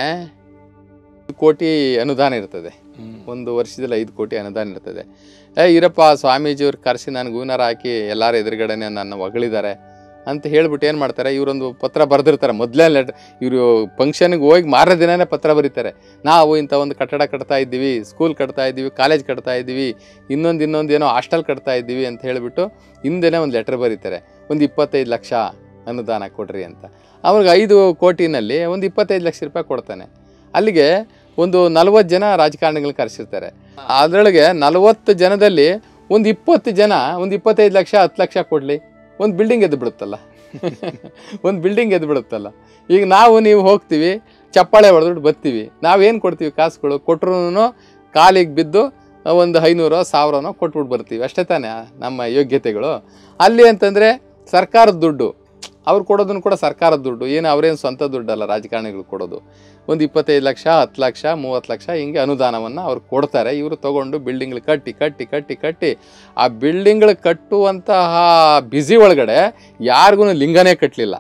ಕೋಟಿ ಅನುದಾನ ಇರ್ತದೆ ಹ್ಮ್. ಒಂದು ವರ್ಷದಲ್ಲಿ ಐದು ಕೋಟಿ ಅನುದಾನ ಇರ್ತದೆ ಏ ಇರಪ್ಪ ಸ್ವಾಮೀಜಿಯವ್ರು ಕರೆಸಿ ನನಗೆ ಹೂನಾರ ಹಾಕಿ ಎಲ್ಲರ ಎದುರುಗಡೆನೆ ನನ್ನ ಹೊಗಳಿದ್ದಾರೆ ಅಂತ ಹೇಳ್ಬಿಟ್ಟು ಏನು ಮಾಡ್ತಾರೆ ಇವರೊಂದು ಪತ್ರ ಬರೆದಿರ್ತಾರೆ ಮೊದಲೇ ಲೆಟ್ ಇವರು ಫಂಕ್ಷನ್ಗೆ ಹೋಗಿ ಮಾರನೇ ದಿನನೇ ಪತ್ರ ಬರೀತಾರೆ ನಾವು ಇಂಥ ಒಂದು ಕಟ್ಟಡ ಕಟ್ತಾ ಇದ್ದೀವಿ ಸ್ಕೂಲ್ ಕಟ್ತಾ ಇದ್ದೀವಿ ಕಾಲೇಜ್ ಕಟ್ತಾ ಇದ್ದೀವಿ ಇನ್ನೊಂದು ಇನ್ನೊಂದು ಏನೋ ಹಾಸ್ಟೆಲ್ ಕಟ್ತಾ ಇದ್ದೀವಿ ಅಂತ ಹೇಳಿಬಿಟ್ಟು ಹಿಂದೆನೇ ಒಂದು ಲೆಟರ್ ಬರೀತಾರೆ ಒಂದು ಇಪ್ಪತ್ತೈದು ಲಕ್ಷ ಅನುದಾನ ಕೊಡ್ರಿ ಅಂತ ಅವ್ರಿಗೆ ಐದು ಕೋಟಿನಲ್ಲಿ ಒಂದು ಇಪ್ಪತ್ತೈದು ಲಕ್ಷ ರೂಪಾಯಿ ಕೊಡ್ತಾನೆ ಅಲ್ಲಿಗೆ ಒಂದು ನಲವತ್ತು ಜನ ರಾಜಕಾರಣಿಗಳನ್ನ ಕರೆಸಿರ್ತಾರೆ ಅದರೊಳಗೆ ನಲವತ್ತು ಜನದಲ್ಲಿ ಒಂದು ಇಪ್ಪತ್ತು ಜನ ಒಂದು ಇಪ್ಪತ್ತೈದು ಲಕ್ಷ ಹತ್ತು ಲಕ್ಷ ಕೊಡಲಿ ಒಂದು ಬಿಲ್ಡಿಂಗ್ ಎದ್ದು ಬಿಡುತ್ತಲ್ಲ ಒಂದು ಬಿಲ್ಡಿಂಗ್ ಎದ್ದು ಬಿಡುತ್ತಲ್ಲ ಈಗ ನಾವು ನೀವು ಹೋಗ್ತೀವಿ ಚಪ್ಪಾಳೆ ಹೊಡೆದ್ಬಿಟ್ಟು ಬರ್ತೀವಿ ನಾವೇನು ಕೊಡ್ತೀವಿ ಕಾಸುಗಳು ಕೊಟ್ಟರು ಕಾಲಿಗೆ ಬಿದ್ದು ಒಂದು ಐನೂರೋ ಸಾವಿರನೋ ಕೊಟ್ಬಿಟ್ಟು ಬರ್ತೀವಿ ಅಷ್ಟೇ ತಾನೇ ನಮ್ಮ ಯೋಗ್ಯತೆಗಳು ಅಲ್ಲಿ ಅಂತಂದರೆ ಸರ್ಕಾರದ ದುಡ್ಡು ಅವ್ರು ಕೊಡೋದನ್ನು ಕೂಡ ಸರ್ಕಾರದ ದುಡ್ಡು ಏನು ಅವರೇನು ಸ್ವಂತ ದುಡ್ಡಲ್ಲ ರಾಜಕಾರಣಿಗಳು ಕೊಡೋದು ಒಂದು ಇಪ್ಪತ್ತೈದು ಲಕ್ಷ ಹತ್ತು ಲಕ್ಷ ಮೂವತ್ತು ಲಕ್ಷ ಹಿಂಗೆ ಅನುದಾನವನ್ನು ಅವ್ರು ಕೊಡ್ತಾರೆ ಇವರು ತೊಗೊಂಡು ಬಿಲ್ಡಿಂಗ್ಗಳು ಕಟ್ಟಿ ಕಟ್ಟಿ ಕಟ್ಟಿ ಕಟ್ಟಿ ಆ ಬಿಲ್ಡಿಂಗ್ಗಳು ಕಟ್ಟುವಂತಹ ಬ್ಯುಸಿ ಒಳಗಡೆ ಯಾರಿಗೂ ಲಿಂಗನೇ ಕಟ್ಟಲಿಲ್ಲ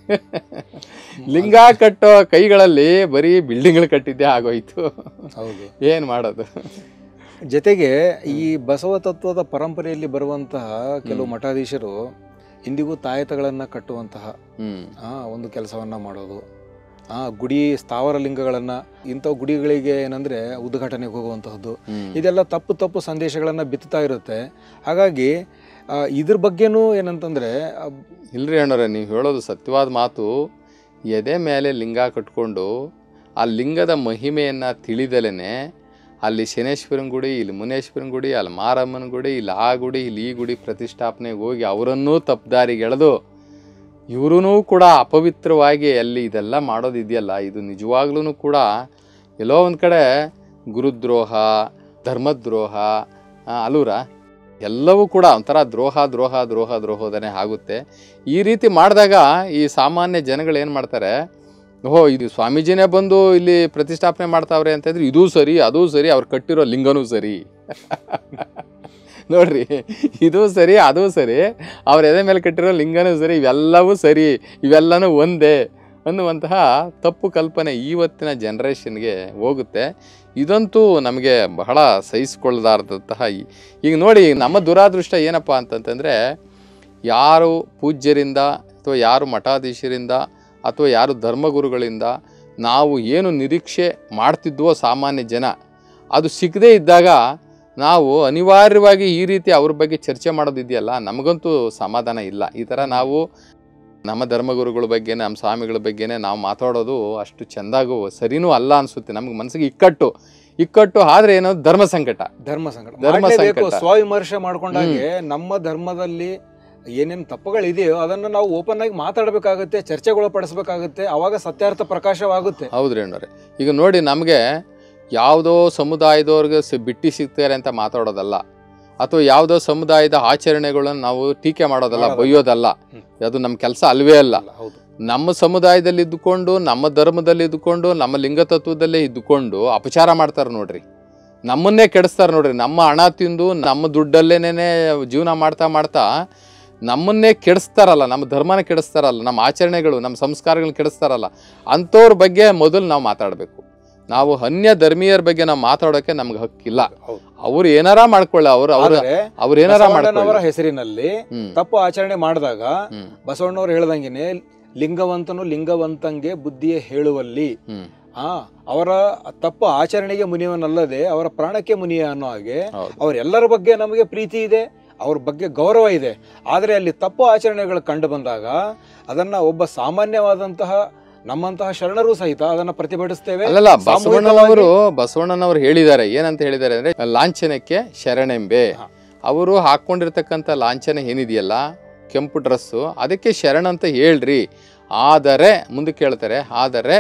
ಲಿಂಗ ಕಟ್ಟೋ ಕೈಗಳಲ್ಲಿ ಬರೀ ಬಿಲ್ಡಿಂಗ್ಗಳು ಕಟ್ಟಿದ್ದೇ ಆಗೋಯ್ತು ಹೌದು ಏನು ಮಾಡೋದು ಜೊತೆಗೆ ಈ ಬಸವ ತತ್ವದ ಪರಂಪರೆಯಲ್ಲಿ ಬರುವಂತಹ ಕೆಲವು ಮಠಾಧೀಶರು ಇಂದಿಗೂ ತಾಯತಗಳನ್ನ ಕಟ್ಟುವಂತಹ ಹ್ಮ್ ಆ, ಒಂದು ಕೆಲಸವನ್ನ ಮಾಡೋದು ಆ ಗುಡಿ ಸ್ಥಾವರ ಲಿಂಗಗಳನ್ನ ಇಂಥ ಗುಡಿಗಳಿಗೆ ಏನಂದ್ರೆ ಉದ್ಘಾಟನೆಗೆ ಹೋಗುವಂತಹದ್ದು ಹ್ಮ್ ಇದೆಲ್ಲ ತಪ್ಪು ತಪ್ಪು ಸಂದೇಶಗಳನ್ನ ಬಿತ್ತುತ್ತಾ ಇರುತ್ತೆ ಹಾಗಾಗಿ ಆ, ಇದ್ರ ಬಗ್ಗೆನೂ ಏನಂತಂದ್ರೆ ಆ, ಇಲ್ರಿ ಅಣ್ಣವ್ರೆ ನೀವು ಹೇಳೋದು ಸತ್ಯವಾದ ಮಾತು ಎದೆ ಮೇಲೆ ಲಿಂಗ ಕಟ್ಕೊಂಡು ಆ ಲಿಂಗದ ಮಹಿಮೆಯನ್ನು ತಿಳಿದಲೇ ಅಲ್ಲಿ ಶನೇಶ್ವರನ ಗುಡಿ ಇಲ್ಲಿ ಮುನೇಶ್ವರನ ಗುಡಿ ಅಲ್ಲಿ ಮಾರಮ್ಮನ ಗುಡಿ ಇಲ್ಲಿ ಆ ಗುಡಿ ಇಲ್ಲಿ ಈ ಗುಡಿ ಪ್ರತಿಷ್ಠಾಪನೆಗೆ ಹೋಗಿ ಅವರನ್ನೂ ತಪ್ಪದಾರಿಗೆ ಎಳೆದು ಇವರೂ ಕೂಡ ಅಪವಿತ್ರವಾಗಿ ಅಲ್ಲಿ ಇದೆಲ್ಲ ಮಾಡೋದು ಇದೆಯಲ್ಲ ಇದು ನಿಜವಾಗ್ಲೂ ಕೂಡ ಎಲ್ಲೋ ಒಂದು ಕಡೆ ಗುರುದ್ರೋಹ ಧರ್ಮದ್ರೋಹ ಆ, ಅಲ್ಲೂರ ಎಲ್ಲವೂ ಕೂಡ ಒಂಥರ ದ್ರೋಹ ದ್ರೋಹ ದ್ರೋಹ ದ್ರೋಹದನೇ ಆಗುತ್ತೆ ಈ ರೀತಿ ಮಾಡಿದಾಗ ಈ ಸಾಮಾನ್ಯ ಜನಗಳು ಏನು ಮಾಡ್ತಾರೆ ಓಹೋ ಇದು ಸ್ವಾಮೀಜಿನೇ ಬಂದು ಇಲ್ಲಿ ಪ್ರತಿಷ್ಠಾಪನೆ ಮಾಡ್ತಾವ್ರೆ ಅಂತ ಇದ್ರೆ ಇದೂ ಸರಿ ಅದೂ ಸರಿ ಅವ್ರು ಕಟ್ಟಿರೋ ಲಿಂಗನೂ ಸರಿ ನೋಡ್ರಿ ಇದೂ ಸರಿ ಅದೂ ಸರಿ ಅವ್ರ ಎದೆ ಮೇಲೆ ಕಟ್ಟಿರೋ ಲಿಂಗನೂ ಸರಿ ಇವೆಲ್ಲವೂ ಸರಿ ಇವೆಲ್ಲನೂ ಒಂದೇ ಅನ್ನುವಂತಹ ತಪ್ಪು ಕಲ್ಪನೆ ಇವತ್ತಿನ ಜನ್ರೇಷನ್ಗೆ ಹೋಗುತ್ತೆ ಇದಂತೂ ನಮಗೆ ಬಹಳ ಸಹಿಸ್ಕೊಳ್ಳದಾರ್ದಂತಹ ಈ- ಈಗ ನೋಡಿ ನಮ್ಮ ದುರಾದೃಷ್ಟ ಏನಪ್ಪ ಅಂತಂತಂದರೆ ಯಾರು ಪೂಜ್ಯರಿಂದ ಅಥವಾ ಯಾರು ಮಠಾಧೀಶರಿಂದ ಅಥವಾ ಯಾರು ಧರ್ಮಗುರುಗಳಿಂದ ನಾವು ಏನು ನಿರೀಕ್ಷೆ ಮಾಡ್ತಿದ್ವೋ ಸಾಮಾನ್ಯ ಜನ ಅದು ಸಿಗದೇ ಇದ್ದಾಗ ನಾವು ಅನಿವಾರ್ಯವಾಗಿ ಈ ರೀತಿ ಅವ್ರ ಬಗ್ಗೆ ಚರ್ಚೆ ಮಾಡೋದಿದೆಯಲ್ಲ ನಮಗಂತೂ ಸಮಾಧಾನ ಇಲ್ಲ ಈ ಥರ ನಾವು ನಮ್ಮ ಧರ್ಮಗುರುಗಳ ಬಗ್ಗೆ ನಮ್ಮ ಸ್ವಾಮಿಗಳ ಬಗ್ಗೆನೇ ನಾವು ಮಾತಾಡೋದು ಅಷ್ಟು ಚೆಂದಾಗೂ ಸರಿನೂ ಅಲ್ಲ ಅನ್ಸುತ್ತೆ ನಮ್ಗೆ ಮನಸ್ಸಿಗೆ ಇಕ್ಕಟ್ಟು ಇಕ್ಕಟ್ಟು ಆದ್ರೆ ಏನೋ ಧರ್ಮ ಸಂಕಟ ಧರ್ಮ ಸಂಕಟ ಧರ್ಮ ಮಾಡ್ಲೇಬೇಕು. ಸಂಕಟ. ಸ್ವವಿಮರ್ಶೆ ಮಾಡ್ಕೊಂಡಾಗೆ ನಮ್ಮ ಧರ್ಮದಲ್ಲಿ ಏನೇನ್ ತಪ್ಪುಗಳಿದೆಯೋ ಅದನ್ನ ನಾವು ಓಪನ್ ಆಗಿ ಮಾತಾಡಬೇಕಾಗುತ್ತೆ ಚರ್ಚೆಗೊಳಪಡಿಸಬೇಕಾಗುತ್ತೆ ಅವಾಗ ಸತ್ಯಾರ್ಥ ಪ್ರಕಾಶವಾಗುತ್ತೆ ಹೌದ್ರಿ ಅಣ್ಣವ್ರೆ ಈಗ ನೋಡಿ ನಮಗೆ ಯಾವುದೋ ಸಮುದಾಯದವ್ರಿಗೆ ಸಿ ಬಿಟ್ಟು ಸಿಗ್ತಾರೆ ಅಂತ ಮಾತಾಡೋದಲ್ಲ ಅಥವಾ ಯಾವುದೋ ಸಮುದಾಯದ ಆಚರಣೆಗಳನ್ನು ನಾವು ಟೀಕೆ ಮಾಡೋದಲ್ಲ ಮಾಡೋದಲ್ಲ. ಬೈಯೋದಲ್ಲ ಹ್ಮ್. ಅದು ನಮ್ಮ ಕೆಲಸ ಅಲ್ವೇ ಅಲ್ಲ ಹೌದು ನಮ್ಮ ಸಮುದಾಯದಲ್ಲಿ ಇದ್ದುಕೊಂಡು ನಮ್ಮ ಧರ್ಮದಲ್ಲಿ ಇದ್ದುಕೊಂಡು ನಮ್ಮ ಲಿಂಗತತ್ವದಲ್ಲೇ ಇದ್ದುಕೊಂಡು ಅಪಚಾರ ಮಾಡ್ತಾರೆ ನೋಡ್ರಿ ನಮ್ಮನ್ನೇ ಕೆಡಿಸ್ತಾರೆ ನೋಡ್ರಿ ನಮ್ಮ ಹಣ ತಿಂದು ನಮ್ಮ ದುಡ್ಡಲ್ಲೇನೆ ಜೀವನ ಮಾಡ್ತಾ ಮಾಡ್ತಾ ನಮ್ಮನ್ನೇ ಕೆಡಿಸ್ತಾರಲ್ಲ ನಮ್ಮ ಧರ್ಮನ ಕೆಡಿಸ್ತಾರಲ್ಲ ನಮ್ಮ ಆಚರಣೆಗಳು ನಮ್ಮ ಸಂಸ್ಕಾರಗಳನ್ನ ಕೆಡಿಸ್ತಾರಲ್ಲ ಅಂಥವ್ರ ಬಗ್ಗೆ ಮೊದಲು ನಾವು ಮಾತಾಡಬೇಕು ನಾವು ಅನ್ಯ ಧರ್ಮೀಯರ ಬಗ್ಗೆ ನಾವು ಮಾತಾಡೋಕೆ ನಮ್ಗೆ ಹಕ್ಕಿಲ್ಲ ಹೌದು. ಅವ್ರು ಏನಾರ ಮಾಡ್ಕೊಳ್ಳಿ ಅವ್ರು ಅವ್ರ ಆದ್ರೆ ಅವ್ರು ಏನಾರ ಬಸವಣ್ಣನವರ ಮಾಡ್ಕೊಳ್ಳಿ ಹೆಸರಿನಲ್ಲಿ ಹ್ಮ್ ತಪ್ಪು ಆಚರಣೆ ಮಾಡಿದಾಗ ಹ್ಮ್ ಬಸವಣ್ಣವ್ರು ಹೇಳ್ದಂಗೆನೆ ಲಿಂಗವಂತನು ಲಿಂಗವಂತಂಗೆ ಬುದ್ಧಿಯೇ ಹೇಳುವಲ್ಲಿ ಹ್ಮ್ ಆ ಅವರ ತಪ್ಪು ಆಚರಣೆಗೆ ಮುನಿಯವನಲ್ಲದೆ ಅವರ ಪ್ರಾಣಕ್ಕೆ ಮುನಿಯ ಅನ್ನೋ ಹಾಗೆ ಹೌದು ಅವರೆಲ್ಲರ ಬಗ್ಗೆ ನಮಗೆ ಪ್ರೀತಿ ಇದೆ ಅವ್ರ ಬಗ್ಗೆ ಗೌರವ ಇದೆ ಆದರೆ ಅಲ್ಲಿ ತಪ್ಪು ಆಚರಣೆಗಳು ಕಂಡು ಬಂದಾಗ ಅದನ್ನ ಒಬ್ಬ ಸಾಮಾನ್ಯವಾದಂತಹ ನಮ್ಮಂತಹ ಶರಣರು ಸಹಿತ ಅದನ್ನ ಪ್ರತಿಭಟಿಸ್ತೇವೆ ಅಲ್ಲಲ್ಲ ಸಾಮೂಹಿಕವಾಗಿ- ಬಸವಣ್ಣನವರು ಬಸವಣ್ಣನವರು ಹೇಳಿದ್ದಾರೆ ಏನಂತ ಹೇಳಿದ್ದಾರೆ ಅಂದ್ರೆ ಲಾಂಛನಕ್ಕೆ ಶರಣೆಂಬೆ ಹಾ. ಅವರು ಹಾಕೊಂಡಿರ್ತಕ್ಕಂಥ ಲಾಂಛನ ಏನಿದೆಯಲ್ಲ ಕೆಂಪು ಡ್ರೆಸ್ಸು ಅದಕ್ಕೆ ಶರಣ ಅಂತ ಹೇಳ್ರಿ ಆದರೆ ಮುಂದಕ್ಕೆ ಹೇಳ್ತಾರೆ ಆದರೆ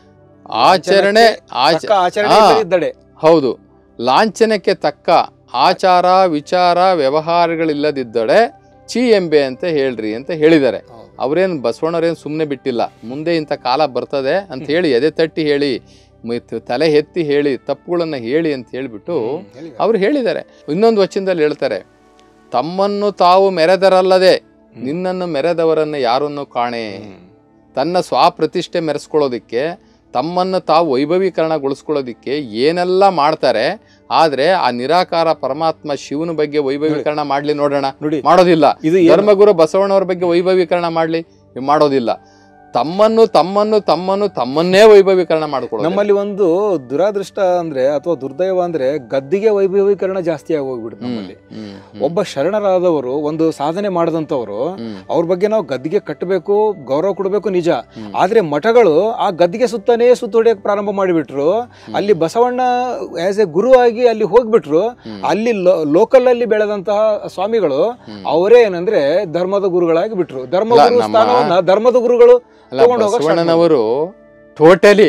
ಆಚರಣೆ ಆಚ ತಕ್ಕ ಆಚರಣೆ ಹಾ. ಇದ್ದಡೆ ಹೌದು ಲಾಂಛನಕ್ಕೆ ತಕ್ಕ ಆಚಾರ ವಿಚಾರ ವ್ಯವಹಾರಗಳಿಲ್ಲದಿದ್ದಡೆ ಚಿ ಎಂಬೆ ಅಂತ ಹೇಳ್ರಿ ಅಂತ ಹೇಳಿದ್ದಾರೆ ಅವ್ರೇನು ಬಸವಣ್ಣವ್ರೇನು ಸುಮ್ಮನೆ ಬಿಟ್ಟಿಲ್ಲ ಮುಂದೆ ಇಂಥ ಕಾಲ ಬರ್ತದೆ ಅಂತ ಹೇಳಿ ಎದೆ ತಟ್ಟಿ ಹೇಳಿ ಮ- ತಲೆ ಎತ್ತಿ ಹೇಳಿ ತಪ್ಪುಗಳನ್ನು ಹೇಳಿ ಅಂತ ಹೇಳಿಬಿಟ್ಟು ಅವ್ರು ಹೇಳಿದ್ದಾರೆ ಇನ್ನೊಂದು ವಚನದಲ್ಲಿ ಹೇಳ್ತಾರೆ ತಮ್ಮನ್ನು ತಾವು ಮೆರೆದರಲ್ಲದೆ ನಿನ್ನನ್ನು ಮೆರೆದವರನ್ನು ಯಾರನ್ನು ಕಾಣೆ ತನ್ನ ಸ್ವಪ್ರತಿಷ್ಠೆ ಮೆರೆಸ್ಕೊಳ್ಳೋದಕ್ಕೆ ತಮ್ಮನ್ನು ತಾವು ವೈಭವೀಕರಣಗೊಳಿಸ್ಕೊಳ್ಳೋದಕ್ಕೆ ಏನೆಲ್ಲ ಮಾಡ್ತಾರೆ ಆದರೆ ಆ ನಿರಾಕಾರ ಪರಮಾತ್ಮ ಶಿವನ ಬಗ್ಗೆ ವೈಭವೀಕರಣ ಮಾಡ್ಲಿ ನೋಡೋಣ ನೋಡಿ ಮಾಡೋದಿಲ್ಲ ಇದು ಏನು- ಧರ್ಮಗುರು ಬಸವಣ್ಣವ್ರ ಬಗ್ಗೆ ವೈಭವೀಕರಣ ಮಾಡ್ಲಿ ಮಾಡೋದಿಲ್ಲ ತಮ್ಮನ್ನು ತಮ್ಮನ್ನು ತಮ್ಮನ್ನು ತಮ್ಮನ್ನೇ ವೈಭವೀಕರಣ ಮಾಡ್ಕೊಳ್ಳೋದು ನಮ್ಮಲ್ಲಿ ಒಂದು ದುರಾದೃಷ್ಟ ಅಂದ್ರೆ ಅಥವಾ ದುರ್ದೈವ ಅಂದ್ರೆ ಗದ್ದಿಗೆ ವೈಭವೀಕರಣ ಜಾಸ್ತಿ ಆಗಿ ಹೋಗ್ಬಿಡುತ್ತೆ ನಮ್ಮಲ್ಲಿ ಒಬ್ಬ ಶರಣರಾದವರು ಒಂದು ಸಾಧನೆ ಮಾಡಿದಂಥವ್ರು ಅವ್ರ ಬಗ್ಗೆ ನಾವು ಗದ್ದಿಗೆ ಕಟ್ಟಬೇಕು ಗೌರವ ಕೊಡಬೇಕು ನಿಜ ಆದ್ರೆ ಮಠಗಳು ಆ ಗದ್ದಿಗೆ ಸುತ್ತನೇ ಸುತ್ತೊಡೆಯಕ್ಕೆ ಪ್ರಾರಂಭ ಮಾಡಿಬಿಟ್ರು ಅಲ್ಲಿ ಬಸವಣ್ಣ ಆಸ್ ಎ ಗುರು ಆಗಿ ಅಲ್ಲಿ ಹೋಗ್ಬಿಟ್ರು ಅಲ್ಲಿ ಲೋಕಲ್ ಅಲ್ಲಿ ಬೆಳೆದಂತಹ ಸ್ವಾಮಿಗಳು ಅವರೇ ಏನಂದ್ರೆ ಧರ್ಮದ ಗುರುಗಳಾಗಿ ಬಿಟ್ರು ಧರ್ಮ ಅಲ್ಲ, ಗುರು ನಮ್ಮ- ಸ್ಥಾನವನ್ನ ಧರ್ಮದ ಗುರುಗಳು ಅಲ್ಲ ತಗೊಂಡು ಹೋಗೋ ಬಸವಣ್ಣನವರು ಟೋಟಲಿ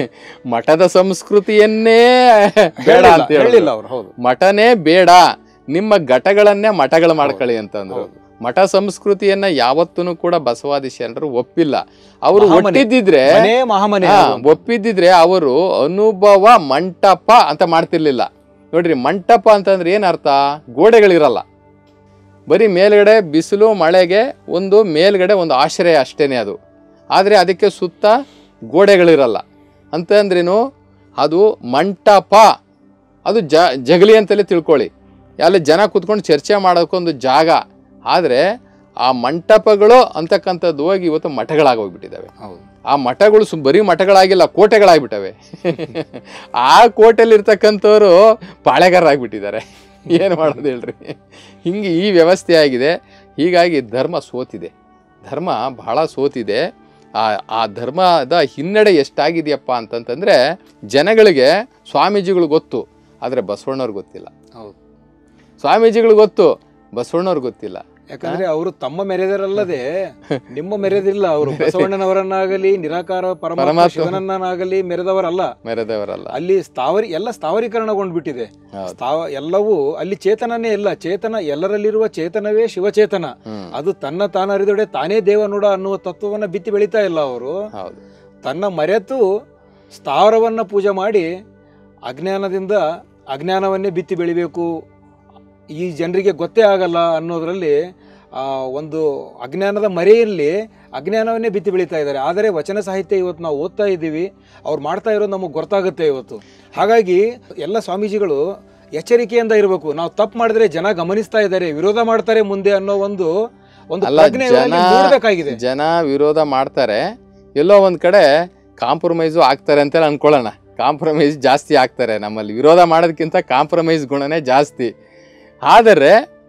ಮಠದ ಸಂಸ್ಕೃತಿಯನ್ನೇ ಬೇಡ ಅಂತ ಹೇಳಿಲ್ಲ ಹೇಳಿಲ್ಲ ಅವ್ರು ಹೌದು ಮಠನೇ ಬೇಡ ನಿಮ್ಮ ಘಟಗಳನ್ನೇ ಮಠಗಳು ಮಾಡ್ಕೊಳ್ಳಿ ಅಂತಂದ್ರು ಮಠ ಸಂಸ್ಕೃತಿಯನ್ನ ಯಾವತ್ತೂ ಕೂಡ ಬಸವಾದಿ ಶರಣರು ಒಪ್ಪಿಲ್ಲ ಅವರು ಮಹಾಮನೆ. ಒಟ್ಟಿದ್ದಿದ್ರೆ ಮನೆ ಮಹಾಮನೆ ಹಾ, ಅದು. ಒಪ್ಪಿದ್ದಿದ್ರೆ ಅವರು ಅನುಭವ ಮಂಟಪ ಅಂತ ಮಾಡ್ತಿರ್ಲಿಲ್ಲ ನೋಡ್ರಿ ಮಂಟಪ ಅಂತಂದ್ರೆ ಏನ್ ಅರ್ಥ ಗೋಡೆಗಳಿರಲ್ಲ ಬರೀ ಮೇಲ್ಗಡೆ ಬಿಸಿಲು ಮಳೆಗೆ ಒಂದು ಮೇಲ್ಗಡೆ ಒಂದು ಆಶ್ರಯ ಅಷ್ಟೇನೆ ಅದು ಆದರೆ ಅದಕ್ಕೆ ಸುತ್ತ ಗೋಡೆಗಳಿರಲ್ಲ ಅಂತಂದ್ರೇನು ಅದು ಮಂಟಪ ಅದು ಜ ಜಗಲಿ ಅಂತಲೇ ತಿಳ್ಕೊಳ್ಳಿ ಅಲ್ಲಿ ಜನ ಕೂತ್ಕೊಂಡು ಚರ್ಚೆ ಮಾಡೋಕ್ಕೊಂದು ಜಾಗ ಆದರೆ ಆ ಮಂಟಪಗಳು ಅಂತಕ್ಕಂಥದ್ದು ಹೋಗಿ ಇವತ್ತು ಮಠಗಳಾಗೋಗ್ಬಿಟ್ಟಿದ್ದಾವೆ ಹೌದು ಆ ಮಠಗಳು ಸು ಬರೀ ಮಠಗಳಾಗಿಲ್ಲ ಕೋಟೆಗಳಾಗ್ಬಿಟ್ಟವೆ ಆ ಕೋಟೆಯಲ್ಲಿ ಇರ್ತಕ್ಕಂಥವ್ರು ಪಾಳೆಗಾರರಾಗ್ಬಿಟ್ಟಿದ್ದಾರೆ ಏನು ಮಾಡೋದು ಹೇಳ್ರಿ ಹಿಂಗೆ ಈ ವ್ಯವಸ್ಥೆ ಆಗಿದೆ ಹೀಗಾಗಿ ಧರ್ಮ ಸೋತಿದೆ ಧರ್ಮ ಬಹಳ ಸೋತಿದೆ ಆ ಆ ಧರ್ಮದ ಹಿನ್ನಡೆ ಎಷ್ಟಾಗಿದೆಯಪ್ಪ ಅಂತಂತಂದರೆ ಜನಗಳಿಗೆ ಸ್ವಾಮೀಜಿಗಳು ಗೊತ್ತು ಆದರೆ ಬಸವಣ್ಣವ್ರಿಗೆ ಗೊತ್ತಿಲ್ಲ ಹೌದು ಸ್ವಾಮೀಜಿಗಳು ಗೊತ್ತು ಬಸವಣ್ಣವ್ರಿಗೆ ಗೊತ್ತಿಲ್ಲ ಯಾಕಂದ್ರೆ ಅವರು ತಮ್ಮ ಮೆರೆದರಲ್ಲದೆ ನಿಮ್ಮ ಮೆರೆದಿಲ್ಲ ಅವರು ಬಸವಣ್ಣನವರನ್ನಾಗಲಿ ನಿರಾಕಾರ ಪರಮಾತ್ಮ ಪರಮಾತ್ಮ. ಶಿವನನ್ನಾಗಲಿ ಮೆರೆದವರಲ್ಲ ಮೆರೆದವರಲ್ಲ ಅಲ್ಲಿ ಸ್ಥಾವರಿ ಎಲ್ಲ ಸ್ಥಾವರೀಕರಣಗೊಂಡ್ಬಿಟ್ಟಿದೆ ಹೌದು ಸ್ಥಾವ ಎಲ್ಲವೂ ಅಲ್ಲಿ ಚೇತನನೇ ಇಲ್ಲ ಚೇತನ ಎಲ್ಲರಲ್ಲಿರುವ ಚೇತನವೇ ಶಿವಚೇತನ ಹ್ಮ್ ಅದು ತನ್ನ ತಾನು ಅರಿದೊಡೆ ತಾನೇ ದೇವನುಡ ಅನ್ನುವ ತತ್ವವನ್ನ ಬಿತ್ತಿ ಬೆಳೀತಾ ಇಲ್ಲ ಅವರು ಹೌದು ತನ್ನ ಮರೆತು ಸ್ಥಾವರವನ್ನ ಪೂಜೆ ಮಾಡಿ ಅಜ್ಞಾನದಿಂದ ಅಜ್ಞಾನವನ್ನೇ ಬಿತ್ತಿ ಬೆಳಿಬೇಕು ಈ ಜನರಿಗೆ ಗೊತ್ತೇ ಆಗಲ್ಲ ಅನ್ನೋದರಲ್ಲಿ ಆ, ಒಂದು ಅಜ್ಞಾನದ ಮರೆಯಲ್ಲಿ ಅಜ್ಞಾನವನ್ನೇ ಬಿತ್ತಿ ಬೆಳೀತಾ ಇದ್ದಾರೆ ಆದರೆ ವಚನ ಸಾಹಿತ್ಯ ಇವತ್ತು ನಾವು ಓದ್ತಾ ಇದ್ದೀವಿ ಅವ್ರು ಮಾಡ್ತಾ ಇರೋದು ನಮಗೆ ಗೊತ್ತಾಗುತ್ತೆ ಇವತ್ತು ಹಾಗಾಗಿ ಎಲ್ಲ ಸ್ವಾಮೀಜಿಗಳು ಎಚ್ಚರಿಕೆಯಿಂದ ಇರಬೇಕು ನಾವು ತಪ್ಪು ಮಾಡಿದ್ರೆ ಜನ ಗಮನಿಸ್ತಾ ಇದ್ದಾರೆ ವಿರೋಧ ಮಾಡ್ತಾರೆ ಮುಂದೆ ಅನ್ನೋ ಒಂದು ಒಂದು ಅಲ್ಲ, ಪ್ರಜ್ಞೆ ಇವರಲ್ಲಿ ಜನ- ಮೂಡ್ಬೇಕಾಗಿದೆ ಜನ ವಿರೋಧ ಮಾಡ್ತಾರೆ ಎಲ್ಲೋ ಒಂದ್ ಕಡೆ ಕಾಂಪ್ರಮೈಸು ಆಗ್ತಾರೆ ಅಂತ ಅನ್ಕೊಳ್ಳೋಣ ಕಾಂಪ್ರಮೈಸ್ ಜಾಸ್ತಿ ಆಗ್ತಾರೆ ನಮ್ಮಲ್ಲಿ ವಿರೋಧ ಮಾಡೋದಕ್ಕಿಂತ ಕಾಂಪ್ರಮೈಸ್ ಗುಣನೇ ಜಾಸ್ತಿ ಆದರೆ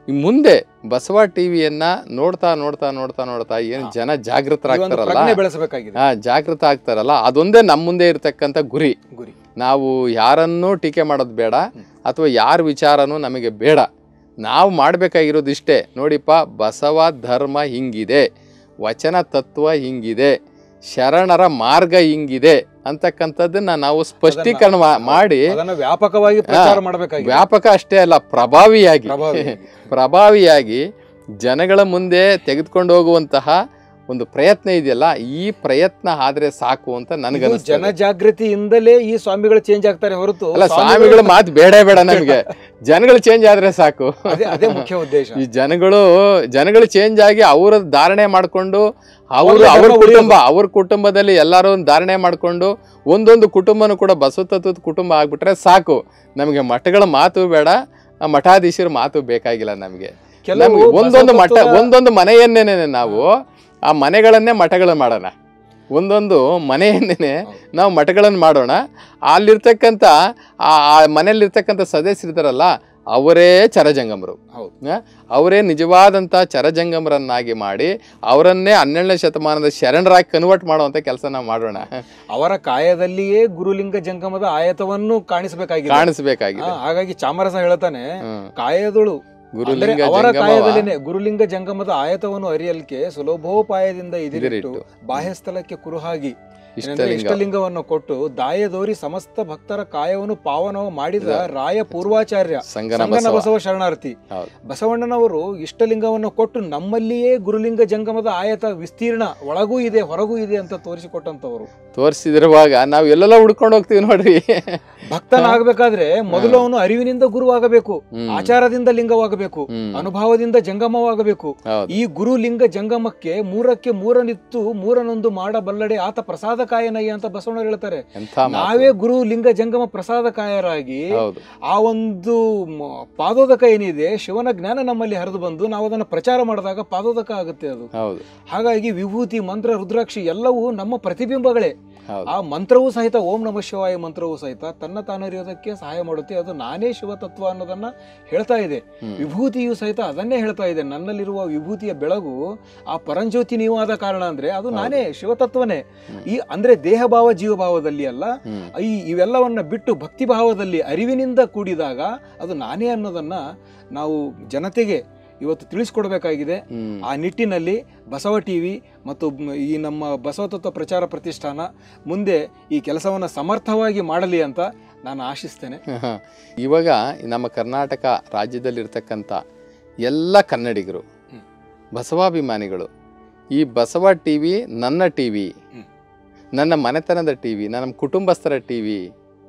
ಈ ಮುಂದೆ ಬಸವ ಟಿವಿಯನ್ನ ನೋಡ್ತಾ ನೋಡ್ತಾ ನೋಡ್ತಾ ನೋಡ್ತಾ ಏನು ಜನ ಈ ಒಂದು ಜಾಗೃತರಾಗ್ತಾರಲ್ಲ ಪ್ರಜ್ಞೆ ಬೆಳೆಸಬೇಕಾಗಿದೆ ಹಾ ಜಾಗೃತ ಆಗ್ತಾರಲ್ಲ ಅದೊಂದೇ ನಮ್ಮ ಮುಂದೆ ಇರತಕ್ಕಂಥ ಗುರಿ ಗುರಿ ನಾವು ಯಾರನ್ನೂ ಟೀಕೆ ಮಾಡೋದು ಬೇಡ ಅಥವಾ ಯಾರ ವಿಚಾರನೂ ನಮಗೆ ಬೇಡ ನಾವು ಮಾಡಬೇಕಾಗಿರೋದು ಇಷ್ಟೇ ನೋಡಿಪ್ಪ ಬಸವ ಧರ್ಮ ಹಿಂಗಿದೆ ವಚನ ತತ್ವ ಹಿಂಗಿದೆ ಶರಣರ ಮಾರ್ಗ ಹಿಂಗಿದೆ ಅಂತಕ್ಕಂಥದ್ದನ್ನ ನಾವು ಸ್ಪಷ್ಟೀಕರಣ ಮಾ- ಮಾಡಿ ಅದನ್ನ ವ್ಯಾಪಕವಾಗಿ ಪ್ರಚಾರ ಮಾಡಬೇಕಾಗಿದೆ ವ್ಯಾಪಕ ಅಷ್ಟೇ ಅಲ್ಲ ಪ್ರಭಾವಿಯಾಗಿ ಪ್ರಭಾವಿ ಪ್ರಭಾವಿಯಾಗಿ ಜನಗಳ ಮುಂದೆ ತೆಗೆದುಕೊಂಡು ಹೋಗುವಂತಹ ಒಂದು ಪ್ರಯತ್ನ ಇದೆಯಲ್ಲ ಈ ಪ್ರಯತ್ನ ಆದ್ರೆ ಸಾಕು ಅಂತ ಇದು ನನಗನ್ನಿಸ್ತದೆ ಜನಜಾಗೃತಿಯಿಂದಲೇ ಈ ಸ್ವಾಮಿಗಳು ಚೇಂಜ್ ಆಗ್ತಾರೆ ಹೊರತು ಅಲ್ಲ ಸ್ವಾಮಿಗಳು- ಸ್ವಾಮಿಗಳ ಮಾತು ಬೇಡ ಬೇಡ ನಮಗೆ ಜನಗಳು ಚೇಂಜ್ ಆದ್ರೆ ಸಾಕು ಅದೇ ಅದೇ ಮುಖ್ಯ ಉದ್ದೇಶ ಈ ಜನಗಳು ಜನಗಳು ಚೇಂಜ್ ಆಗಿ ಅವರ ಧಾರಣೆ ಮಾಡ್ಕೊಂಡು ಅವರು ಒಳ್ಳೆ ಅವ್ರ ಧರ್ಮ ಕುಟುಂಬ ಅವ್ರ ಕುಟುಂಬದಲ್ಲಿ ಎಲ್ಲರೂ ಒಂದು ಧಾರಣೆ ಮಾಡ್ಕೊಂಡು ಒಂದೊಂದು ಕುಟುಂಬನೂ ಕೂಡ ಬಸವ ತತ್ವದ ಕುಟುಂಬ ಆಗ್ಬಿಟ್ರೆ ಸಾಕು ನಮಗೆ ಮಠಗಳ ಮಾತು ಬೇಡ ಆ ಮಠಾಧೀಶರ ಮಾತು ಬೇಕಾಗಿಲ್ಲ ನಮಗೆ ಕೆಲವು ನಮ್ಗೆ ಒಂದೊಂದು ಮಠ ಬಸವತತ್ವದ- ಒಂದೊಂದು ಮನೆಯನ್ನೇನೆ ನಾವು ಆ ಮನೆಗಳನ್ನೇ ಮಠಗಳು ಮಾಡೋಣ ಒಂದೊಂದು ಮನೆಯನ್ನೇ ನಾವು ಮಠಗಳನ್ನು ಮಾಡೋಣ ಅಲ್ಲಿರ್ತಕ್ಕಂಥ ಆ ಆ ಮನೆಯಲ್ಲಿರ್ತಕ್ಕಂಥ ಸದಸ್ಯರಿದ್ದಾರಲ್ಲ ಅವರೇ ಚರಜಂಗಮರು ಹೌದು. ಆ, ಅವರೇ ನಿಜವಾದಂಥ ಚರಜಂಗಮರನ್ನಾಗಿ ಮಾಡಿ ಅವರನ್ನೇ ಹನ್ನೆರಡನೇ ಶತಮಾನದ ಶರಣರಾಗಿ ಕನ್ವರ್ಟ್ ಮಾಡುವಂಥ ಕೆಲಸ ನಾವು ಮಾಡೋಣ ಅವರ ಕಾಯದಲ್ಲಿಯೇ ಗುರುಲಿಂಗ ಜಂಗಮದ ಆಯತವನ್ನು ಕಾಣಿಸಬೇಕಾಗಿದೆ ಕಾಣಿಸ್ಬೇಕಾಗಿದೆ ಆ, ಹಾಗಾಗಿ ಚಾಮರಸ ಹೇಳ್ತಾನೆ ಹ್ಮ್. ಕಾಯದಳು ಅಂದ್ರೆ ಗುರುಲಿಂಗ ಅವರ ಜಂಗಮವ ಕಾಯದಲ್ಲಿನೇ ಗುರುಲಿಂಗ ಜಂಗಮದ ಆಯತವನ್ನು ಅರಿಯಲಿಕ್ಕೆ ಸುಲಭೋಪಾಯದಿಂದ ಇದಿರಿಟ್ಟು ಇದಿರಿಟ್ಟು. ಬಾಹ್ಯ ಸ್ಥಳಕ್ಕೆ ಕುರುಹಾಗಿ ಏನಂದ್ರೆ ಇಷ್ಟಲಿಂಗ ಇಷ್ಟಲಿಂಗವನ್ನು ಕೊಟ್ಟು ದಾಯದೋರಿ ಸಮಸ್ತ ಭಕ್ತರ ಕಾಯವನ್ನು ಪಾವನವ ಮಾಡಿದ ರಾಯ ಪೂರ್ವಾಚಾರ್ಯ ಸಂಗನ ಸಂಗನ ಬಸವ ಬಸವ ಶರಣಾರ್ಥಿ ಹೌದು ಬಸವಣ್ಣನವರು ಇಷ್ಟಲಿಂಗವನ್ನು ಕೊಟ್ಟು ನಮ್ಮಲ್ಲಿಯೇ ಗುರುಲಿಂಗ ಜಂಗಮದ ಆಯತ ವಿಸ್ತೀರ್ಣ ಒಳಗೂ ಇದೆ ಹೊರಗೂ ಇದೆ ಅಂತ ತೋರಿಸಿಕೊಟ್ಟಂತವರು ತೋರಿಸಿದಿರುವಾಗ ನಾವು ಎಲ್ಲೆಲ್ಲ ಹುಡ್ಕೊಂಡು ಹೋಗ್ತೀವಿ ನೋಡ್ರಿ ಭಕ್ತನಾಗಬೇಕಾದ್ರೆ ಮೊದಲು ಅವನು ಅರಿವಿನಿಂದ ಗುರುವಾಗಬೇಕು ಹ್ಮ್. ಆಚಾರದಿಂದ ಲಿಂಗವಾಗಬೇಕು ಹ್ಮ್. ಅನುಭವದಿಂದ ಜಂಗಮವಾಗಬೇಕು ಹೌದು ಈ ಗುರು ಲಿಂಗ ಜಂಗಮಕ್ಕೆ ಮೂರಕ್ಕೆ ಮೂರನಿತ್ತು ಮೂರನೊಂದು ಮಾಡಬಲ್ಲಡೆ ಆತ ಪ್ರಸಾದ ಕಾಯನಯ್ಯ ಅಂತ ಬಸವಣ್ಣರು ಹೇಳ್ತಾರೆ ಎಂಥ ಮಾತು. ನಾವೇ ಗುರು ಲಿಂಗ ಜಂಗಮ ಪ್ರಸಾದ ಕಾಯರಾಗಿ ಹೌದು ಆ ಒಂದು ಮ- ಪಾದೋದಕ ಏನಿದೆ ಶಿವನ ಜ್ಞಾನ ನಮ್ಮಲ್ಲಿ ಹರಿದು ಬಂದು ನಾವು ಅದನ್ನು ಪ್ರಚಾರ ಮಾಡಿದಾಗ ಪಾದೋದಕ ಆಗುತ್ತೆ ಅದು ಹೌದು ಹಾಗಾಗಿ ವಿಭೂತಿ ಮಂತ್ರ ರುದ್ರಾಕ್ಷಿ ಎಲ್ಲವೂ ನಮ್ಮ ಪ್ರತಿಬಿಂಬಗಳೇ ಹೌದು ಆ ಮಂತ್ರವೂ ಸಹಿತ ಓಂ ನಮ ಶಿವಾಯ ಮಂತ್ರವೂ ಸಹಿತ ತನ್ನ ತಾನರಿಯೋದಕ್ಕೆ ಸಹಾಯ ಮಾಡುತ್ತೆ ಅದು ನಾನೇ ಶಿವತತ್ವ ಅನ್ನೋದನ್ನ ಹೇಳ್ತಾ ಇದೆ ಹ್ಮ್. ವಿಭೂತಿಯು ಸಹಿತ ಅದನ್ನೇ ಹೇಳ್ತಾ ಇದೆ ನನ್ನಲ್ಲಿರುವ ವಿಭೂತಿಯ ಬೆಳಗು ಆ ಪರಂಜ್ಯೋತಿ ನೀವು ಆದ ಕಾರಣ ಅಂದ್ರೆ ಅದು ನಾನೇ ಶಿವತತ್ವನೇ ಹ್ಮ್. ಈ ಅಂದ್ರೆ ದೇಹಭಾವ ಜೀವಭಾವದಲ್ಲಿ ಅಲ್ಲ ಹ್ಮ್ ಈ ಇವೆಲ್ಲವನ್ನ ಬಿಟ್ಟು ಭಕ್ತಿಭಾವದಲ್ಲಿ ಅರಿವಿನಿಂದ ಕೂಡಿದಾಗ ಅದು ನಾನೇ ಅನ್ನೋದನ್ನ ನಾವು ಜನತೆಗೆ ಇವತ್ತು ತಿಳಿಸ್ಕೊಡ್ಬೇಕಾಗಿದೆ ಹ್ಮ್ ಆ ನಿಟ್ಟಿನಲ್ಲಿ ಬಸವ ಟಿವಿ ಮತ್ತು ಮ್- ಈ ನಮ್ಮ ಬಸವತತ್ವ ಪ್ರಚಾರ ಪ್ರತಿಷ್ಠಾನ ಮುಂದೆ ಈ ಕೆಲಸವನ್ನು ಸಮರ್ಥವಾಗಿ ಮಾಡಲಿ ಅಂತ ನಾನು ಆಶಿಸ್ತೇನೆ ಇವಾಗ ನಮ್ಮ ಕರ್ನಾಟಕ ರಾಜ್ಯದಲ್ಲಿರ್ತಕ್ಕಂಥ ಎಲ್ಲ ಕನ್ನಡಿಗರು ಹ್ಮ್. ಬಸವಾಭಿಮಾನಿಗಳು ಈ ಬಸವ ಟಿ ವಿ ನನ್ನ ಟಿ ವಿ ಹ್ಮ್. ನನ್ನ ಮನೆತನದ ಟಿ ವಿ ನನ್ನ ಕುಟುಂಬಸ್ಥರ ಟಿ ವಿ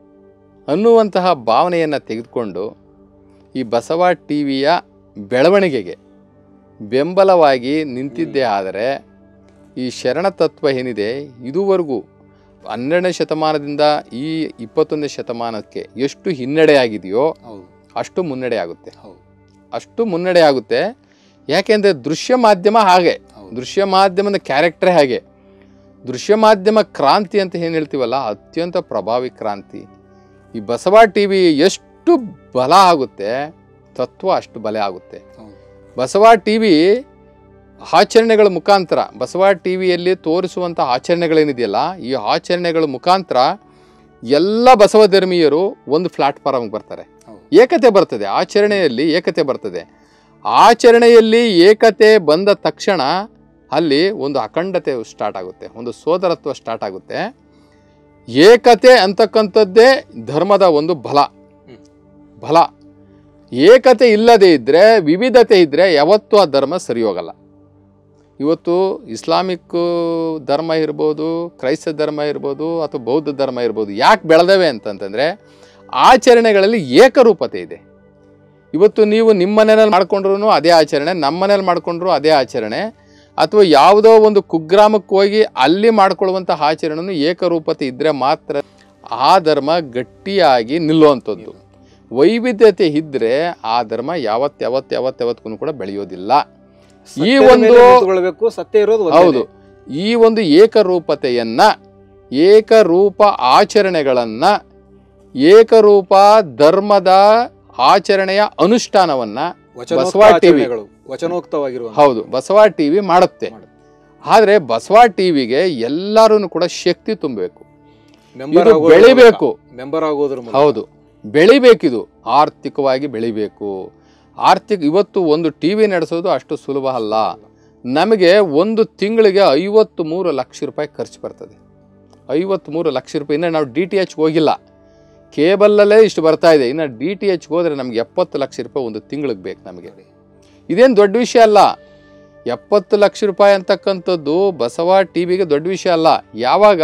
ಅನ್ನುವಂತಹ ಭಾವನೆಯನ್ನು ತೆಗೆದುಕೊಂಡು ಈ ಬಸವ ಟಿ ವಿಯ ಬೆಳವಣಿಗೆಗೆ ಬೆಂಬಲವಾಗಿ ನಿಂತಿದ್ದೇ ಆದರೆ ಈ ಶರಣ ತತ್ವ ಏನಿದೆ ಇದುವರೆಗೂ ಹನ್ನೆರಡನೇ ಶತಮಾನದಿಂದ ಈ ಇಪ್ಪತ್ತೊಂದನೇ ಶತಮಾನಕ್ಕೆ ಎಷ್ಟು ಹಿನ್ನಡೆ ಆಗಿದೆಯೋ ಹೌದು ಅಷ್ಟು ಮುನ್ನಡೆ ಆಗುತ್ತೆ ಹೌದು ಅಷ್ಟು ಮುನ್ನಡೆ ಆಗುತ್ತೆ ಯಾಕೆಂದರೆ ದೃಶ್ಯ ಮಾಧ್ಯಮ ಹಾಗೆ ಹೌದು. ದೃಶ್ಯ ಮಾಧ್ಯಮದ ಕ್ಯಾರೆಕ್ಟರ್ ಹಾಗೆ ದೃಶ್ಯ ಮಾಧ್ಯಮ ಕ್ರಾಂತಿ ಅಂತ ಏನು ಹೇಳ್ತೀವಲ್ಲ ಅತ್ಯಂತ ಪ್ರಭಾವಿ ಕ್ರಾಂತಿ ಈ ಬಸವ ಟಿ ವಿ ಎಷ್ಟು ಬಲ ಆಗುತ್ತೆ ತತ್ವ ಅಷ್ಟು ಬಲ ಆಗುತ್ತೆ ಹೌದು. ಬಸವ ಟಿ ವಿ ಆಚರಣೆಗಳ ಮುಖಾಂತರ ಬಸವ ಟಿ ವಿಯಲ್ಲಿ ತೋರಿಸುವಂಥ ಆಚರಣೆಗಳೇನಿದೆಯಲ್ಲ ಈ ಆಚರಣೆಗಳ ಮುಖಾಂತರ ಎಲ್ಲ ಬಸವ ಧರ್ಮೀಯರು ಒಂದು ಪ್ಲಾಟ್ಫಾರ್ಮ್ಗೆ ಬರ್ತಾರೆ ಹೌದು. ಏಕತೆ ಬರ್ತದೆ ಆಚರಣೆಯಲ್ಲಿ ಏಕತೆ ಬರ್ತದೆ ಆಚರಣೆಯಲ್ಲಿ ಏಕತೆ ಬಂದ ತಕ್ಷಣ ಅಲ್ಲಿ ಒಂದು ಅಖಂಡತೆ ಸ್ಟಾರ್ಟ್ ಆಗುತ್ತೆ ಒಂದು ಸೋದರತ್ವ ಸ್ಟಾರ್ಟ್ ಆಗುತ್ತೆ ಏಕತೆ ಅಂತಕ್ಕಂಥದ್ದೇ ಧರ್ಮದ ಒಂದು ಬಲ ಹ್ಮ್. ಬಲ ಏಕತೆ ಇಲ್ಲದೆ ಇದ್ದರೆ ವಿವಿಧತೆ ಇದ್ದರೆ ಯಾವತ್ತೂ ಆ ಧರ್ಮ ಸರಿ ಹೋಗಲ್ಲ ಇವತ್ತು ಇಸ್ಲಾಮಿಕ್ ಧರ್ಮ ಇರ್ಬೋದು ಕ್ರೈಸ್ತ ಧರ್ಮ ಇರ್ಬೋದು ಅಥವಾ ಬೌದ್ಧ ಧರ್ಮ ಇರ್ಬೋದು ಯಾಕೆ ಬೆಳೆದವೆ ಅಂತಂತಂದರೆ ಆಚರಣೆಗಳಲ್ಲಿ ಏಕರೂಪತೆ ಇದೆ ಇವತ್ತು ನೀವು ನಿಮ್ಮ ಮನೆಯಲ್ಲಿ ಮಾಡ್ಕೊಂಡ್ರು ಅದೇ ಆಚರಣೆ ನಮ್ಮ ಮನೇಲಿ ಮಾಡ್ಕೊಂಡ್ರು ಅದೇ ಆಚರಣೆ ಅಥವಾ ಯಾವುದೋ ಒಂದು ಕುಗ್ರಾಮಕ್ಕೆ ಹೋಗಿ ಅಲ್ಲಿ ಮಾಡ್ಕೊಳ್ಳುವಂಥ ಆಚರಣೆನೂ ಏಕರೂಪತೆ ಇದ್ದರೆ ಮಾತ್ರ ಆ ಧರ್ಮ ಗಟ್ಟಿಯಾಗಿ ನಿಲ್ಲುವಂಥದ್ದು ವೈವಿಧ್ಯತೆ ಇದ್ದರೆ ಆ ಧರ್ಮ ಯಾವತ್ತು ಯಾವತ್ತು ಯಾವತ್ತು ಯಾವತ್ತಿಗೂ ಕೂಡ ಬೆಳೆಯೋದಿಲ್ಲ ಈ ಸತ್ಯದ ಒಂದು ಮೇಲೆ ನಿಂತುಕೊಳ್ಬೇಕು ಸತ್ಯ ಇರೋದು ಒಂದೇನೆ. ಹೌದು ಈ ಒಂದು ಏಕರೂಪತೆಯನ್ನ ಏಕರೂಪ ಆಚರಣೆಗಳನ್ನ ಏಕರೂಪ ಧರ್ಮದ ಆಚರಣೆಯ ಅನುಷ್ಠಾನವನ್ನ ಬಸವ ಟಿವಿ ವಚನೋಕ್ತವಾಗಿರುವ ಹೌದು ಬಸವ ಟಿವಿ ಮಾಡುತ್ತೆ ಆದರೆ ಬಸವ ಟಿವಿಗೆ ಎಲ್ಲರೂ ಕೂಡ ಶಕ್ತಿ ತುಂಬಬೇಕು ಮೆಂಬರ್ ಇದು ಬೆಳಿಬೇಕು ಮೆಂಬರ್ ಆಗೋದ್ರ ಮೂಲಕ. ಹೌದು ಬೆಳಿಬೇಕಿದು ಆರ್ಥಿಕವಾಗಿ ಬೆಳಿಬೇಕು ಆರ್ಥಿಕ ಇವತ್ತು ಒಂದು ಟಿ ವಿ ನಡೆಸೋದು ಅಷ್ಟು ಸುಲಭ ಅಲ್ಲ ನಮಗೆ ಒಂದು ತಿಂಗಳಿಗೆ ಐವತ್ತು ಮೂರು ಲಕ್ಷ ರೂಪಾಯಿ ಖರ್ಚು ಬರ್ತದೆ ಐವತ್ತು ಮೂರು ಲಕ್ಷ ರೂಪಾಯಿ ಇನ್ನು ನಾವು ಡಿ ಟಿ ಎಚ್ ಹೋಗಿಲ್ಲ ಕೇಬಲ್ಲಲ್ಲೇ ಇಷ್ಟು ಬರ್ತಾ ಇದೆ ಇನ್ನು ಡಿ ಟಿ ಎಚ್ಗೆ ಹೋದರೆ ನಮ್ಗೆ ಎಪ್ಪತ್ತು ಲಕ್ಷ ರೂಪಾಯಿ ಒಂದು ತಿಂಗಳಿಗೆ ಬೇಕು ನಮಗೆ ಇದೇನು ದೊಡ್ಡ ವಿಷಯ ಅಲ್ಲ ಎಪ್ಪತ್ತು ಲಕ್ಷ ರೂಪಾಯಿ ಅಂತಕ್ಕಂಥದ್ದು ಬಸವ ಟಿ ವಿಗೆ ದೊಡ್ಡ ವಿಷಯ ಅಲ್ಲ ಯಾವಾಗ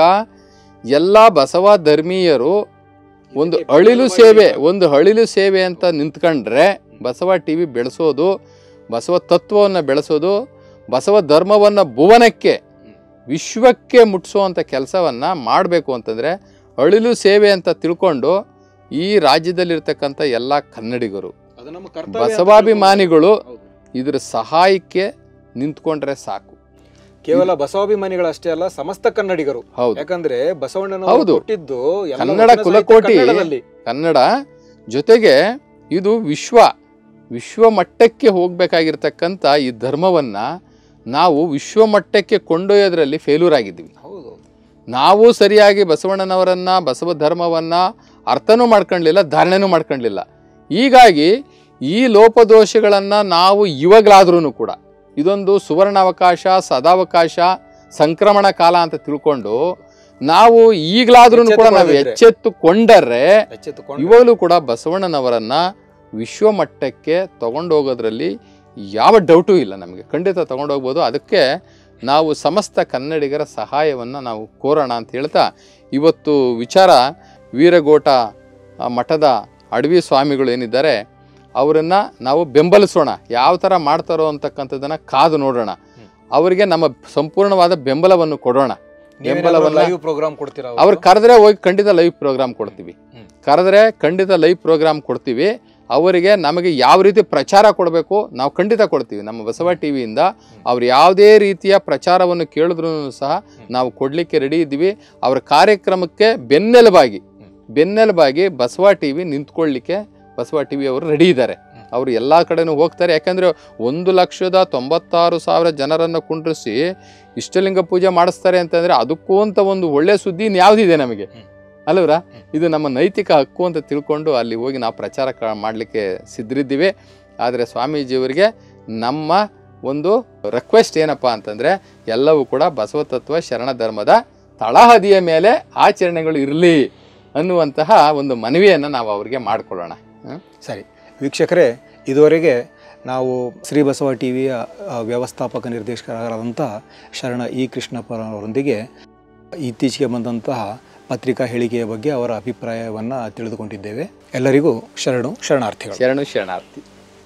ಎಲ್ಲ ಬಸವ ಧರ್ಮೀಯರು ಒಂದು ಅಳಿಲು ಸೇವೆ ಒಂದು ಅಳಿಲು ಸೇವೆ ಅಂತ ನಿಂತ್ಕೊಂಡ್ರೆ ಬಸವ ಟಿ ವಿ ಬೆಳೆಸೋದು ಬಸವ ತತ್ವವನ್ನು ಬೆಳೆಸೋದು ಬಸವ ಧರ್ಮವನ್ನು ಭುವನಕ್ಕೆ ವಿಶ್ವಕ್ಕೆ ಮುಟ್ಟಿಸುವಂಥ ಕೆಲಸವನ್ನು ಮಾಡಬೇಕು ಅಂತಂದರೆ ಅಳಿಲು ಸೇವೆ ಅಂತ ತಿಳ್ಕೊಂಡು ಈ ರಾಜ್ಯದಲ್ಲಿರ್ತಕ್ಕಂಥ ಎಲ್ಲ ಕನ್ನಡಿಗರು ಅದು ನಮ್ಮ ಕರ್ತವ್ಯ ಅಂತ ಬಸವಾಭಿಮಾನಿಗಳು ಹೌದು. ಇದ್ರ ಸಹಾಯಕ್ಕೆ ನಿಂತ್ಕೊಂಡ್ರೆ ಸಾಕು ಕೇವಲ ಬಸವಾಭಿಮಾನಿಗಳಷ್ಟೇ ಅಲ್ಲ ಸಮಸ್ತ ಕನ್ನಡಿಗರು ಹೌದು ಯಾಕಂದ್ರೆ ಬಸವಣ್ಣನವರು ಹೌದು. ಕೊಟ್ಟಿದ್ದು ಎಲ್ಲ ಕನ್ನಡ ವಚನ ಸಾಹಿತ್ಯ ಕುಲಕೋಟಿ ಕನ್ನಡದಲ್ಲಿ. ಕನ್ನಡ ಜೊತೆಗೆ ಇದು ವಿಶ್ವ ವಿಶ್ವ ಮಟ್ಟಕ್ಕೆ ಹೋಗ್ಬೇಕಾಗಿರ್ತಕ್ಕಂಥ ಈ ಧರ್ಮವನ್ನ ನಾವು ವಿಶ್ವ ಮಟ್ಟಕ್ಕೆ ಕೊಂಡೊಯ್ಯೋದ್ರಲ್ಲಿ ಫೇಲ್ಯೂರ್ ಆಗಿದ್ವಿ ಹೌದು ನಾವು ಸರಿಯಾಗಿ ಬಸವಣ್ಣನವರನ್ನ ಬಸವ ಧರ್ಮವನ್ನ ಅರ್ಥನೂ ಮಾಡ್ಕೊಳ್ಳಿಲ್ಲ ಧಾರಣೆನೂ ಮಾಡ್ಕೊಳ್ಳಿಲ್ಲ ಹೀಗಾಗಿ ಈ ಲೋಪದೋಷಗಳನ್ನು ನಾವು ಇವಾಗಲಾದ್ರೂ ಕೂಡ ಇದೊಂದು ಸುವರ್ಣಾವಕಾಶ ಸದಾವಕಾಶ ಸಂಕ್ರಮಣ ಕಾಲ ಅಂತ ತಿಳ್ಕೊಂಡು ನಾವು ಈಗಲಾದ್ರೂ ಕೂಡ ನಾವು ಎಚ್ಚೆತ್ತುಕೊಳ್ಳದಿದ್ರೆ. ಎಚ್ಚೆತ್ತುಕೊಂಡರೆ ಎಚ್ಚೆತ್ತುಕೊಂಡು ಇವಾಗಲೂ ಕೂಡ ಬಸವಣ್ಣನವರನ್ನ ವಿಶ್ವ ಮಟ್ಟಕ್ಕೆ ತಗೊಂಡೋಗೋದ್ರಲ್ಲಿ ಯಾವ ಡೌಟು ಇಲ್ಲ ನಮಗೆ ಖಂಡಿತ ತಗೊಂಡೋಗ್ಬೋದು ಅದಕ್ಕೆ ನಾವು ಸಮಸ್ತ ಕನ್ನಡಿಗರ ಸಹಾಯವನ್ನು ನಾವು ಕೋರೋಣ ಅಂತ ಹೇಳ್ತಾ ಇವತ್ತು ವಿಚಾರ ವೀರಗೋಟ ಆ, ಮಠದ ಅಡವಿ ಸ್ವಾಮಿಗಳು ಏನಿದ್ದಾರೆ ಅವರನ್ನು ನಾವು ಬೆಂಬಲಿಸೋಣ ಯಾವ ಥರ ಮಾಡ್ತಾರೋ ಅಂತಕ್ಕಂಥದ್ದನ್ನು ಕಾದು ನೋಡೋಣ ಅವರಿಗೆ ನಮ್ಮ ಸಂಪೂರ್ಣವಾದ ಬೆಂಬಲವನ್ನು ಕೊಡೋಣ ಬೆಂಬಲವನ್ನ ಲೈವ್ ಪ್ರೋಗ್ರಾಮ್ ಕೊಡ್ತೀರಾ ಅವತ್ತು? ಅವ್ರು ಕರೆದ್ರೆ ಹೋಗಿ ಖಂಡಿತ ಲೈವ್ ಪ್ರೋಗ್ರಾಮ್ ಕೊಡ್ತೀವಿ ಹ್ಮ್. ಕರೆದ್ರೆ ಖಂಡಿತ ಲೈವ್ ಪ್ರೋಗ್ರಾಮ್ ಕೊಡ್ತೀವಿ ಅವರಿಗೆ ನಮಗೆ ಯಾವ ರೀತಿ ಪ್ರಚಾರ ಕೊಡಬೇಕು ನಾವು ಖಂಡಿತ ಕೊಡ್ತೀವಿ ನಮ್ಮ ಬಸವ ಟಿವಿಯಿಂದ ಅವ್ರು ಯಾವುದೇ ರೀತಿಯ ಪ್ರಚಾರವನ್ನು ಕೇಳಿದ್ರು ಸಹ ನಾವು ಕೊಡಲಿಕ್ಕೆ ರೆಡಿ ಇದ್ದೀವಿ ಅವ್ರ ಕಾರ್ಯಕ್ರಮಕ್ಕೆ ಬೆನ್ನೆಲುಬಾಗಿ ಬೆನ್ನೆಲುಬಾಗಿ ಬಸವ ಟಿವಿ ನಿಂತ್ಕೊಳ್ಳಿಕ್ಕೆ ಬಸವ ಟಿವಿ ಅವರು ರೆಡಿ ಇದ್ದಾರೆ ಅವರು ಎಲ್ಲ ಕಡೆನೂ ಹೋಗ್ತಾರೆ ಯಾಕಂದರೆ ಒಂದು ಲಕ್ಷದ ತೊಂಬತ್ತಾರು ಸಾವಿರ ಜನರನ್ನು ಕುಂಡ್ರಿಸಿ ಇಷ್ಟಲಿಂಗ ಪೂಜೆ ಮಾಡಿಸ್ತಾರೆ ಅಂತಂದರೆ ಅದಕ್ಕೂ ಅಂತ ಒಂದು ಒಳ್ಳೆ ಸುದ್ದಿ ಯಾವುದಿದೆ ನಮಗೆ ಅಲ್ಲವ್ರಾ ಇದು ನಮ್ಮ ನೈತಿಕ ಹಕ್ಕು ಅಂತ ತಿಳ್ಕೊಂಡು ಅಲ್ಲಿ ಹೋಗಿ ನಾವು ಪ್ರಚಾರ ಕ- ಮಾಡಲಿಕ್ಕೆ ಸಿದ್ಧರಿದ್ದೀವಿ ಆದರೆ ಸ್ವಾಮೀಜಿಯವರಿಗೆ ನಮ್ಮ ಒಂದು ರಿಕ್ವೆಸ್ಟ್ ಏನಪ್ಪ ಅಂತಂದರೆ ಎಲ್ಲವೂ ಕೂಡ ಬಸವ ತತ್ವ ಶರಣ ಧರ್ಮದ ತಳಹದಿಯ ಮೇಲೆ ಆಚರಣೆಗಳು ಇರಲಿ ಅನ್ನುವಂತಹ ಒಂದು ಮನವಿಯನ್ನು ನಾವು ಅವರಿಗೆ ಮಾಡಿಕೊಳ್ಳೋಣ ಸರಿ ವೀಕ್ಷಕರೇ ಇದುವರೆಗೆ ನಾವು ಶ್ರೀ ಬಸವ ಟಿ ವಿಯ ವ್ಯವಸ್ಥಾಪಕ ನಿರ್ದೇಶಕರಾದಂಥ ಶರಣ ಇ ಕೃಷ್ಣಪ್ಪರವರೊಂದಿಗೆ ಇತ್ತೀಚೆಗೆ ಬಂದಂತಹ ಪತ್ರಿಕಾ ಹೇಳಿಕೆಯ ಬಗ್ಗೆ ಅವರ ಅಭಿಪ್ರಾಯವನ್ನು ತಿಳಿದುಕೊಂಡಿದ್ದೇವೆ ಎಲ್ಲರಿಗೂ ಶರಣು ಶರಣಾರ್ಥಿಗಳು ಶರಣು ಶರಣಾರ್ಥಿ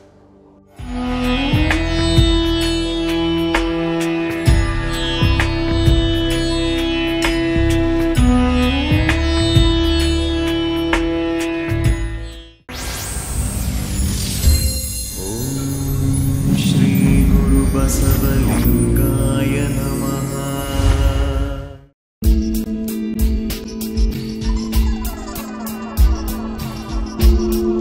श्रीगुरुबसवलिङ्गाय नमः ॐ